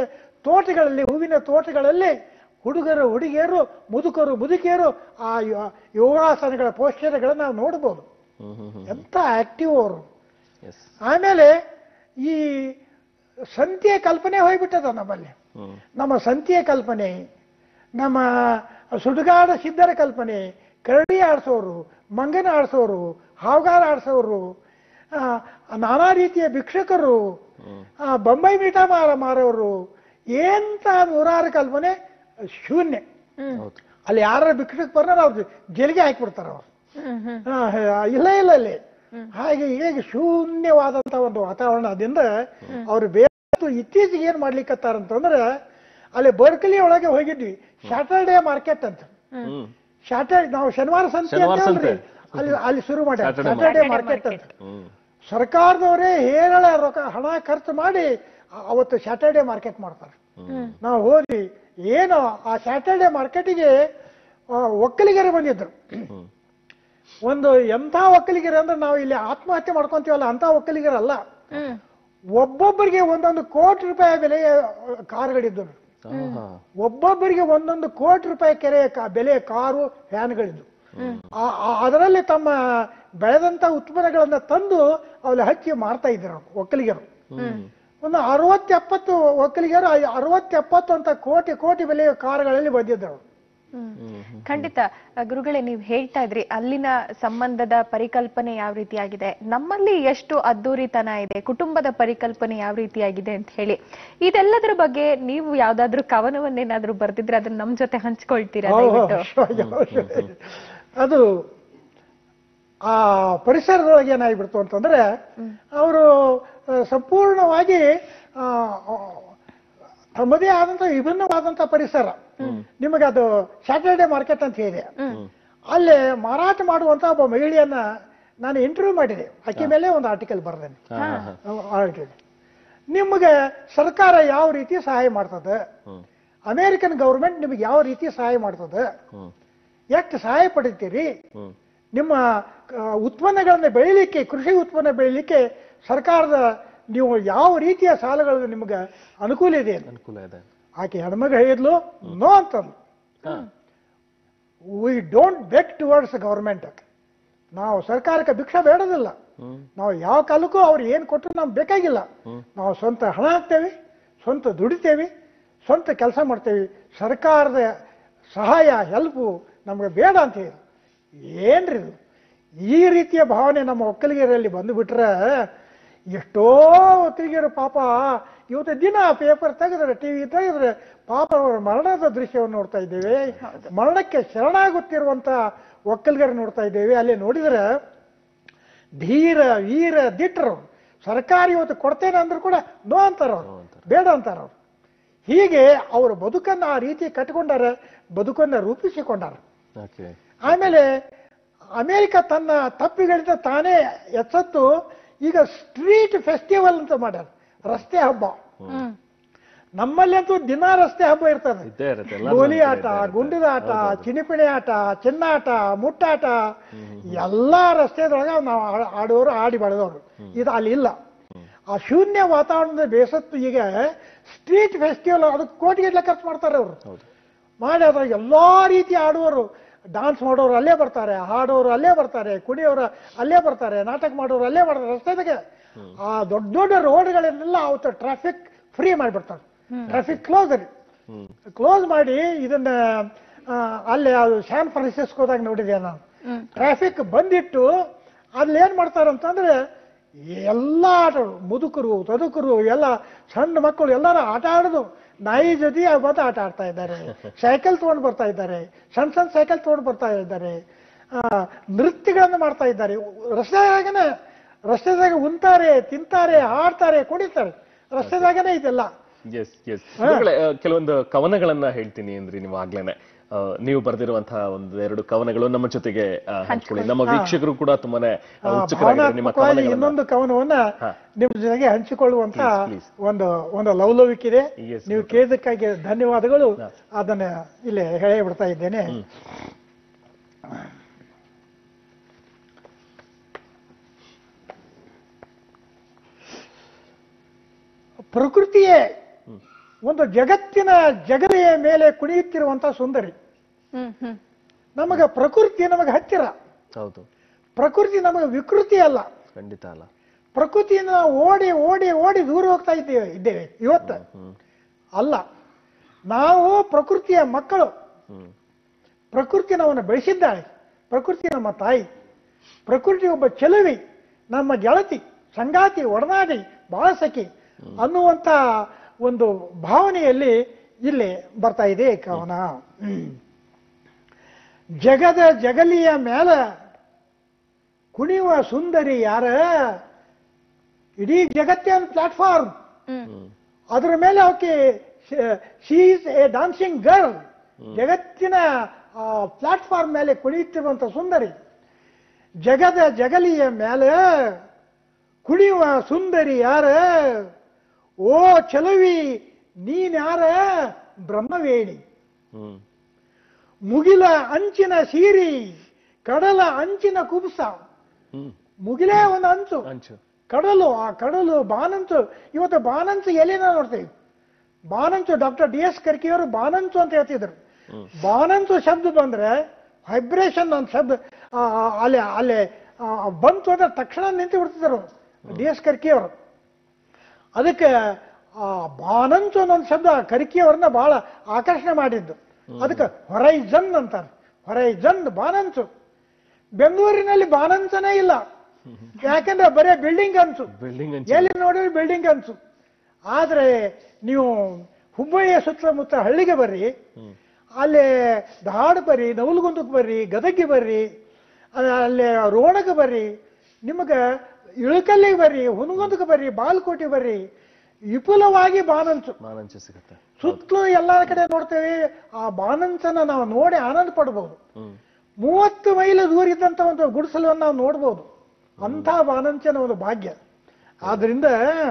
ತೋಟಗಳಲ್ಲಿ ಹೂವಿನ ತೋಟಗಳಲ್ಲಿ ಹುಡುಗರು ಹುಡುಗಿಯರು ಮುದುಕರು ಮುದುಕಿಯರು ಆ ಯೋ- ಯೋಗಾಸನಗಳ ಪೋಸ್ಟರ್ಗಳನ್ನು ನಾವು ನೋಡ್ಬೋದು ಹ್ಮ್ ಹ್ಮ್ ಹ್ಮ್ ಎಂತ ಆಕ್ಟಿವ್ ಅವರು ಎಸ್ ಆಮೇಲೆ ಈ ಸಂತಿಯ ಕಲ್ಪನೆ ಹೋಗ್ಬಿಟ್ಟದ ನಮ್ಮಲ್ಲಿ ಹ್ಮ್ ನಮ್ಮ ಸಂತಿಯ ಕಲ್ಪನೆ ನಮ್ಮ ಸುಡುಗಾಡ ಸಿದ್ಧರ ಕಲ್ಪನೆ ಕರಡಿ ಆಡಿಸೋರು ಮಂಗನ ಆಡಿಸೋರು ಹಾವುಗಾರ ಆಡಿಸೋರು ಆ, ನಾನಾ ರೀತಿಯ ಭಿಕ್ಷುಕರು ಆ, ಬೊಂಬೈ ಮೀಠ ಮಾರ ಮಾರೋರು ಎಂತ ನೂರಾರು ಕಲ್ಪನೆ ಶೂನ್ಯ ಹೌದು ಅಲ್ಲಿ ಯಾರ ಭಿಕ್ಷುಕ್ ಬರ್ನಾರ ಅವ್ರು ಜೈಲಿಗೆ ಹಾಕಿಬಿಡ್ತಾರ ಅವ್ರು ಹ್ಮ್ ಹ್ಮ್ ಆ, ಇಲ್ಲ ಇಲ್ಲ ಅಲ್ಲಿ ಹಾಗೆ ಹೇಗೆ ಶೂನ್ಯವಾದಂತ ಒಂದು ವಾತಾವರಣದಿಂದ ಅವ್ರು ಬೇರೆ ಇತ್ತೀಚೆಗೆ ಏನ್ ಮಾಡ್ಲಿಕ್ಕತ್ತಾರಂತಂದ್ರೆ ಅಲ್ಲಿ ಬರ್ಕಲಿ ಒಳಗೆ ಹೋಗಿದ್ವಿ ಸ್ಯಾಟರ್ಡೇ ಮಾರ್ಕೆಟ್ ಅಂತ ಹ್ಮ್ ಸ್ಯಾಟರ್ಡೆ ನಾವು ಶನಿವಾರ ಸಂತೆ ಶನಿವಾರ ಅಂತ ಸಂತೆ. ಅಲ್ರಿ? ಅಲ್ಲಿ ಅಲ್ಲಿ ಶುರು ಮಾಡಿ Saturday ಸ್ಯಾಟರ್ಡೇ ಮಾರ್ಕೆಟ್ ಅಂತ ಹ್ಮ್ ಸರ್ಕಾರದವರೇ ಹೇರಳ ರೊಕ್ಕ ಹಣ ಖರ್ಚು ಮಾಡಿ ಆ- ಅವತ್ತು ಸ್ಯಾಟರ್ಡೇ ಮಾರ್ಕೆಟ್ ಮಾಡ್ತಾರೆ ನಾವು ಹೋದ್ವಿ ಏನು ಆ ಸ್ಯಾಟರ್ಡೇ ಮಾರ್ಕೆಟಿಗೆ ಒಕ್ಕಲಿಗರು ಬಂದಿದ್ರು ಹ್ಮ್ ಒಂದು ಎಂಥ ಒಕ್ಕಲಿಗರು ಅಂದ್ರೆ ನಾವು ಇಲ್ಲಿ ಆತ್ಮಹತ್ಯೆ ಮಾಡ್ಕೊಂತೀವಲ್ಲ ಅಂತ ಒಕ್ಕಲಿಗರಲ್ಲ ಹ್ಮ್ ಒಬ್ಬೊಬ್ಬರಿಗೆ ಒಂದೊಂದು ಕೋಟಿ ರೂಪಾಯಿ ಬೆಲೆಯ ಕಾರುಗಳಿದ್ದವು ಆಹಾ. ಒಬ್ಬೊಬ್ಬರಿಗೆ ಒಂದೊಂದು ಕೋಟಿ ರೂಪಾಯಿ ಕೆರೆ ಬೆಲೆಯ ಕಾರು ವ್ಯಾನ್ಗಳಿದ್ದು ಆ- ಆ- ಅದರಲ್ಲಿ ತಮ್ಮ ಬೆಳೆದಂತ ಉತ್ಪನ್ನಗಳನ್ನ ತಂದು ಅಲ್ಲಿ ಹಚ್ಚಿ ಮಾರ್ತಾ ಇದ್ರು ಒಕ್ಕಲಿಗರು ಹ್ಮ್ ಒಂದು ಅರವತ್ತೆಪ್ಪತ್ತು ಒಕ್ಕಲಿಗರು ಆ ಅರವತ್ತೆಪ್ಪತ್ತು ಅಂತ ಕೋಟಿ ಕೋಟಿ ಬೆಲೆಯ ಕಾರುಗಳಲ್ಲಿ ಬಂದಿದ್ದರು ಹ್ಮ್. ಖಂಡಿತ ಅ, ಗುರುಗಳೇ ನೀವು ಹೇಳ್ತಾ ಇದ್ರಿ ಅಲ್ಲಿನ ಸಂಬಂಧದ ಪರಿಕಲ್ಪನೆ ಯಾವ ರೀತಿಯಾಗಿದೆ ನಮ್ಮಲ್ಲಿ ಎಷ್ಟು ಅದ್ದೂರಿತನ ಇದೆ ಕುಟುಂಬದ ಪರಿಕಲ್ಪನೆ ಯಾವ ರೀತಿಯಾಗಿದೆ ಅಂತ ಹೇಳಿ ಇದೆಲ್ಲದರ ಬಗ್ಗೆ ನೀವು ಯಾವ್ದಾದ್ರು ಕವನವನ್ನೇನಾದ್ರೂ ಬರ್ದಿದ್ರೆ ಅದನ್ನ ನಮ್ ಜೊತೆ ಹಂಚ್ಕೊಳ್ತೀರಾ ದಯವಿಟ್ಟು ಅದು ಆ ಪರಿಸರದೊಳಗೆ ಏನಾಗ್ಬಿಡ್ತು ಅಂತಂದ್ರೆ ಅವರು ಸಂಪೂರ್ಣವಾಗಿ ಆ, ತಮ್ಮದೇ ಆದಂತ ವಿಭಿನ್ನವಾದಂತ ಪರಿಸರ ನಿಮಗೆ ಅದು ಸ್ಯಾಟರ್ಡೆ ಮಾರ್ಕೆಟ್ ಅಂತ ಇದೆ ಅಲ್ಲಿ ಮಾರಾಟ ಮಾಡುವಂತ ಒಬ್ಬ ಮಹಿಳೆಯನ್ನ ನಾನು ಇಂಟರ್ವ್ಯೂ ಮಾಡಿದೆ ಆಕೆ ಮೇಲೆ ಒಂದು ಆರ್ಟಿಕಲ್ ಬರೆದೇನೆ ಹಾ, ಹಾ, ಹಾ. ಆರ್ಟಿಕಲ್ ನಿಮಗೆ ಸರ್ಕಾರ ಯಾವ ರೀತಿ ಸಹಾಯ ಮಾಡ್ತದೆ ಹ್ಮ್ ಅಮೇರಿಕನ್ ಗೌರ್ಮೆಂಟ್ ನಿಮಗೆ ಯಾವ ರೀತಿ ಸಹಾಯ ಮಾಡ್ತದೆ ಹ್ಮ್ ಎಷ್ಟು ಸಹಾಯ ಪಡಿತೀರಿ ಹ್ಮ್ ನಿಮ್ಮ ಆ, ಉತ್ಪನ್ನಗಳನ್ನ ಬೆಳಿಲಿಕ್ಕೆ ಕೃಷಿ ಉತ್ಪನ್ನ ಬೆಳಿಲಿಕ್ಕೆ ಸರ್ಕಾರದ ನೀವು ಯಾವ ರೀತಿಯ ಸಾಲಗಳು ನಿಮಗೆ ಅನುಕೂಲ ಇದೆ ಅಂತ. ಅನುಕೂಲ ಇದೆ ಆಕೆ ಹೆಣ್ಮಗ ಹೇಳಿದ್ಲು ನೋ ಅಂತಂದು ಹಾ we don't beg towards government ನಾವು ಸರ್ಕಾರಕ್ಕೆ ಭಿಕ್ಷೆ ಬೇಡೋದಿಲ್ಲ ಹ್ಮ್ ನಾವು ಯಾವ ಕಾಲಕ್ಕೂ ಅವ್ರು ಏನು ಕೊಟ್ಟರು ನಮ್ಗೆ ಬೇಕಾಗಿಲ್ಲ ಹ್ಮ್. ನಾವು ಸ್ವಂತ ಹಣ ಹಾಕ್ತೇವೆ ಸ್ವಂತ ದುಡಿತೇವೆ ಸ್ವಂತ ಕೆಲಸ ಮಾಡ್ತೇವೆ ಸರ್ಕಾರದ ಸಹಾಯ ಹೆಲ್ಪು ನಮಗೆ ಬೇಡ ಅಂತ ಹೇಳಿ ಏನ್ರಿ ಇದು ಈ ರೀತಿಯ ಭಾವನೆ ನಮ್ಮ ಒಕ್ಕಲಿಗರಲ್ಲಿ ಬಂದುಬಿಟ್ರೆ ಎಷ್ಟೋ ಒಕ್ಕಲಿಗರು ಪಾಪ ಇವತ್ತು ದಿನ ಪೇಪರ್ ತೆಗೆದ್ರೆ ಟಿವಿ ತೆಗೆದ್ರೆ ಪಾಪ ಅವರ ಮರಣದ ದೃಶ್ಯವನ್ನು ನೋಡ್ತಾ ಇದ್ದೇವೆ ಮರಣಕ್ಕೆ ಶರಣಾಗುತ್ತಿರುವಂತ ಒಕ್ಕಲಿಗರು ನೋಡ್ತಾ ಇದ್ದೇವೆ ಅಲ್ಲಿ ನೋಡಿದ್ರೆ ಧೀರ ವೀರ ದಿಟ್ರು ಸರ್ಕಾರ ಇವತ್ತು ಕೊಡ್ತೇನೆ ಅಂದ್ರೂ ಕೂಡ ನೋ ಅಂತಾರ ಅವ್ರು ಬೇಡ ಅಂತಾರ ಅವ್ರು ಹೀಗೆ ಅವರು ಬದುಕನ್ನ ಆ ರೀತಿ ಕಟ್ಟಿಕೊಂಡಾರ ಬದುಕನ್ನ ರೂಪಿಸಿಕೊಂಡಾರ ಓಕೆ ಆಮೇಲೆ ಅಮೆರಿಕ ತನ್ನ ತಪ್ಪಿಗಳಿಂದ ತಾನೇ ಎಚ್ಚತ್ತು ಈಗ ಸ್ಟ್ರೀಟ್ ಫೆಸ್ಟಿವಲ್ ಅಂತ ಮಾಡ್ಯಾರ ರಸ್ತೆ ಹಬ್ಬ ಹ್ಮ್ ನಮ್ಮಲ್ಲಂತೂ ದಿನ ರಸ್ತೆ ಹಬ್ಬ ಇರ್ತದೆ ಇದ್ದೇ ಇರುತ್ತೆ ಎಲ್ಲ ಗೋಲಿ ಆಟ ಗುಂಡಿದ ಆಟ ಚಿನಿಪಿಣಿ ಆಟ ಚಿನ್ನಾಟ ಮುಟ್ಟಾಟ ಎಲ್ಲಾ ರಸ್ತೆದೊಳಗ ನಾವು ಆ- ಆಡೋರು ಆಡಿ ಬೆಳೆದವರು ಇದು ಅಲ್ಲಿ ಇಲ್ಲ ಆ ಶೂನ್ಯ ವಾತಾವರಣದ ಬೇಸತ್ತು ಈಗ ಸ್ಟ್ರೀಟ್ ಫೆಸ್ಟಿವಲ್ ಅದಕ್ಕೆ ಕೋಟಿಗಟ್ಟಲೆ ಖರ್ಚು ಮಾಡ್ತಾರೆ ಅವರು ಹೌದು ಮಾಡಿ ಅದ್ರಾಗ ಎಲ್ಲಾ ರೀತಿ ಆಡುವರು ಡಾನ್ಸ್ ಮಾಡೋರು ಅಲ್ಲೇ ಬರ್ತಾರೆ ಹಾಡೋರು ಅಲ್ಲೇ ಬರ್ತಾರೆ ಕುಡಿಯೋರು ಅಲ್ಲೇ ಬರ್ತಾರೆ ನಾಟಕ ಮಾಡೋರು ಅಲ್ಲೇ ಬರ್ತಾರೆ ರಸ್ತೆದಾಗೆ ಆ ದೊಡ್ಡ ದೊಡ್ಡ ರೋಡ್ಗಳನ್ನೆಲ್ಲ ಅವತ್ತು ಟ್ರಾಫಿಕ್ ಫ್ರೀ ಮಾಡಿಬಿಡ್ತಾರೆ ಟ್ರಾಫಿಕ್ ಕ್ಲೋಸ್ ರೀ ಹ್ಮ್ ಕ್ಲೋಸ್ ಮಾಡಿ ಇದನ್ನ ಆ, ಅಲ್ಲಿ ಅದು ಸ್ಯಾನ್ ಫ್ರಾನ್ಸಿಸ್ಕೋದಾಗ ನೋಡಿದೆ ನಾನು ಟ್ರಾಫಿಕ್ ಬಂದಿಟ್ಟು ಅಲ್ಲಿ ಏನ್ ಮಾಡ್ತಾರಂತಂದ್ರೆ ಎಲ್ಲ ಆಟ ಮುದುಕರು ತದುಕರು ಎಲ್ಲ ಸಣ್ಣ ಮಕ್ಕಳು ಎಲ್ಲರೂ ಆಟ ಆಡೋದು ನಾಯಿ ಜೊತೆ ಬಂದು ಆಟ ಆಡ್ತಾ ಇದ್ದಾರೆ ಸೈಕಲ್ ತಗೊಂಡು ಬರ್ತಾ ಇದ್ದಾರೆ ಸಣ್ಣ ಸಣ್ಣ ಸೈಕಲ್ ತಗೊಂಡು ಬರ್ತಾ ಇದ್ದಾರೆ ಆ, ನೃತ್ಯಗಳನ್ನು ಮಾಡ್ತಾ ಇದ್ದಾರೆ ರಸ್ತೆದಾಗನೆ ರಸ್ತೆದಾಗ ಉಂತಾರೆ ತಿಂತಾರೆ ಆಡ್ತಾರೆ ಕುಡಿತಾರೆ ರಸ್ತೆದಾಗನೇ ಇದೆಲ್ಲ ಎಸ್ ಎಸ್ ಕೆಲವೊಂದು ಕವನಗಳನ್ನ ಹೇಳ್ತೀನಿ ಅಂದ್ರಿ ನೀವು ಆಗ್ಲೇನೆ ಆ, ನೀವು ಬರೆದಿರುವಂತಹ ಒಂದು ಎರಡು ಕವನಗಳು ನಮ್ಮ ಜೊತೆಗೆ ಆ, ಹಂಚ್ಕೊಳ್ಳಿ ನಮ್ಮ ವೀಕ್ಷಕರು ಕೂಡ ತುಂಬಾನೇ ಆ, ಉತ್ಸುಕರಾಗಿದ್ದಾರೆ ನಿಮ್ಮ ಭಾವನಾತ್ಮಕವಾಗಿ ಕವನಗಳನ್ನ ಇನ್ನೊಂದು ಕವನವನ್ನ ಹಾ. ನಿಮ್ಮ ಜೊತೆಗೆ ಹಂಚಿಕೊಳ್ಳುವಂತ Please, please. ಒಂದು ಒಂದು ಲವಲವಿಕಿದೆ Yes, ನೀವು ಕೇಳಿದಕ್ಕಾಗಿ ಧನ್ಯವಾದಗಳು ಅದನ್ನ ಇಲ್ಲಿ ಹೇಳೇ ಬಿಡ್ತಾ ಇದ್ದೇನೆ ಪ್ರಕೃತಿಯೇ ಒಂದು ಜಗತ್ತಿನ ಜಗಲಿಯ ಮೇಲೆ ಕುಣಿಯುತ್ತಿರುವಂತ ಸುಂದರಿ ಹ್ಮ್ ಹ್ಮ್ ನಮಗೆ ಪ್ರಕೃತಿ ನಮಗೆ ಹತ್ತಿರ ಹೌದು ಪ್ರಕೃತಿ ನಮಗೆ ವಿಕೃತಿ ಅಲ್ಲ ಖಂಡಿತ ಅಲ್ಲ ಪ್ರಕೃತಿಯಿಂದ ನಾವು ಓಡಿ ಓಡಿ ಓಡಿ ದೂರ ಹೋಗ್ತಾ ಇದ್ದೇವೆ ಇದ್ದೇವೆ ಇವತ್ತು ಹ್ಮ್ ಅಲ್ಲ ನಾವು ಪ್ರಕೃತಿಯ ಮಕ್ಕಳು ಹ್ಮ್ ಪ್ರಕೃತಿ ನಮ್ಮನ್ನು ಬೆಳೆಸಿದ್ದಾಳೆ ಪ್ರಕೃತಿ ನಮ್ಮ ತಾಯಿ ಪ್ರಕೃತಿ ಒಬ್ಬ ಚೆಲುವಿ ನಮ್ಮ ಗೆಳತಿ ಸಂಗಾತಿ ಒಡನಾಡಿ ಬಾಳ ಸಖಿ ಅನ್ನುವಂಥ ಒಂದು ಭಾವನೆಯಲ್ಲಿ ಇಲ್ಲಿ ಬರ್ತಾ ಇದೆ ಈ ಕವನ ಹ್ಮ್. ಜಗದ ಜಗಲಿಯ ಮೇಲ ಕುಣಿಯುವ ಸುಂದರಿ ಯಾರ ಇಡೀ ಜಗತ್ತೇ ಒಂದು ಪ್ಲಾಟ್ಫಾರ್ಮ್ ಹ್ಮ್ ಅದರ ಮೇಲೆ ಅವಕ್ಕೆ she is a dancing girl ಜಗತ್ತಿನ ಪ್ಲಾಟ್ಫಾರ್ಮ್ ಮೇಲೆ ಕುಣಿಯುತ್ತಿರುವಂತ ಸುಂದರಿ ಜಗದ ಜಗಲಿಯ ಮೇಲೆ ಕುಣಿಯುವ ಸುಂದರಿ ಯಾರ ಓ ಚಲುವಿ ನೀನ್ಯಾರ ಬ್ರಹ್ಮವೇಣಿ ಹ್ಮ್ ಮುಗಿಲ ಅಂಚಿನ ಸೀರಿ ಕಡಲ ಅಂಚಿನ ಕುಬ್ಸ ಹ್ಮ್ ಮುಗಿಲೇ ಒಂದು ಅಂಚು ಅಂಚು ಕಡಲು ಆ ಕಡಲು ಬಾನಂಚು ಇವತ್ತು ಬಾನಂಚು ಎಲ್ಲಿನ ನೋಡ್ತೀವಿ ಬಾನಂಚು ಡಾಕ್ಟರ್ ಡಿ ಎಸ್ ಕರ್ಕಿಯವರು ಬಾನಂಚು ಅಂತ ಹೇಳ್ತಿದ್ರು ಬಾನಂಚು ಶಬ್ದ ಬಂದ್ರೆ ವೈಬ್ರೇಷನ್ ಅಂತ ಶಬ್ದ ಆ, ಆ, ಅಲ್ಲಿ ಅಲ್ಲಿ ಆ, ಬಂತು ಅಂದ್ರೆ ತಕ್ಷಣ ನಿಂತು ಬಿಡ್ತಿದ್ರು ಡಿ ಎಸ್ ಕರ್ಕಿಯವರು ಅದಕ್ಕೆ ಆ ಬಾನಂಚು ಅನ್ನೋ ಶಬ್ದ ಕರ್ಕಿಯವರನ್ನ ಬಹಳ ಆಕರ್ಷಣೆ ಮಾಡಿದ್ದು ಅದಕ್ಕೆ ಹೊರೈಜನ್ ಅಂತಾರೆ ಹೊರೈಜನ್ ಬಾನಂಚು ಬೆಂಗಳೂರಿನಲ್ಲಿ ಬಾನಂಚನೇ ಇಲ್ಲ ಯಾಕಂದ್ರೆ ಬರೇ ಬಿಲ್ಡಿಂಗ್ ಅನ್ಸು ಬಿಲ್ಡಿಂಗ್ ಅಂಚು ಎಲ್ಲಿ ನೋಡಿದ್ರೆ ಬಿಲ್ಡಿಂಗ್ ಅನ್ಸು ಆದ್ರೆ ನೀವು ಹುಬ್ಬಳ್ಳಿಯ ಸುತ್ತಮುತ್ತ ಹಳ್ಳಿಗೆ ಬರ್ರಿ ಹ್ಮ್ ಅಲ್ಲಿ ಧಾಡ್ ಬರ್ರಿ ನವಲಗುಂದಕ್ಕೆ ಬರ್ರಿ ಗದಗಿಗೆ ಬರ್ರಿ ಆ- ಅಲ್ಲಿ ರೋಣಕ್ಕೆ ಬರ್ರಿ ನಿಮಗೆ ಇಳಕಲ್ಲಿಗೆ ಬರ್ರಿ ಹುನಗುಂದಕ್ಕೆ ಬರ್ರಿ ಬಾಲ್ಕೋಟೆ ಬರ್ರಿ ವಿಪುಲವಾಗಿ ಬಾನಂಚು ಮಾನಂಚು ಸಿಗುತ್ತೆ ಸುತ್ತಲೂ ಎಲ್ಲ ಕಡೆ ನೋಡ್ತೇವೆ ಆ ಬಾನಂಚನ ನಾವು ನೋಡಿ ಆನಂದ ಪಡ್ಬೋದು ಹ್ಮ್ ಮೂವತ್ತು ಮೈಲು ದೂರ ಇದ್ದಂತ ಒಂದು ಗುಡಿಸಲನ್ನು ನಾವು ನೋಡ್ಬೋದು ಅಂಥ ಬಾನಂಚನ ಒಂದು ಭಾಗ್ಯ ಆದ್ರಿಂದ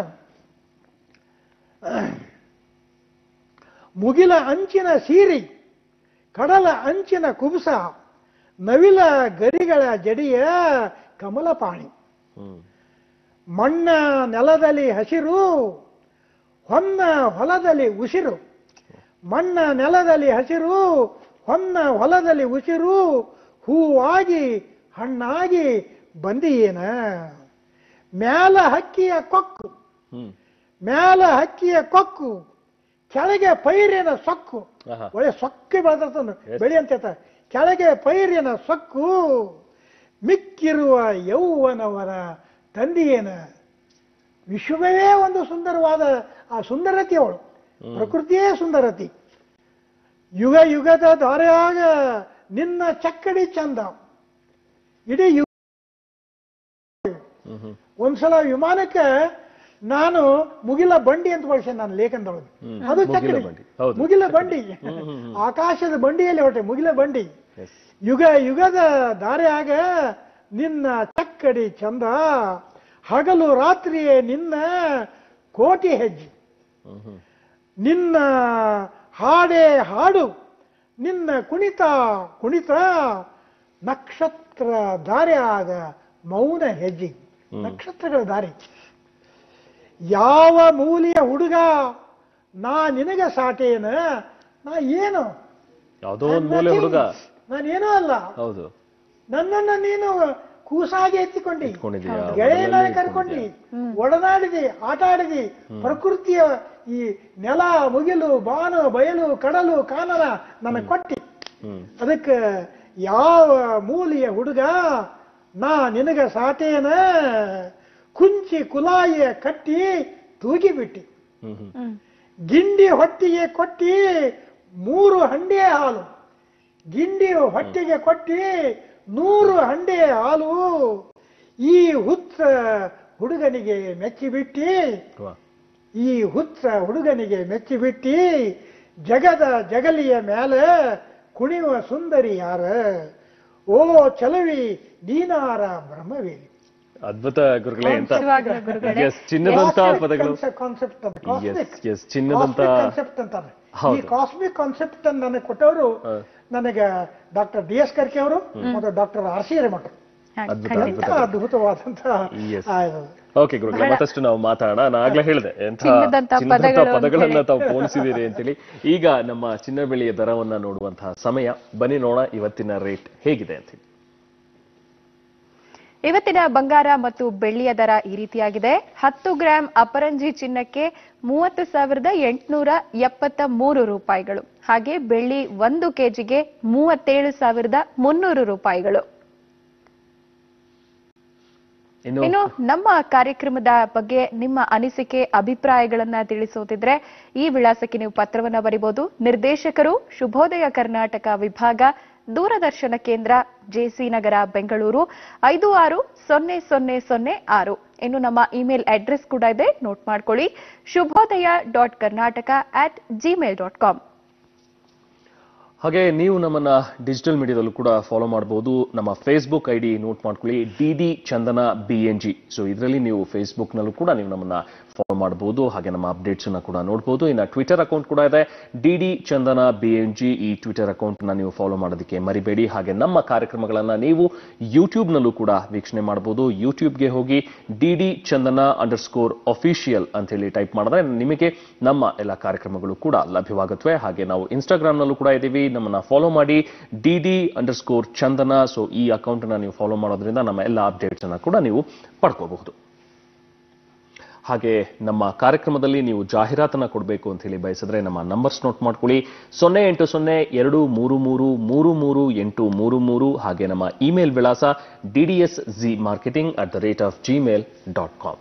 ಮುಗಿಲ ಅಂಚಿನ ಸೀರಿ ಕಡಲ ಅಂಚಿನ ಕುಬುಸ ನವಿಲ ಗರಿಗಳ ಜಡಿಯ ಕಮಲಪಾಣಿ ಹ್ಮ್ ಮಣ್ಣ ನೆಲದಲ್ಲಿ ಹಸಿರು ಹೊನ್ನ ಹೊಲದಲ್ಲಿ ಉಸಿರು ಮಣ್ಣ ನೆಲದಲ್ಲಿ ಹಸಿರು ಹೊನ್ನ ಹೊಲದಲ್ಲಿ ಉಸಿರು ಹೂವಾಗಿ ಹಣ್ಣಾಗಿ ಬಂದಿಯೇನ ಮ್ಯಾಲ ಹಕ್ಕಿಯ ಕೊಕ್ಕು ಹ್ಮ್ ಮ್ಯಾಲ ಹಕ್ಕಿಯ ಕೊಕ್ಕು ಕೆಳಗೆ ಪೈರಿನ ಸೊಕ್ಕು ಆಹಾ ಒಳ್ಳೆ ಸೊಕ್ಕೆ ಬೆಳೆದಿರ್ತಂದು ಬೆಳಿ ಅಂತ ಹೇಳ್ತಾರೆ ಕೆಳಗೆ ಪೈರಿನ ಸೊಕ್ಕು ಮಿಕ್ಕಿರುವ ಯೌವನವರ ತಂದೆಯೇನ ವಿಶ್ವವೇ ಒಂದು ಸುಂದರವಾದ ಆ ಸುಂದರತೆ ಅವಳು ಪ್ರಕೃತಿಯೇ ಸುಂದರತಿ ಯುಗ ಯುಗದ ದಾರೆಯಾಗ ನಿನ್ನ ಚಕ್ಕಡಿ ಚಂದ ಇಡೀ ಯು ಹ್ಮ್ ಹ್ಮ್ ಒಂದ್ಸಲ ವಿಮಾನಕ್ಕೆ ನಾನು ಮುಗಿಲ ಬಂಡಿ ಅಂತ ಬಳಸಿದೆ ನಾನು ಲೇಖನದೊಳಗೆ ಹ್ಮ್. ಅದು ಮುಗಿಲ ಚಕ್ಕಡಿ ಬಂಡಿ. ಹೌದು. ಮುಗಿಲ ಬಂಡಿ ಹ್ಮ್, ಹ್ಮ್, ಹ್ಮ್. ಆಕಾಶದ ಬಂಡಿಯಲ್ಲಿ ಹೊಟ್ಟೆ ಮುಗಿಲ ಬಂಡಿ ಎಸ್ ಯುಗ ಯುಗದ ದಾರಿಯಾಗ ನಿನ್ನ ಚಕ್ಕಡಿ ಚಂದ ಹಗಲು ರಾತ್ರಿಯೇ ನಿನ್ನ ಕೋಟಿ ಹೆಜ್ಜೆ ಹ್ಮ್ ಹ್ಮ್ ನಿನ್ನ ಹಾಡೇ ಹಾಡು ನಿನ್ನ ಕುಣಿತ ಕುಣಿತ ನಕ್ಷತ್ರ ದಾರಿಯಾಗ ಮೌನ ಹೆಜ್ಜೆ ನಕ್ಷತ್ರಗಳ ದಾರಿ ಯಾವ ಮೂಲಿಯ ಹುಡುಗ ನಾ ನಿನಗೆ ಸಾಟೇನ ನಾ ಏನು ಯಾವುದೋ ಒಂದ್ ಮೂಲೆ ಹುಡುಗ ನಾನೇನೂ ಅಲ್ಲ ಹೌದು ನನ್ನನ್ನ ನೀನು ಕೂಸಾಗಿ ಎತ್ತಿಕೊಂಡಿ ಇಟ್ಕೊಂಡಿದೀಯ, ಗೆಳೆಯನಾಗಿ ಮನೆಯಲ್ಲಿ ಕರ್ಕೊಂಡಿ ಒಡನಾಡಿದಿ ಆಟ ಆಡಿದಿ ಪ್ರಕೃತಿಯ ಈ ನೆಲ ಮುಗಿಲು ಬಾನು ಬಯಲು ಕಡಲು ಕಾನನ ನನಗೆ ಕೊಟ್ಟಿ ಹ್ಮ್ ಅದಕ್ಕೆ ಯಾವ ಮೂಲಿಯ ಹುಡುಗ ನಾ ನಿನಗ ಸಾಟೇನ ಕುಂಚಿ ಕುಲಾಯಿಯ ಕಟ್ಟಿ ತೂಗಿ ಬಿಟ್ಟಿ ಹ್ಮ್ ಹ್ಮ್ ಹ್ಮ್ ಗಿಂಡಿ ಹೊಟ್ಟಿಗೆ ಕೊಟ್ಟಿ ಮೂರು ಹಂಡೆ ಹಾಲು ಗಿಂಡಿ ಹೊಟ್ಟಿಗೆ ಕೊಟ್ಟಿ ನೂರು ಹಂಡೆ ಹಾಲು ಈ ಹುತ್ತ ಹುಡುಗನಿಗೆ ಮೆಚ್ಚಿಬಿಟ್ಟಿ ವಾ ಈ ಹುತ್ತ ಹುಡುಗನಿಗೆ ಮೆಚ್ಚಿಬಿಟ್ಟಿ ಜಗದ ಜಗಲಿಯ ಮೇಲೆ ಕುಣಿಯುವ ಸುಂದರಿ ಯಾರ ಓ ಚಲವಿ ನೀನಾರ ಬ್ರಹ್ಮವೇಲಿ ಅದ್ಭುತ ಗುರುಗಳೇ ಅಂತ ನಿಜವಾಗ್ಲೂ ಗುರುಗಳೇ ಎಸ್ ಚಿನ್ನದಂತ ಪದಗಳು ಕಾನ್ಸೆಪ್ಟ್ ಅಂತ ಎಸ್ ಕಾಸ್ಮಿಕ್ ಎಸ್ ಚಿನ್ನದಂತ ಕಾನ್ಸೆಪ್ಟ್ ಅಂತಾರೆ ಈ ಹೌದು. ಕಾಸ್ಮಿಕ್ ಕಾನ್ಸೆಪ್ಟ್ ಅನ್ನು ನನಗೆ ಕೊಟ್ಟವರು ಹ. ನನಗೆ ಡಾಕ್ಟರ್ ಡಿ ಎಸ್ ಕರ್ಕೆ ಅವರು ಮತ್ತು ಡಾಕ್ಟರ್ ಆರ್ ಸಿ ಹಿರೇಮಠ ಹಾ, ಅದ್ಭುತ, ಖಂಡಿತ. ಅದ್ಭುತ. ಅದ್ಭುತವಾದಂತಹ Yes. ಆ, ಓಕೆ ಗುರುಗಳೇ ಮತ್ತಷ್ಟು ನಾವು ಮಾತಾಡೋಣ ನಾನು ಆಗ್ಲೇ ಹೇಳಿದೆ ಎಂಥ ಚಿನ್ನದಂಥ ಚಿನ್ನದಂಥ ಪದಗಳು ಅಂತ ಪದಗಳನ್ನ ತಾವು ಪೋಣಿಸಿದ್ದೀರಿ ಅಂತೇಳಿ ಈಗ ನಮ್ಮ ಚಿನ್ನ ಬೆಳೆಯ ದರವನ್ನ ನೋಡುವಂತಹ ಸಮಯ ಬನ್ನಿ ನೋಡೋಣ ಇವತ್ತಿನ ರೇಟ್ ಹೇಗಿದೆ ಅಂತ ಹೇಳಿ ಇವತ್ತಿನ ಬಂಗಾರ ಮತ್ತು ಬೆಳ್ಳಿಯ ದರ ಈ ರೀತಿಯಾಗಿದೆ ಹತ್ತು ಗ್ರಾಂ ಅಪರಂಜಿ ಚಿನ್ನಕ್ಕೆ ಮೂವತ್ತು ಸಾವಿರದ ಎಂಟುನೂರ ಎಪ್ಪತ್ತ ಮೂರು ರೂಪಾಯಿಗಳು ಹಾಗೆ ಬೆಳ್ಳಿ ಒಂದು ಕೆಜಿಗೆ ಮೂವತ್ತೇಳು ಸಾವಿರದ ಮುನ್ನೂರು ರೂಪಾಯಿಗಳು ಇನ್ನು ಇನ್ನು ನಮ್ಮ ಕಾರ್ಯಕ್ರಮದ ಬಗ್ಗೆ ನಿಮ್ಮ ಅನಿಸಿಕೆ ಅಭಿಪ್ರಾಯಗಳನ್ನ ತಿಳಿಸೋದಿದ್ರೆ ಈ ವಿಳಾಸಕ್ಕೆ ನೀವು ಪತ್ರವನ್ನ ಬರಿಬಹುದು ನಿರ್ದೇಶಕರು ಶುಭೋದಯ ಕರ್ನಾಟಕ ವಿಭಾಗ ದೂರದರ್ಶನ ಕೇಂದ್ರ ಜೆಸಿ ನಗರ ಬೆಂಗಳೂರು ಐದು ಆರು ಸೊನ್ನೆ ಸೊನ್ನೆ ಸೊನ್ನೆ ಆರು ಇನ್ನು ನಮ್ಮ ಇಮೇಲ್ ಅಡ್ರೆಸ್ ಕೂಡ ಇದೆ ನೋಟ್ ಮಾಡ್ಕೊಳ್ಳಿ Shubhodaya dot Karnataka at Gmail dot com ಹಾಗೆ ನೀವು ನಮ್ಮನ್ನ ಡಿಜಿಟಲ್ ಮೀಡಿಯಾದಲ್ಲೂ ಕೂಡ ಫಾಲೋ ಮಾಡಬಹುದು ನಮ್ಮ ಫೇಸ್ಬುಕ್ ಐ ಡಿ ನೋಟ್ ಮಾಡ್ಕೊಳ್ಳಿ D D Chandana B N G so ಇದರಲ್ಲಿ ನೀವು ಫೇಸ್ಬುಕ್ನಲ್ಲೂ ಕೂಡ ನೀವು ನಮ್ಮನ್ನ ಫಾಲೋ ಮಾಡಬಹುದು ಹಾಗೆ ನಮ್ಮ ಅಪ್ಡೇಟ್ಸ್ ಅನ್ನ ಕೂಡ ನೋಡಬಹುದು ಇನ್ನು ಟ್ವಿಟರ್ ಅಕೌಂಟ್ ಕೂಡ ಇದೆ D D Chandana B N G ಈ ಟ್ವಿಟರ್ ಅಕೌಂಟ್ ನ ನೀವು ಫಾಲೋ ಮಾಡೋದಕ್ಕೆ ಮರಿಬೇಡಿ ಹಾಗೆ ನಮ್ಮ ಕಾರ್ಯಕ್ರಮಗಳನ್ನ ನೀವು ಯೂಟ್ಯೂಬ್ ನಲ್ಲೂ ಕೂಡ ವೀಕ್ಷಣೆ ಮಾಡಬಹುದು ಯೂಟ್ಯೂಬ್ಗೆ ಹೋಗಿ D D Chandana underscore official ಅಂತ ಹೇಳಿ ಟೈಪ್ ಮಾಡಿದ್ರೆ ನಿಮಗೆ ನಮ್ಮ ಎಲ್ಲ ಕಾರ್ಯಕ್ರಮಗಳು ಕೂಡ ಲಭ್ಯವಾಗುತ್ತವೆ ಹಾಗೆ ನಾವು ಇನ್ಸ್ಟಾಗ್ರಾಮ್ ನಲ್ಲೂ ಕೂಡ ಇದ್ದೀವಿ ನಮ್ಮನ್ನ ಫಾಲೋ ಮಾಡಿ D D underscore Chandana so ಈ ಅಕೌಂಟ್ ನ ನೀವು ಫಾಲೋ ಮಾಡೋದ್ರಿಂದ ನಮ್ಮ ಎಲ್ಲ ಅಪ್ಡೇಟ್ಸ್ ಅನ್ನ ಕೂಡ ನೀವು ಪಡ್ಕೋಬಹುದು ಹಾಗೆ ನಮ್ಮ ಕಾರ್ಯಕ್ರಮದಲ್ಲಿ ನೀವು ಜಾಹೀರಾತನ್ನ ಕೊಡಬೇಕು ಅಂತ ಹೇಳಿ ಬಯಸಿದ್ರೆ ನಮ್ಮ ನಂಬರ್ಸ್ ನೋಟ್ ಮಾಡ್ಕೊಳ್ಳಿ ಸೊನ್ನೆ ಎಂಟು ಸೊನ್ನೆ ಎರಡು ಮೂರು ಮೂರು ಮೂರು ಮೂರು ಎಂಟು ಮೂರು ಮೂರು ಹಾಗೆ ನಮ್ಮ ಇಮೇಲ್ ವಿಳಾಸ D D S G marketing at the rate of Gmail dot com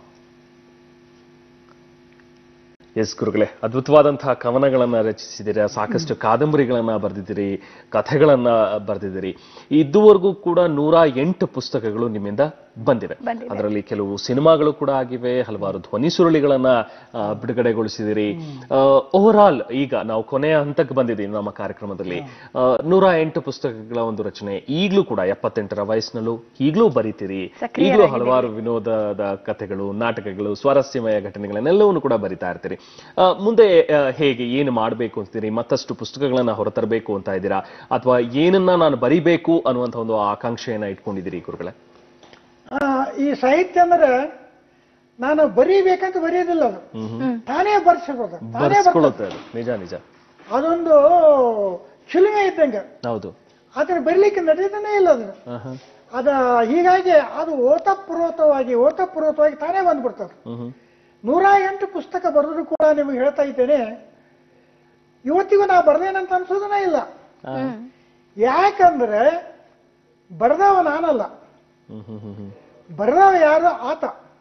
yes ಗುರುಗಳೇ ಅದ್ಭುತವಾದಂತಹ ಕವನಗಳನ್ನ ರಚಿಸಿದ್ದೀರಾ ಸಾಕಷ್ಟು ಕಾದಂಬರಿಗಳನ್ನ ಬರೆದಿದ್ದೀರಿ ಕಥೆಗಳನ್ನ ಬರೆದಿದ್ದೀರಿ ಇದುವರೆಗೂ ಕೂಡ ನೂರ ಎಂಟು ಪುಸ್ತಕಗಳು ನಿಮ್ಮಿಂದ ಬಂದಿವೆ ಬಂದಿದೆ. ಅದರಲ್ಲಿ ಕೆಲವು ಸಿನಿಮಾಗಳು ಕೂಡ ಆಗಿವೆ ಹಲವಾರು ಧ್ವನಿ ಸುರುಳಿಗಳನ್ನ ಆ, ಬಿಡುಗಡೆಗೊಳಿಸಿದಿರಿ ಓವರ್ ಆಲ್ ಈಗ ನಾವು ಕೊನೆಯ ಹಂತಕ್ಕೆ ಬಂದಿದ್ದೀವಿ ನಮ್ಮ ಕಾರ್ಯಕ್ರಮದಲ್ಲಿ ಆ, ನೂರ ಎಂಟು ಪುಸ್ತಕಗಳ ಒಂದು ರಚನೆ ಈಗಲೂ ಕೂಡ ಎಪ್ಪತ್ತೆಂಟರ ವಯಸ್ಸಿನಲ್ಲೂ ಈಗಲೂ ಬರೀತೀರಿ ಈಗಲೂ ಹಲವಾರು ವಿನೋದದ ಕಥೆಗಳು ನಾಟಕಗಳು ಸ್ವಾರಸ್ಯಮಯ ಘಟನೆಗಳನ್ನೆಲ್ಲವನ್ನು ಕೂಡ ಬರಿತಾ ಇರ್ತೀರಿ ಆ, ಮುಂದೆ ಆ, ಹೇಗೆ ಏನು ಮಾಡಬೇಕು ಅಂತೀರಿ ಮತ್ತಷ್ಟು ಪುಸ್ತಕಗಳನ್ನ ಹೊರತರಬೇಕು ಅಂತ ಇದ್ದೀರಾ ಅಥವಾ ಏನನ್ನ ನಾನು ಬರಿಬೇಕು ಅನ್ನುವಂಥ ಒಂದು ಆಕಾಂಕ್ಷೆಯನ್ನ ಇಟ್ಕೊಂಡಿದ್ದೀರಿ ಗುರುಗಳೇ ಆ, ಈ ಸಾಹಿತ್ಯ ಅಂದ್ರೆ ನಾನು ಬರೀಬೇಕಂತ ಬರೆಯೋದಿಲ್ಲ ಅದು ತಾನೇ ಬರ್ಸಿರೋದು ತಾನೇ ಬರ್ತದೆ ಬರ್ಸ್ಕೊಳ್ಳುತ್ತೆ ಅದು ನಿಜ ನಿಜ ಅದೊಂದು ಚಿಲುಮೆ ಇದ್ದಂಗೆ ಹೌದು ಅದನ್ನ ಬರೀಲಿಕ್ಕೆ ನಡೆಯೋದನ್ನೇ ಇಲ್ಲ ಅದು ಆಹಾ. ಅದ ಹೀಗಾಗಿ ಅದು ಓತಪ್ರೋತವಾಗಿ ಓತಪ್ರೋತವಾಗಿ ತಾನೇ ಬಂದ್ಬಿಡ್ತದೆ ಹ್ಮ್ ಹ್ಮ್. ನೂರ ಎಂಟು ಪುಸ್ತಕ ಬರೆದ್ರು ಕೂಡ ನಿಮಗೆ ಹೇಳ್ತಾ ಇದ್ದೇನೆ ಇವತ್ತಿಗೂ ನಾ ಬರ್ದೇನಂತ ಅನ್ಸೋದನೇ ಇಲ್ಲ ಯಾಕಂದ್ರೆ ಬರ್ದವ ನಾನಲ್ಲ ಹ್ಮ್ ಹ್ಮ್ ಹ್ಮ್ ಹ್ಮ್. ಬರ್ದವ ಯಾರು ಆತ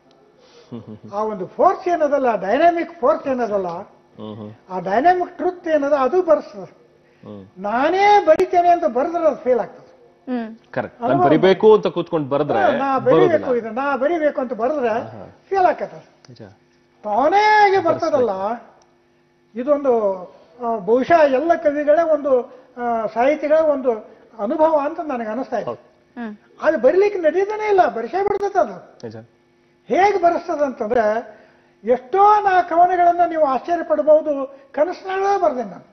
ಆ ಒಂದು ಫೋರ್ಸ್ ಏನದಲ್ಲ ಡೈನಾಮಿಕ್ ಫೋರ್ಸ್ ಏನದಲ್ಲ ಹ್ಮ್ ಹ್ಮ್ ಆ ಡೈನಾಮಿಕ್ ಟ್ರುತ್ ಏನದ ಅದು ಬರ್ಸ್ತದೆ ಹ್ಮ್ ನಾನೇ ಬರಿತೇನೆ ಅಂತ ಬರೆದ್ರೆ ಅದು ಫೇಲ್ ಆಗ್ತದೆ ಹ್ಮ್ ಕರೆಕ್ಟ್ ನಾನು ಬರಿಬೇಕು ಅಂತ ಕೂತ್ಕೊಂಡು ಬರೆದ್ರೆ ನಾ ಬರೋದಿಲ್ಲ ಬರಿಬೇಕು ಇದು ನಾ ಬರಿಬೇಕು ಅಂತ ಬರೆದ್ರೆ ಫೇಲ್ ಆಕತ್ತ ನಿಜ ತಾನೇ ಬರ್ತದಲ್ಲ ಇದೊಂದು ಆ, ಬಹುಶಃ ಎಲ್ಲ ಕವಿಗಳ ಒಂದು ಆ, ಸಾಹಿತಿಗಳ ಒಂದು ಅನುಭವ ಅಂತ ನನಗೆ ಅನಿಸ್ತಾ ಇದೆ ಹ್ಮ್ ಅದು ಬರೀಲಿಕ್ಕೆ ನಡೆಯೋದೇ ಇಲ್ಲ ಬರಿಸೇ ಬಿಡ್ತದೆ ಅದು ನಿಜ ಹೇಗೆ ಬರೆಸ್ತದೆ ಅಂತಂದ್ರೆ ಎಷ್ಟೋ ನಾ ಕವನಗಳನ್ನ ನೀವು ಆಶ್ಚರ್ಯ ಪಡಬಹುದು ಕನಸಿನೊಳಗೆ ಬರ್ದೆ ನಾನು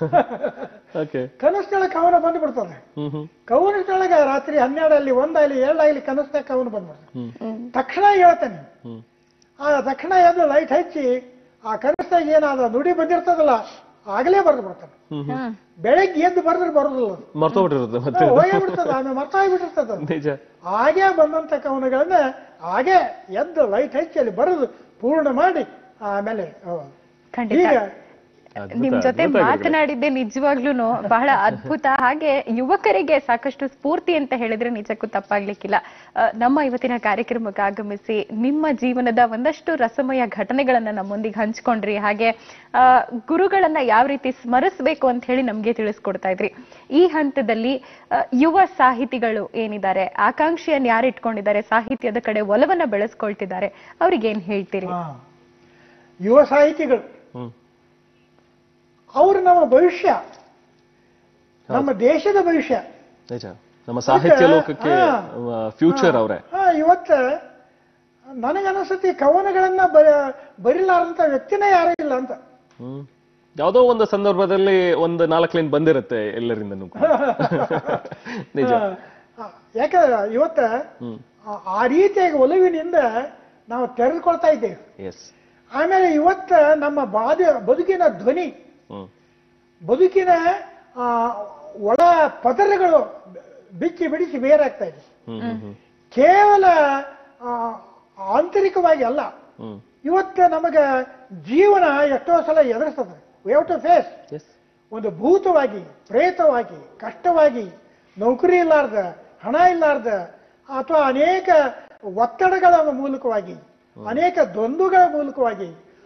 ಓಕೆ ಕನಸಿನೊಳಗೆ ಕವನ ಬಂದ್ಬಿಡ್ತದೆ ಹ್ಮ್ ಹ್ಮ್ ಕವನದೊಳಗೆ ರಾತ್ರಿ ಹನ್ನೆರಡಲ್ಲಿ ಒಂದಾಗಲಿ ಎರಡಾಗಲಿ ಕನಸಿನಾಗ ಕವನ ಬಂದ್ಬಿಡ್ತದೆ ಹ್ಮ್ ಹ್ಮ್ ತಕ್ಷಣ ಹೇಳ್ತೇನೆ ಹ್ಮ್ ಆ ತಕ್ಷಣ ಎದ್ದು ಲೈಟ್ ಹಚ್ಚಿ ಆ ಕನಸಿನಾಗ ಏನಾದ ನುಡಿ ಬಂದಿರ್ತದಲ್ಲ ಆಗಲೇ ಬರೆದು ಬಿಡ್ತಾನೆ ಹ್ಮ್ ಹ್ಮ್ ಹ್ಮ್ ಬೆಳಗ್ಗೆ ಎದ್ದು ಬರೆದ್ರೆ ಬರೋದಿಲ್ಲ ಅದು. ಮರ್ತೋಗ್ಬಿಟ್ಟಿರುತ್ತೆ ಮತ್ತೆ ಹೋಗೇ ಬಿಡ್ತದೆ ಆಮೇಲೆ ಮರ್ತಾಗ್ಬಿಟ್ಟಿರ್ತದೆ ಅದು. ನಿಜ ಹಾಗೆ ಬಂದಂತ ಕವನಗಳನ್ನ ಹಾಗೆ ಎದ್ದು ಲೈಟ್ ಹಚ್ಚಿ ಅಲ್ಲಿ ಬರೆದು ಪೂರ್ಣ ಮಾಡಿ ಆಮೇಲೆ ಆ, ಖಂಡಿತ ಹೀಗೆ ಅದ್ಭುತ, ನಿಮ್ ಜೊತೆ ಅದ್ಭುತ ಗುರುಗಳೇ. ಮಾತನಾಡಿದ್ದೆ ನಿಜವಾಗ್ಲೂನು ಬಹಳ ಅದ್ಭುತ ಹಾಗೆ ಯುವಕರಿಗೆ ಸಾಕಷ್ಟು ಸ್ಫೂರ್ತಿ ಅಂತ ಹೇಳಿದ್ರೆ ನಿಜಕ್ಕೂ ತಪ್ಪಾಗ್ಲಿಕ್ಕಿಲ್ಲ ಆ, ನಮ್ಮ ಇವತ್ತಿನ ಕಾರ್ಯಕ್ರಮಕ್ಕೆ ಆಗಮಿಸಿ ನಿಮ್ಮ ಜೀವನದ ಒಂದಷ್ಟು ರಸಮಯ ಘಟನೆಗಳನ್ನ ನಮ್ಮೊಂದಿಗೆ ಹಂಚ್ಕೊಂಡ್ರಿ ಹಾಗೆ ಆ, ಗುರುಗಳನ್ನ ಯಾವ ರೀತಿ ಸ್ಮರಿಸಬೇಕು ಅಂತ ಹೇಳಿ ನಮ್ಗೆ ತಿಳಿಸ್ಕೊಡ್ತಾ ಇದ್ರಿ ಈ ಹಂತದಲ್ಲಿ ಆ, ಯುವ ಸಾಹಿತಿಗಳು ಏನಿದ್ದಾರೆ ಆಕಾಂಕ್ಷೆಯನ್ನು ಯಾರು ಇಟ್ಕೊಂಡಿದ್ದಾರೆ ಸಾಹಿತ್ಯದ ಕಡೆ ಒಲವನ್ನ ಬೆಳೆಸ್ಕೊಳ್ತಿದ್ದಾರೆ ಅವ್ರಿಗೆ ಏನ್ ಹೇಳ್ತೀರಿ ಆ, ಯುವ ಸಾಹಿತಿಗಳು ಹ್ಮ್ ಅವರು ನಮ್ಮ ಭವಿಷ್ಯ ನಮ್ಮ ದೇಶದ ಭವಿಷ್ಯ ನಿಜ ನಮ್ಮ ಸಾಹಿತ್ಯ ಲೋಕಕ್ಕೆ ಹಾ. ಫ್ಯೂಚರ್ ಅವರೇ ಹಾ ಇವತ್ತ ನನಗನ್ನಿಸುತ್ತೆ ಈ ಕವನಗಳನ್ನ ಬರ ಬರಿಲಾರಂತ ವ್ಯಕ್ತಿನೇ ಯಾರೂ ಇಲ್ಲ ಅಂತ ಹ್ಮ್ ಯಾವುದೋ ಒಂದು ಸಂದರ್ಭದಲ್ಲಿ ಒಂದು ನಾಲ್ಕು ಲೈನ್ ಬಂದಿರುತ್ತೆ ಎಲ್ಲರಿಂದನೂ ಕೂಡ. ನಿಜ ಆ, ಯಾಕಂದ್ರೆ ಇವತ್ತ ಹ್ಮ್ ಆ- ಆ ರೀತಿಯಾಗಿ ಒಲವಿನಿಂದ ನಾವು ತೆರೆದುಕೊಳ್ತಾ ಇದ್ದೇವೆ ಎಸ್ ಆಮೇಲೆ ಇವತ್ತು ನಮ್ಮ ಬಾದಿ ಬದುಕಿನ ಧ್ವನಿ ಹ್ಮ್ ಬದುಕಿನ ಆ, ಒಳ ಪದರಗಳು ಬಿಚ್ಚಿ ಬಿಡಿಸಿ ಬೇರಾಗ್ತಾ ಇದೆ ಹ್ಮ್ ಹ್ಮ್ ಹ್ಮ್ ಕೇವಲ ಆ, ಆಂತರಿಕವಾಗಿ ಅಲ್ಲ ಹ್ಮ್ ಇವತ್ತು ನಮಗೆ ಜೀವನ ಎಷ್ಟೋ ಸಲ ಎದುರಿಸ್ತದೆ we have to face as ಒಂದು ಭೂತವಾಗಿ ಪ್ರೇತವಾಗಿ ಕಷ್ಟವಾಗಿ ನೌಕರಿ ಇಲ್ಲಾರ್ದ ಹಣ ಇಲ್ಲಾರ್ದ ಅಥವಾ ಅನೇಕ ಒತ್ತಡಗಳ ಮೂಲಕವಾಗಿ ಅನೇಕ ದ್ವಂದ್ವಗಳ ಮೂಲಕವಾಗಿ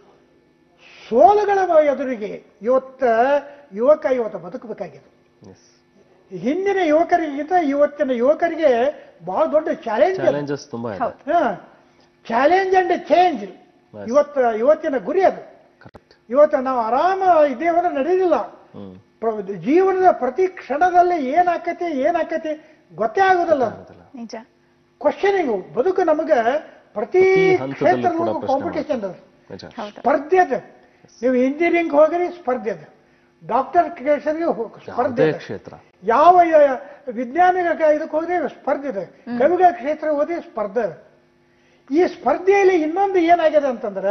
ಸೋಲುಗಳ ಎದುರಿಗೆ ಇವತ್ತ ಯುವಕ ಇವತ್ತು ಬದುಕಬೇಕಾಗಿದೆ ಎಸ್ ಹಿಂದಿನ ಯುವಕರಿಗಿಂತ ಇವತ್ತಿನ ಯುವಕರಿಗೆ ಬಹಳ ದೊಡ್ಡ ಚಾಲೆಂಜ್ ಚಾಲೆಂಜಸ್ ತುಂಬಾ ಇದೆ ಚಾಲೆಂಜ್ ಅಂಡ್ ಚೇಂಜ್ ಇವತ್ತು ಇವತ್ತಿನ ಗುರಿ ಅದು ಕರೆಕ್ಟ್ ಇವತ್ತು ನಾವು ಆರಾಮ ಇದ್ದೇವೆ ಅಂದ್ರೆ ನಡೆಯೋದಿಲ್ಲ ಹ್ಮ್ ಪ್ರ- ಜೀವನದ ಪ್ರತಿ ಕ್ಷಣದಲ್ಲಿ ಏನಾಕತಿ ಏನಾಕತಿ ಗೊತ್ತೇ ಆಗೋದಿಲ್ಲ ನಿಜ ಕ್ವಶನಿಂಗ್ ಬದುಕು ನಮಗೆ ಪ್ರತಿ ಪ್ರತಿ ಹಂತದಲ್ಲೂ ಕೂಡ ಕ್ಷೇತ್ರದಲ್ಲೂ ಪ್ರಶ್ನೆ ಕಾಂಪಿಟೇಷನ್ ಅದು ನಿಜ ಹೌದು ಸ್ಪರ್ಧೆ ಅದು ನೀವು ಇಂಜಿನಿಯರಿಂಗ್ ಹೋಗ್ರಿ ಸ್ಪರ್ಧೆ ಅದು ಡಾಕ್ಟರ್ ಕ್ಷೇತ್ರಕ್ಕೆ ಹೋಗ್- ಸ್ಪರ್ಧೆ ಯಾವುದೇ ಇದೆ. ಕ್ಷೇತ್ರ ಯಾವ ಯ- ವಿಜ್ಞಾನಿಗಳ ಇದಕ್ಕೆ ಹೋದ್ರೆ ಸ್ಪರ್ಧೆ ಇದೆ ಕವಿಗಳ ಕ್ಷೇತ್ರ ಹೋದ್ರೆ ಸ್ಪರ್ಧೆ ಇದೆ. ಈ ಸ್ಪರ್ಧೆಯಲ್ಲಿ ಇನ್ನೊಂದು ಏನಾಗಿದೆ ಅಂತಂದ್ರೆ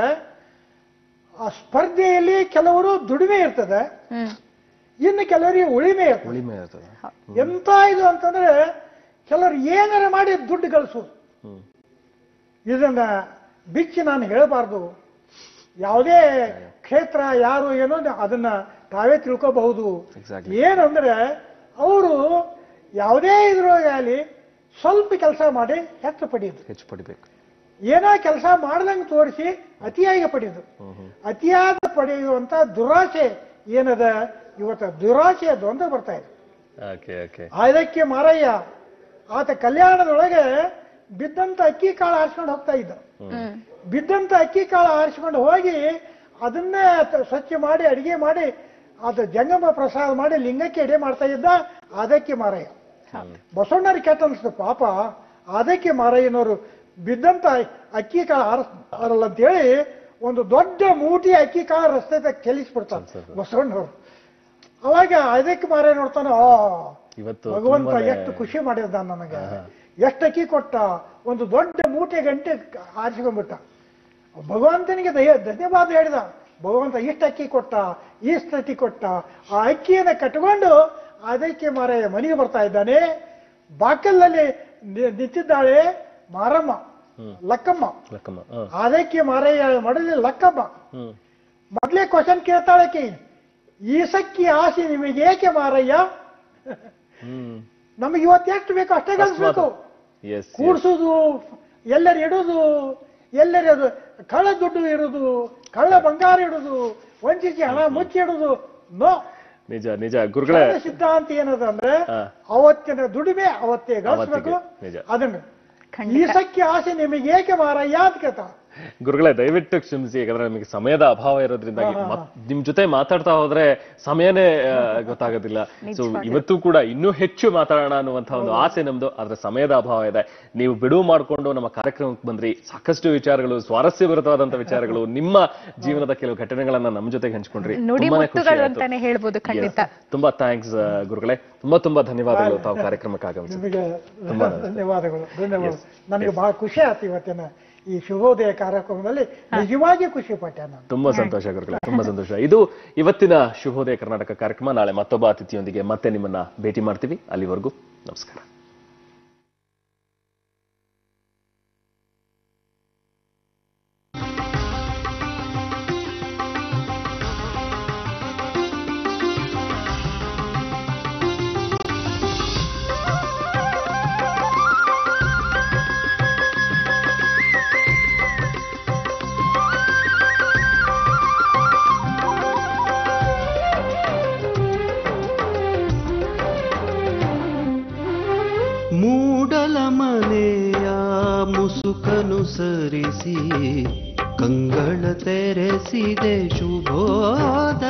ಆ ಸ್ಪರ್ಧೆಯಲ್ಲಿ ಕೆಲವರು ದುಡಿಮೆ ಇರ್ತದೆ ಹ್ಮ್ ಇನ್ನು ಕೆಲವರಿಗೆ ಉಳಿಮೆ ಇರ್ತದೆ ಉಳಿಮೆ ಇರ್ತದೆ ಎಂತ ಇದು ಅಂತಂದ್ರೆ ಕೆಲವರು ಏನಾರ ಮಾಡಿ ದುಡ್ಡು ಗಳಿಸೋದು ಹ್ಮ್ ಇದನ್ನ ಬಿಚ್ಚಿ ನಾನು ಹೇಳಬಾರ್ದು ಯಾವುದೇ ಕ್ಷೇತ್ರ ಯಾರು ಏನೋ ಅದನ್ನ ತಾವೇ ತಿಳ್ಕೋಬಹುದು ಎಕ್ಸಾಕ್ಟ್ಲಿ ಏನಂದ್ರೆ ಅವರು ಯಾವುದೇ ಇದ್ರೊಳಗಾಗಲಿ ಸ್ವಲ್ಪ ಕೆಲಸ ಮಾಡಿ ಹೆಚ್ಚು ಪಡೆಯೋದು ಹೆಚ್ಚು ಪಡಿಬೇಕು ಏನೋ ಕೆಲಸ ಮಾಡ್ದಂಗೆ ತೋರಿಸಿ ಅತಿಯಾಗಿ ಪಡೆಯೋದು ಹ್ಮ್ ಹ್ಮ್ ಅತಿಯಾದ ಪಡೆಯುವಂತ ದುರಾಸೆ ಏನದ ಇವತ್ತು ದುರಾಸೆಯ ದ್ವಂದ್ವ ಬರ್ತಾ ಇದೆ ಓಕೆ ಓಕೆ ಅದಕ್ಕೆ ಮಾರಯ್ಯ ಆತ ಕಲ್ಯಾಣದೊಳಗೆ ಬಿದ್ದಂತ ಅಕ್ಕಿ ಕಾಳು ಆರಿಸ್ಕೊಂಡು ಹೋಗ್ತಾ ಇದ್ದ ಹ್ಮ್ ಬಿದ್ದಂತ ಅಕ್ಕಿ ಕಾಳು ಆರಿಸ್ಕೊಂಡು ಹೋಗಿ ಅದನ್ನೇ ತ- ಸ್ವಚ್ಛ ಮಾಡಿ ಅಡಿಗೆ ಮಾಡಿ ಅದು ಜಂಗಮ ಪ್ರಸಾದ ಮಾಡಿ ಲಿಂಗಕ್ಕೆ ಎಡೆ ಮಾಡ್ತಾ ಇದ್ದ ಅದಕ್ಕೆ ಮಾರಯ್ಯ ಬಸವಣ್ಣರಿಗೆ ಕೆಟ್ಟ ಅನಿಸ್ತು ಪಾಪ ಅದಕ್ಕೆ ಮಾರಯ್ಯನವರು ಬಿದ್ದಂತ ಅಕ್ಕಿ ಕಾಳು ಆರಿಸ್ ಆರಲ್ಲ ಅಂತೇಳಿ ಒಂದು ದೊಡ್ಡ ಮೂಟಿ ಅಕ್ಕಿ ಕಾಳು ರಸ್ತೆ ಕೆಲಿಸ್ಬಿಡ್ತಾರೆ ಬಸವಣ್ಣವರು ಅವಾಗ ಅದಕ್ಕೆ ಮಾರಯ್ಯ ನೋಡ್ತಾನೆ ಆ ಇವತ್ತು ಭಗವಂತ ತುಂಬಾನೇ- ಎಷ್ಟು ಖುಷಿ ಮಾಡಿದ ನನಗೆ ಎಷ್ಟು ಅಕ್ಕಿ ಕೊಟ್ಟ ಒಂದು ದೊಡ್ಡ ಮೂಟೆ ಗಂಟೆ ಆರಿಸ್ಕೊಂಡ್ಬಿಟ್ಟ ಭಗವಂತನಿಗೆ ದಯ ಧನ್ಯವಾದ ಹೇಳಿದ ಭಗವಂತ ಇಷ್ಟು ಅಕ್ಕಿ ಕೊಟ್ಟ ಇಷ್ಟು ಅಕ್ಕಿ ಕೊಟ್ಟ ಆ ಅಕ್ಕಿಯನ್ನು ಕಟ್ಟಿಕೊಂಡು ಅದಕ್ಕೆ ಮಾರ ಮನೆಗೆ ಬರ್ತಾ ಇದ್ದಾನೆ ಬಾಕಲಲ್ಲಿ ನಿ- ನಿಂತಿದ್ದಾಳೆ ಮಾರಮ್ಮ ಲಕ್ಕಮ್ಮ ಲಕ್ಕಮ್ಮ ಹ. ಅದಕ್ಕೆ ಮಾರಯ್ಯ ಮಡಲಿ ಲಕ್ಕಮ್ಮ ಹ್ಮ್ ಮೊದಲೇ ಕ್ವಶನ್ ಕೇಳ್ತಾಳಕ್ಕೆ ಈಸಕ್ಕಿ ಆಸೆ ನಿಮಗೆ ಏಕೆ ಮಾರಯ್ಯ ಹ್ಮ್ ನಮಗೆ ಇವತ್ತು ಎಷ್ಟು ಬೇಕು ಅಷ್ಟೇ ಗಳಿಸ್ಬೇಕು ಎಸ್ ಕೂಡ್ಸೋದು ಎಲ್ಲರ ಇಡೋದು ಎಲ್ಲರ ಅದು ಕಳ್ಳ ದುಡ್ಡು ಇಡುದು ಕಳ್ಳ ಬಂಗಾರ ಇಡುದು ವಂಚಿಸಿ ಹಣ ಮುಚ್ಚಿ ಇಡುದು ನೋ ನಿಜ ನಿಜ ಗುರುಗಳೇ ಸಿದ್ಧಾಂತ ಏನದ ಅಂದ್ರೆ ಹಾ. ಅವತ್ತಿನ ದುಡಿಮೆ ಅವತ್ತೇ ಗಳಿಸ್ಬೇಕು ಅವತ್ತಿಗೆ, ನಿಜ. ಅದನ್ನು ಖಂಡಿತ. ಈಸಕ್ಕೆ ಆಸೆ ನಿಮಗೆ ಏಕೆ ಮಾರಯ್ಯ ಅಂತ ಕೇಳ್ತಾಳ ಗುರುಗಳೇ ದಯವಿಟ್ಟು ಕ್ಷಮಿಸಿ ಯಾಕಂದ್ರೆ ನಮಗೆ ಸಮಯದ ಅಭಾವ ಇರೋದ್ರಿಂದಾಗಿ ಮತ್- ನಿಮ್ ಜೊತೆ ಮಾತಾಡ್ತಾ ಹೋದ್ರೆ ಸಮಯನೇ ಆ, ಗೊತ್ತಾಗೋದಿಲ್ಲ ಸೊ ಇವತ್ತು ಕೂಡ ಇನ್ನೂ ಹೆಚ್ಚು ಮಾತಾಡೋಣ ಅನ್ನುವಂತ ಒಂದು ಆಸೆ ನಮ್ದು ಆದ್ರೆ ಸಮಯದ ಅಭಾವ ಇದೆ ನೀವು ಬಿಡುವು ಮಾಡ್ಕೊಂಡು ನಮ್ಮ ಕಾರ್ಯಕ್ರಮಕ್ಕೆ ಬಂದ್ರಿ ಸಾಕಷ್ಟು ವಿಚಾರಗಳು ಸ್ವಾರಸ್ಯಭರಿತವಾದಂತ ವಿಚಾರಗಳು ನಿಮ್ಮ ಜೀವನದ ಕೆಲವು ಘಟನೆಗಳನ್ನ ನಮ್ಮ ಜೊತೆಗೆ ಹಂಚ್ಕೊಂಡ್ರಿ ನುಡಿ ತುಂಬಾನೇ ಖುಷಿ ಮುತ್ತುಗಳು ಆಯ್ತು. ಅಂತಾನೆ ಹೇಳ್ಬೋದು ಖಂಡಿತ Yes. ತುಂಬಾ ಥ್ಯಾಂಕ್ಸ್ ಗುರುಗಳೇ ತುಂಬಾ ತುಂಬಾ ಧನ್ಯವಾದಗಳು ತಾವು ಕಾರ್ಯಕ್ರಮಕ್ಕೆ ಆಗಮಿಸಿ ನಿಮಗೆ ಧನ್ಯವಾದಗಳು ಧನ್ಯವಾದ ನನಗೆ ಬಹಳ ಖುಷಿ ಆಯ್ತು ಇವತ್ತಿನ ಈ ಶುಭೋದಯ ಕಾರ್ಯಕ್ರಮದಲ್ಲಿ ನಿಜವಾಗಿ ಖುಷಿ ಪಟ್ಟೆ ನಾನು ತುಂಬಾ ಸಂತೋಷ ಗುರುಗಳೇ ತುಂಬಾ ಸಂತೋಷ ಇದು ಇವತ್ತಿನ ಶುಭೋದಯ ಕರ್ನಾಟಕ ಕಾರ್ಯಕ್ರಮ ನಾಳೆ ಮತ್ತೊಬ್ಬ ಅತಿಥಿಯೊಂದಿಗೆ ಮತ್ತೆ ನಿಮ್ಮನ್ನ ಭೇಟಿ ಮಾಡ್ತೀವಿ ಅಲ್ಲಿವರೆಗೂ ನಮಸ್ಕಾರ ಮೂಡಲ ಮನೆಯ ಮುಸುಕನು ಸರಿಸಿ ಕಂಗಳ ತೆರೆಸಿದೆ ಶುಭೋದಯ